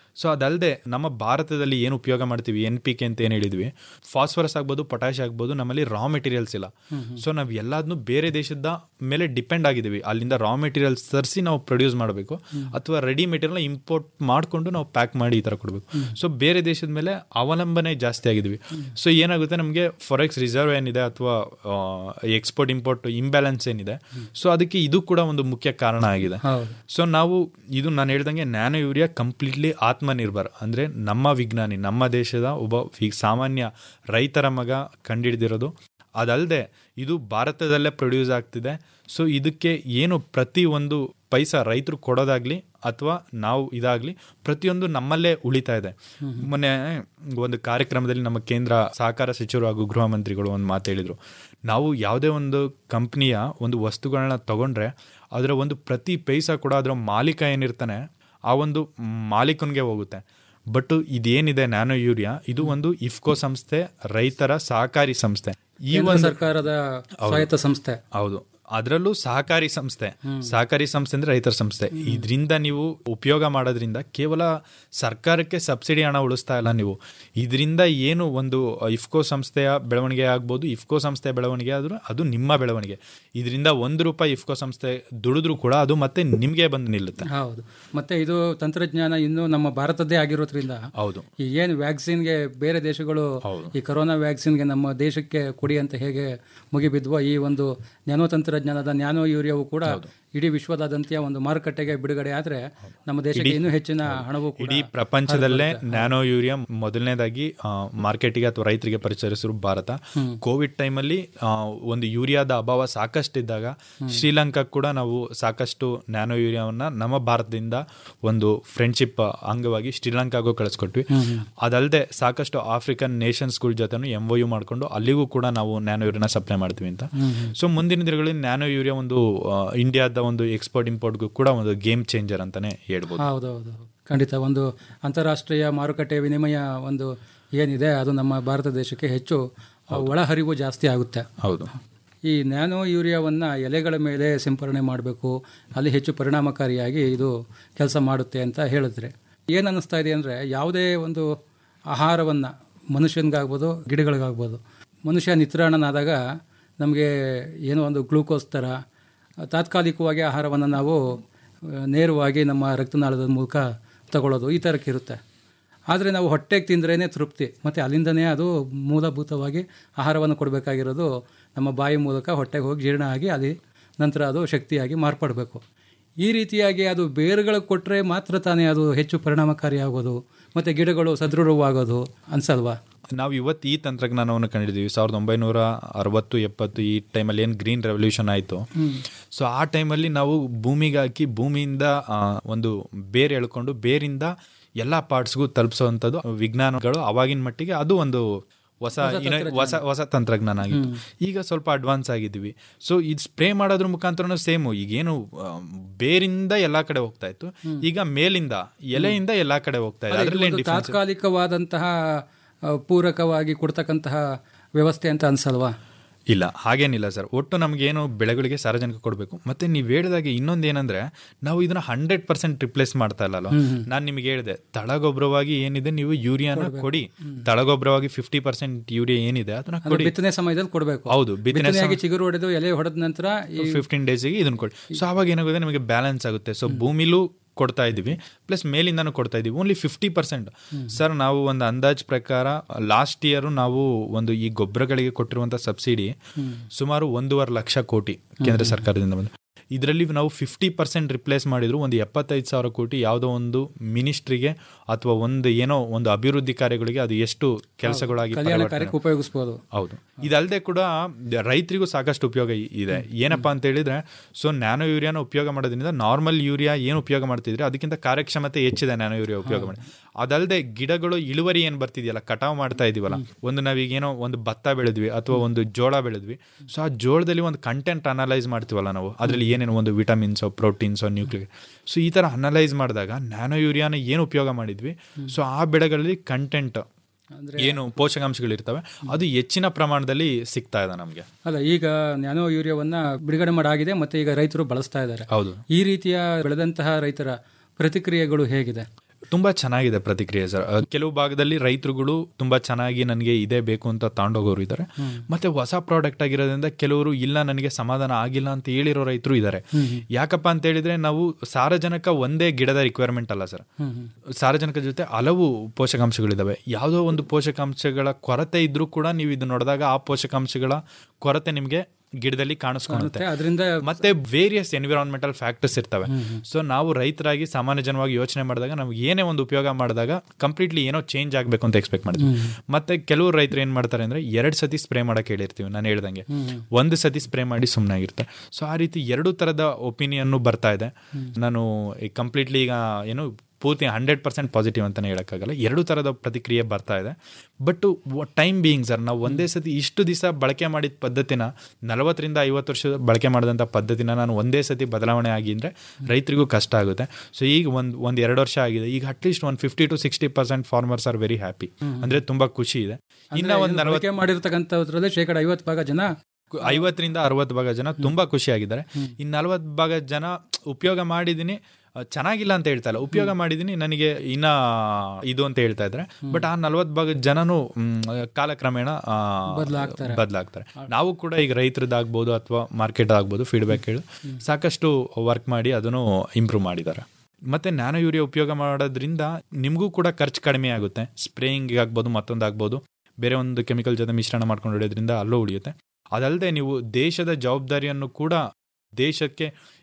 ಸೊ ಅದಲ್ಲದೆ ನಮ್ಮ ಭಾರತದಲ್ಲಿ ಏನು ಉಪಯೋಗ ಮಾಡ್ತೀವಿ ಎನ್ ಪಿ ಕೆ ಅಂತ ಏನು ಹೇಳಿದ್ವಿ ಫಾಸ್ಫರಸ್ ಆಗ್ಬೋದು ಪೊಟ್ಯಾಶ್ ಆಗ್ಬೋದು ನಮ್ಮಲ್ಲಿ ರಾ ಮೆಟೀರಿಯಲ್ಸ್ ಇಲ್ಲ ಸೊ ನಾವು ಎಲ್ಲದನ್ನು ಬೇರೆ ದೇಶದ ಮೇಲೆ ಡಿಪೆಂಡ್ ಆಗಿದ್ದೀವಿ ಅಲ್ಲಿಂದ ರಾ ಮೆಟೀರಿಯಲ್ಸ್ ತರಿಸಿ ನಾವು ಪ್ರೊಡ್ಯೂಸ್ ಮಾಡಬೇಕು ಅಥವಾ ರೆಡಿ ಮೆಟೀರಿಯಲ್ ಇಂಪೋರ್ಟ್ ಮಾಡಿಕೊಂಡು ನಾವು ಪ್ಯಾಕ್ ಮಾಡಿ ಈ ಥರ ಕೊಡಬೇಕು ಸೊ ಬೇರೆ ದೇಶದ ಮೇಲೆ ಅವಲಂಬನೆ ಜಾಸ್ತಿ ಆಗಿದ್ದೀವಿ ಸೊ ಏನಾಗುತ್ತೆ ನಮಗೆ ಫಾರೆಕ್ಸ್ ರಿಸರ್ವ್ ಏನಿದೆ ಅಥವಾ ಎಕ್ಸ್ಪೋರ್ಟ್ ಇಂಪೋರ್ಟ್ ಇಂಬ್ಯಾಲೆನ್ಸ್ ಏನಿದೆ ಸೊ ಅದಕ್ಕೆ ಇದು ಕೂಡ ಒಂದು ಮುಖ್ಯ ಕಾರಣ ಆಗಿದೆ ಸೊ ನಾವು ಇದು ನಾನು ಹೇಳ್ದಂಗೆ ನ್ಯಾನೋ ಯೂರಿಯಾ ಕಂಪ್ಲೀಟ್ಲಿ ಆತ್ಮನಿರ್ಭರ್ ಅಂದರೆ ನಮ್ಮ ವಿಜ್ಞಾನಿ ನಮ್ಮ ದೇಶದ ಒಬ್ಬ ವಿ- ಸಾಮಾನ್ಯ ರೈತರ ಮಗ ಕಂಡಿಡ್ದಿರೋದು ಅದಲ್ಲದೆ ಇದು ಭಾರತದಲ್ಲೇ ಪ್ರೊಡ್ಯೂಸ್ ಆಗ್ತಿದೆ ಸೊ ಇದಕ್ಕೆ ಏನು ಪ್ರತಿ ಒಂದು ಪೈಸಾ ರೈತರು ಕೊಡೋದಾಗ್ಲಿ ಅಥವಾ ನಾವು ಇದಾಗ್ಲಿ ಪ್ರತಿಯೊಂದು ನಮ್ಮಲ್ಲೇ ಉಳಿತಾ ಇದೆ ಮೊನ್ನೆ ಒಂದು ಕಾರ್ಯಕ್ರಮದಲ್ಲಿ ನಮ್ಮ ಕೇಂದ್ರ ಸಹಕಾರ ಸಚಿವರು ಹಾಗೂ ಗೃಹ ಮಂತ್ರಿಗಳು ಒಂದು ಮಾತು ಹೇಳಿದ್ರು ನಾವು ಯಾವುದೇ ಒಂದು ಕಂಪ್ನಿಯ ಒಂದು ವಸ್ತುಗಳನ್ನ ತಗೊಂಡ್ರೆ ಅದರ ಒಂದು ಪ್ರತಿ ಪೈಸಾ ಕೂಡ ಅದರ ಮಾಲೀಕ ಏನಿರ್ತಾನೆ ಆ ಒಂದು ಮಾಲೀಕನಿಗೆ ಹೋಗುತ್ತೆ ಬಟ್ ಇದೇನಿದೆ ನ್ಯಾನೋ ಯೂರಿಯಾ ಇದು ಒಂದು ಇಫ್ಕೋ ಸಂಸ್ಥೆ ರೈತರ ಸಹಕಾರಿ ಸಂಸ್ಥೆ ಈ ಕೇಂದ್ರ ಒಂದು ಸರ್ಕಾರದ ಹೌದು. ಸ್ವಾಯತ್ತ ಸಂಸ್ಥೆ ಹೌದು ಅದರಲ್ಲೂ ಸಹಕಾರಿ ಸಂಸ್ಥೆ ಸಹಕಾರಿ ಸಂಸ್ಥೆ ಅಂದ್ರೆ ರೈತರ ಸಂಸ್ಥೆ ಇದರಿಂದ ನೀವು ಉಪಯೋಗ ಮಾಡೋದ್ರಿಂದ ಕೇವಲ ಸರ್ಕಾರಕ್ಕೆ ಸಬ್ಸಿಡಿ ಹಣ ಉಳಿಸ್ತಾ ಇಲ್ಲ ನೀವು ಇದರಿಂದ ಏನು ಒಂದು ಇಫ್ಕೋ ಸಂಸ್ಥೆಯ ಬೆಳವಣಿಗೆ ಆಗ್ಬೋದು ಇಫ್ಕೋ ಸಂಸ್ಥೆಯ ಬೆಳವಣಿಗೆ ಆದ್ರೂ ಅದು ನಿಮ್ಮ ಬೆಳವಣಿಗೆ ಇದರಿಂದ ಒಂದು ರೂಪಾಯಿ ಇಫ್ಕೋ ಸಂಸ್ಥೆ ದುಡಿದ್ರೂ ಕೂಡ ಅದು ಮತ್ತೆ ನಿಮಗೆ ಬಂದು ನಿಲ್ಲುತ್ತೆ ಹೌದು ಮತ್ತೆ ಇದು ತಂತ್ರಜ್ಞಾನ ಇನ್ನು ನಮ್ಮ ಭಾರತದ್ದೇ ಆಗಿರೋದ್ರಿಂದ ಹೌದು ಈ ಏನು ವ್ಯಾಕ್ಸಿನ್ಗೆ ಬೇರೆ ದೇಶಗಳು ಈ ಕೊರೋನಾ ವ್ಯಾಕ್ಸಿನ್ಗೆ ನಮ್ಮ ದೇಶಕ್ಕೆ ಕೊಡಿ ಅಂತ ಹೇಗೆ ಮುಗಿಬಿದ್ವೋ ಈ ಒಂದು ನ್ಯಾನೋ ತಂತ್ರಜ್ಞಾನದ ನ್ಯಾನೋ ಯೂರಿಯಾವು ಕೂಡ ಇಡೀ ವಿಶ್ವದಾದ್ಯಂತ ಒಂದು ಮಾರುಕಟ್ಟೆಗೆ ಬಿಡುಗಡೆ ಆದ್ರೆ ನಮ್ಮ ದೇಶಕ್ಕೆ ಇಡೀ- ಇನ್ನೂ ಹೆಚ್ಚಿನ ಹಣವು ಕೂಡ ಇಡೀ ಪ್ರಪಂಚದಲ್ಲೇ ನ್ಯಾನೋ ಯೂರಿಯಾ ಮೊದಲನೇದಾಗಿ ಮಾರ್ಕೆಟಿಗೆ ಅಥವಾ ರೈತರಿಗೆ ಪರಿಚಯಿಸಿರು ಭಾರತ ಕೋವಿಡ್ ಟೈಮಲ್ಲಿ ಒಂದು ಯೂರಿಯಾದ ಅಭಾವ ಸಾಕಷ್ಟಿದ್ದಾಗ ಶ್ರೀಲಂಕಾ ಕೂಡ ನಾವು ಸಾಕಷ್ಟು ನ್ಯಾನೋ ಯೂರಿಯಾವನ್ನ ನಮ್ಮ ಭಾರತದಿಂದ ಒಂದು ಫ್ರೆಂಡ್ಶಿಪ್ ಅಂಗವಾಗಿ ಶ್ರೀಲಂಕಾಗೂ ಕಳಿಸ್ಕೊಟ್ವಿ ಅದಲ್ಲದೆ ಸಾಕಷ್ಟು ಆಫ್ರಿಕನ್ ನೇಷನ್ಸ್ಗಳ ಜೊತೆ ಎಂ ಒ ಯು ಮಾಡಿಕೊಂಡು ಅಲ್ಲಿಗೂ ಕೂಡ ನಾವು ನ್ಯಾನೋ ಯೂರಿಯಾನ ಸಪ್ಲೈ ಮಾಡ್ತೀವಿ ಅಂತ ಸೊ ಮುಂದಿನ ದಿನಗಳಲ್ಲಿ ನ್ಯಾನೋ ಯೂರಿಯಾ ಒಂದು ಆ, ಇಂಡಿಯಾದ ಒಂದು ಎಕ್ಸ್ಪೋರ್ಟ್ ಇಂಪೋರ್ಟ್ಗೂ ಕೂಡ ಒಂದು ಗೇಮ್ ಚೇಂಜರ್ ಅಂತಾನೆ ಹೇಳ್ಬೋದು ಹೌದೌದು ಖಂಡಿತ ಒಂದು ಅಂತಾರಾಷ್ಟ್ರೀಯ ಮಾರುಕಟ್ಟೆ ವಿನಿಮಯ ಒಂದು ಏನಿದೆ ಅದು ನಮ್ಮ ಭಾರತ ದೇಶಕ್ಕೆ ಹೆಚ್ಚು ಆ, ಒಳಹರಿವು ಜಾಸ್ತಿ ಆಗುತ್ತೆ ಹೌದು ಈ ನ್ಯಾನೋ ಯೂರಿಯಾವನ್ನು ಎಲೆಗಳ ಮೇಲೆ ಸಿಂಪರಣೆ ಮಾಡಬೇಕು ಅಲ್ಲಿ ಹೆಚ್ಚು ಪರಿಣಾಮಕಾರಿಯಾಗಿ ಇದು ಕೆಲಸ ಮಾಡುತ್ತೆ ಅಂತ ಹೇಳಿದ್ರೆ ಏನು ಅನ್ನಿಸ್ತಾ ಇದೆ ಅಂದರೆ ಯಾವುದೇ ಒಂದು ಆಹಾರವನ್ನು ಮನುಷ್ಯನಿಗಾಗ್ಬೋದು ಗಿಡಗಳಿಗಾಗ್ಬೋದು ಮನುಷ್ಯ ನಿತ್ರಾಣನಾದಾಗ ನಮಗೆ ಏನೋ ಒಂದು ಗ್ಲೂಕೋಸ್ ಥರ ತಾತ್ಕಾಲಿಕವಾಗಿ ಆಹಾರವನ್ನು ನಾವು ಆ, ನೇರವಾಗಿ ನಮ್ಮ ರಕ್ತನಾಳದ ಮೂಲಕ ತಗೊಳ್ಳೋದು ಈ ಥರಕ್ಕಿರುತ್ತೆ ಆದರೆ ನಾವು ಹೊಟ್ಟೆಗೆ ತಿಂದ್ರೇ ತೃಪ್ತಿ ಮತ್ತು ಅಲ್ಲಿಂದನೇ ಅದು ಮೂಲಭೂತವಾಗಿ ಆಹಾರವನ್ನು ಕೊಡಬೇಕಾಗಿರೋದು ನಮ್ಮ ಬಾಯಿ ಮೂಲಕ ಹೊಟ್ಟೆಗೆ ಹೋಗಿ ಜೀರ್ಣ ಆಗಿ ಅಲ್ಲಿ ನಂತರ ಅದು ಶಕ್ತಿಯಾಗಿ ಮಾರ್ಪಡಬೇಕು ಈ ರೀತಿಯಾಗಿ ಅದು ಬೇರುಗಳಿಗೆ ಕೊಟ್ಟರೆ ಮಾತ್ರ ತಾನೇ ಅದು ಹೆಚ್ಚು ಪರಿಣಾಮಕಾರಿ ಆಗೋದು ಮತ್ತು ಗಿಡಗಳು ಸದೃಢವಾಗೋದು ಅನ್ಸಲ್ವಾ ನಾವು ಇವತ್ತು ಈ ತಂತ್ರಜ್ಞಾನವನ್ನು ಕಂಡಿದ್ದೀವಿ ಸಾವಿರದ ಒಂಬೈನೂರ ಅರವತ್ತು ಎಪ್ಪತ್ತು ಈ ಟೈಮಲ್ಲಿ ಏನು ಗ್ರೀನ್ ರೆವಲ್ಯೂಷನ್ ಆಯಿತು ಸೊ ಆ ಟೈಮಲ್ಲಿ ನಾವು ಭೂಮಿಗೆ ಹಾಕಿ ಭೂಮಿಯಿಂದ ಆ, ಒಂದು ಬೇರೆ ಎಳ್ಕೊಂಡು ಬೇರಿಂದ ಎಲ್ಲ ಪಾರ್ಟ್ಸ್ಗೂ ತಲುಪಿಸುವಂಥದ್ದು ವಿಜ್ಞಾನಗಳು ಅವಾಗಿನ ಮಟ್ಟಿಗೆ ಅದು ಒಂದು ಹೊಸ ಹೊಸ ಇನ್ನ- ತಂತ್ರಜ್ಞಾನ. ಹೊಸ ಹೊಸ ತಂತ್ರಜ್ಞಾನ ಆಗಿತ್ತು ಈಗ ಸ್ವಲ್ಪ ಅಡ್ವಾನ್ಸ್ ಆಗಿದ್ದೀವಿ ಸೊ ಇದು ಸ್ಪ್ರೇ ಮಾಡೋದ್ರ ಮುಖಾಂತರ ಸೇಮು ಈಗೇನು ಆ, ಬೇರಿಂದ ಎಲ್ಲಾ ಕಡೆ ಹೋಗ್ತಾ ಇತ್ತು ಈಗ ಮೇಲಿಂದ ಎಲೆಯಿಂದ ಎಲ್ಲಾ ಕಡೆ ಹೋಗ್ತಾ ಇದೆ ಅದೇ ಇದು ಅದ್ರಲ್ಲಿ ಒಂದು ಡಿಫ್ರೆನ್ಸ್ ತಾತ್ಕಾಲಿಕವಾದಂತಹ ಆ, ಪೂರಕವಾಗಿ ಕೊಡ್ತಕ್ಕಂತಹ ವ್ಯವಸ್ಥೆ ಅಂತ ಅನ್ಸಲ್ವಾ ಇಲ್ಲ ಹಾಗೇನಿಲ್ಲ ಸರ್ ಒಟ್ಟು ನಮಗೇನು ಬೆಳೆಗಳಿಗೆ ಸಾರ್ವಜನಿಕ ಕೊಡಬೇಕು ಮತ್ತೆ ನೀವು ಹೇಳಿದಾಗೆ ಇನ್ನೊಂದು ಏನಂದ್ರೆ ನಾವು ಇದನ್ನ ಹಂಡ್ರೆಡ್ ಪರ್ಸೆಂಟ್ ರಿಪ್ಲೇಸ್ ಮಾಡ್ತಾ ಇಲ್ಲ ಹ್ಮ್. ನಾನು ನಿಮಗೆ ಹೇಳಿದೆ ತಳಗೊಬ್ಬರವಾಗಿ ಏನಿದೆ ನೀವು ಯೂರಿಯಾನ ಕೊಡಿ ತಳಗೊಬ್ಬರವಾಗಿ ಫಿಫ್ಟಿ ಪರ್ಸೆಂಟ್ ಯೂರಿಯಾ ಏನಿದೆ ಅದನ್ನ ಅದು ಕೊಡಿ ಬಿತ್ತನೆ ಸಮಯದಲ್ಲಿ ಕೊಡಬೇಕು ಹೌದು ಬಿತ್ತನೆ ಬಿತ್ತನೆಯಾಗಿ ಚಿಗುರು ಹೊಡೆದು ಎಲೆ ಹೊಡೆದ ನಂತರ ಈ ಫಿಫ್ಟೀನ್ ಡೇಸಿಗೆ ಇದನ್ನ ಕೊಡಿ ಸೊ ಅವಾಗ ಏನಾಗುತ್ತೆ ನಮಗೆ ಬ್ಯಾಲೆನ್ಸ್ ಆಗುತ್ತೆ ಸೊ ಭೂಮಿಲೂ ಕೊಡ್ತಾ ಇದ್ದೀವಿ ಪ್ಲಸ್ ಮೇಲಿಂದನೂ ಕೊಡ್ತಾ ಇದ್ದೀವಿ ಓನ್ಲಿ ಫಿಫ್ಟಿ ಪರ್ಸೆಂಟ್ ಸರ್ ನಾವು ಒಂದು ಅಂದಾಜ್ ಪ್ರಕಾರ ಲಾಸ್ಟ್ ಇಯರ್ ನಾವು ಒಂದು ಈ ಗೊಬ್ಬರಗಳಿಗೆ ಕೊಟ್ಟಿರುವಂಥ ಸಬ್ಸಿಡಿ ಸುಮಾರು ಒಂದೂವರೆ ಲಕ್ಷ ಕೋಟಿ ಕೇಂದ್ರ ಸರ್ಕಾರದಿಂದ ಬಂದು ಇದರಲ್ಲಿ ನಾವು ಫಿಫ್ಟಿ ಪರ್ಸೆಂಟ್ ರಿಪ್ಲೇಸ್ ಮಾಡಿದ್ರು ಒಂದು ಎಪ್ಪತ್ತೈದು ಸಾವಿರ ಕೋಟಿ ಯಾವುದೋ ಒಂದು ಮಿನಿಸ್ಟ್ರಿಗೆ ಅಥವಾ ಒಂದು ಏನೋ ಒಂದು ಅಭಿವೃದ್ಧಿ ಕಾರ್ಯಗಳಿಗೆ ಅದು ಎಷ್ಟು ಕೆಲಸಗಳಾಗಿ ಕಲ್ಯಾಣ ಪರಿವರ್ತನೆ- ಕಾರ್ಯಕ್ಕೆ ಉಪಯೋಗಿಸ್ಬೋದು ಹೌದು ಇದಲ್ಲದೆ ಕೂಡ ರೈತರಿಗೂ ಸಾಕಷ್ಟು ಉಪಯೋಗ ಇ- ಇದೆ ಏನಪ್ಪಾ ಅಂತ ಹೇಳಿದ್ರೆ ಸೊ ನ್ಯಾನೋ ಯೂರಿಯಾನ ಉಪಯೋಗ ಮಾಡೋದ್ರಿಂದ ನಾರ್ಮಲ್ ಯೂರಿಯಾ ಏನು ಉಪಯೋಗ ಮಾಡ್ತಿದ್ರೆ ಅದಕ್ಕಿಂತ ಕಾರ್ಯಕ್ಷಮತೆ ಹೆಚ್ಚಿದೆ ನ್ಯಾನೋ ಯೂರಿಯಾ ಉಪಯೋಗ ಮಾಡಿ ಅದಲ್ಲದೆ ಗಿಡಗಳು ಇಳುವರಿ ಏನು ಬರ್ತಿದೆಯಲ್ಲ ಕಟಾವು ಮಾಡ್ತಾ ಇದೀವಲ್ಲ ಒಂದು ನಾವೀಗೇನೋ ಒಂದು ಭತ್ತ ಬೆಳೆದ್ವಿ ಅಥವಾ ಒಂದು ಜೋಳ ಬೆಳೆದ್ವಿ ಸೊ ಆ ಜೋಳದಲ್ಲಿ ಒಂದು ಕಂಟೆಂಟ್ ಅನಲೈಸ್ ಮಾಡ್ತೀವಲ್ಲ ನಾವು ಅದರಲ್ಲಿ ಏನೇನು ಒಂದು ವಿಟಮಿನ್ಸೋ ಪ್ರೋಟೀನ್ಸೋ ನ್ಯೂಕ್ಲಿಯರ್ ಸೊ ಈ ಥರ ಅನಲೈಸ್ ಮಾಡಿದಾಗ ನ್ಯಾನೋ ಯೂರಿಯಾನ ಏನು ಉಪಯೋಗ ಮಾಡಿದ್ವಿ ಸೊ ಆ ಬೆಳೆಗಳಲ್ಲಿ ಕಂಟೆಂಟ್ ಏನು ಪೋಷಕಾಂಶಗಳಿರ್ತವೆ ಅದು ಹೆಚ್ಚಿನ ಪ್ರಮಾಣದಲ್ಲಿ ಸಿಗ್ತಾ ಇದೆ ನಮಗೆ ಅಲ್ಲ ಈಗ ನ್ಯಾನೋ ಯೂರಿಯಾವನ್ನ ಬಿಡುಗಡೆ ಮಾಡಾಗಿದೆ ಮತ್ತೆ ಈಗ ರೈತರು ಬಳಸ್ತಾ ಇದ್ದಾರೆ ಹೌದು ಈ ರೀತಿಯ ಬೆಳೆದಂತಹ ರೈತರ ಪ್ರತಿಕ್ರಿಯೆಗಳು ಹೇಗಿದೆ ತುಂಬಾ ಚೆನ್ನಾಗಿದೆ ಪ್ರತಿಕ್ರಿಯೆ ಸರ್ ಅಹ್, ಕೆಲವು ಭಾಗದಲ್ಲಿ ರೈತರುಗಳು ತುಂಬಾ ಚೆನ್ನಾಗಿ ನನಗೆ ಇದೇ ಬೇಕು ಅಂತ ತಗೊಂಡೋಗೋರು ಇದ್ದಾರೆ ಹ್ಮ್. ಮತ್ತೆ ಹೊಸ ಪ್ರಾಡಕ್ಟ್ ಆಗಿರೋದ್ರಿಂದ ಕೆಲವರು ಇಲ್ಲ ನನಗೆ ಸಮಾಧಾನ ಆಗಿಲ್ಲ ಅಂತ ಹೇಳಿರೋ ರೈತರು ಇದ್ದಾರೆ ಹ್ಮ್. ಯಾಕಪ್ಪ ಅಂತ ಹೇಳಿದ್ರೆ ನಾವು ಸಾರಜನಕ ಒಂದೇ ಗಿಡದ ರಿಕ್ವೈರ್ಮೆಂಟ್ ಅಲ್ಲ ಸರ್ ಹ್ಮ್, ಹ್ಮ್. ಸಾರಜನಕ ಜೊತೆ ಹಲವು ಪೋಷಕಾಂಶಗಳಿದಾವೆ ಯಾವುದೋ ಒಂದು ಪೋಷಕಾಂಶಗಳ ಕೊರತೆ ಇದ್ರೂ ಕೂಡ ನೀವು ಇದು ನೋಡಿದಾಗ ಆ ಪೋಷಕಾಂಶಗಳ ಕೊರತೆ ನಿಮಗೆ ಗಿಡದಲ್ಲಿ ಕಾಣಿಸ್ಕೊಳ್ಳುತ್ತೆ ಕಾಣುತ್ತೆ. ಅದ್ರಿಂದ ಮತ್ತೆ ವೇರಿಯಸ್ ಎನ್ವಿರಾನ್ಮೆಂಟಲ್ ಫ್ಯಾಕ್ಟರ್ಸ್ ಇರ್ತವೆ ಸೊ ನಾವು ರೈತರಾಗಿ ಸಾಮಾನ್ಯ ಜನವಾಗಿ ಯೋಚನೆ ಮಾಡಿದಾಗ ನಾವು ಏನೇ ಒಂದು ಉಪಯೋಗ ಮಾಡಿದಾಗ ಕಂಪ್ಲೀಟ್ಲಿ ಏನೋ ಚೇಂಜ್ ಆಗಬೇಕು ಅಂತ ಎಕ್ಸ್ಪೆಕ್ಟ್ ಮಾಡ್ತೀವಿ ಹ್ಮ್. ಮತ್ತೆ ಕೆಲವು ರೈತರು ಏನ್ ಮಾಡ್ತಾರೆ ಅಂದ್ರೆ ಎರಡ್ ಸತಿ ಸ್ಪ್ರೇ ಮಾಡಕ್ ಹೇಳಿರ್ತೀವಿ ನಾನು ಹೇಳ್ದಂಗೆ ಹ್ಮ್. ಒಂದು ಸತಿ ಸ್ಪ್ರೇ ಮಾಡಿ ಸುಮ್ಮನೆ ಆಗಿರ್ತಾರೆ ಸೊ ಆ ರೀತಿ ಎರಡು ತರದ ಒಪಿನಿಯನ್ ಬರ್ತಾ ಇದೆ ನಾನು ಕಂಪ್ಲೀಟ್ಲಿ ಈಗ ಏನು ಪೂರ್ತಿ ಹಂಡ್ರೆಡ್ ಪರ್ಸೆಂಟ್ ಪಾಸಿಟಿವ್ ಅಂತಾನೆ ಹೇಳಕ್ಕಾಗಲ್ಲ ಎರಡು ತರದ ಪ್ರತಿಕ್ರಿಯೆ ಬರ್ತಾ ಇದೆ ಬಟ್ ಟೈಮ್ ಬೀಯಿಂಗ್ ಸರ್ ನಾವು ಒಂದೇ ಸತಿ ಇಷ್ಟು ದಿವಸ ಬಳಕೆ ಮಾಡಿದ ಪದ್ಧತಿನ ನಲವತ್ತರಿಂದ ಐವತ್ತು ವರ್ಷ ಬಳಕೆ ಮಾಡಿದಂಥ ಪದ್ಧತಿನ ನಾನು ಒಂದೇ ಸತಿ ಬದಲಾವಣೆ ಆಗಿದ್ರೆ ರೈತರಿಗೂ ಕಷ್ಟ ಆಗುತ್ತೆ ಸೊ ಈಗ ಒಂದು ಒಂದು ಎರಡು ವರ್ಷ ಆಗಿದೆ ಈಗ ಅಟ್ಲೀಸ್ಟ್ ಒಂದು fifty to sixty percent farmers are very happy hmm. ಅಂದ್ರೆ ತುಂಬಾ ಖುಷಿ ಇದೆ ಇನ್ನ ಅಂದ್ರೆ ಒಂದು ಇದನ್ನ ನಲವತ್ತು ಬಳಕೆ ಮಾಡಿರ್ತಕ್ಕಂಥದ್ರಲ್ಲಿ ಶೇಕಡ ಐವತ್ತು ಭಾಗ ಜನ ಐವತ್ತರಿಂದ ಅರವತ್ತು ಭಾಗ ಜನ ತುಂಬಾ ಖುಷಿಯಾಗಿದ್ದಾರೆ ಇನ್ನು ನಲವತ್ತು ಭಾಗ ಜನ ಉಪಯೋಗ ಮಾಡಿದೀನಿ ಅಹ್, ಚೆನ್ನಾಗಿಲ್ಲ ಅಂತ ಹೇಳ್ತಾ ಇಲ್ಲ ಉಪಯೋಗ ಮಾಡಿದೀನಿ ನನಗೆ ಇನ್ನ ಇದು ಅಂತ ಹೇಳ್ತಾ ಇದ್ದಾರೆ ಬಟ್ ಆ ನಲವತ್ತು ಭಾಗ ಜನನು ಮ್, ಕಾಲಕ್ರಮೇಣ ಆ, ಬದ್ಲಾಗ್ತಾರೆ. ಬದ್ಲಾಗ್ತಾರೆ ನಾವು ಕೂಡ ಈಗ ರೈತರದ್ದಾಗ್ಬೋದು ಅಥವಾ ಮಾರ್ಕೆಟ್ ಆಗ್ಬೋದು ಫೀಡ್ಬ್ಯಾಕ್ ಹೇಳಿ ಸಾಕಷ್ಟು ವರ್ಕ್ ಮಾಡಿ ಅದನ್ನು ಇಂಪ್ರೂವ್ ಮಾಡಿದ್ದಾರೆ ಮತ್ತೆ ನ್ಯಾನೋ ಯೂರಿಯಾ ಉಪಯೋಗ ಮಾಡೋದ್ರಿಂದ ನಿಮಗೂ ಕೂಡ ಖರ್ಚು ಕಡಿಮೆ ಆಗುತ್ತೆ ಸ್ಪ್ರೇಯಿಂಗ್ ಆಗ್ಬೋದು ಮತ್ತೊಂದು ಆಗ್ಬೋದು ಬೇರೆ ಒಂದು ಕೆಮಿಕಲ್ ಜೊತೆ ಮಿಶ್ರಣ ಮಾಡ್ಕೊಂಡು ಹೊಡೆಯೋದ್ರಿಂದ ಅಲ್ಲೂ ಉಳಿಯುತ್ತೆ ಅದಲ್ಲದೆ ನೀವು ದೇಶದ ಜವಾಬ್ದಾರಿಯನ್ನು ಕೂಡ ದೇಶಕ್ಕೆ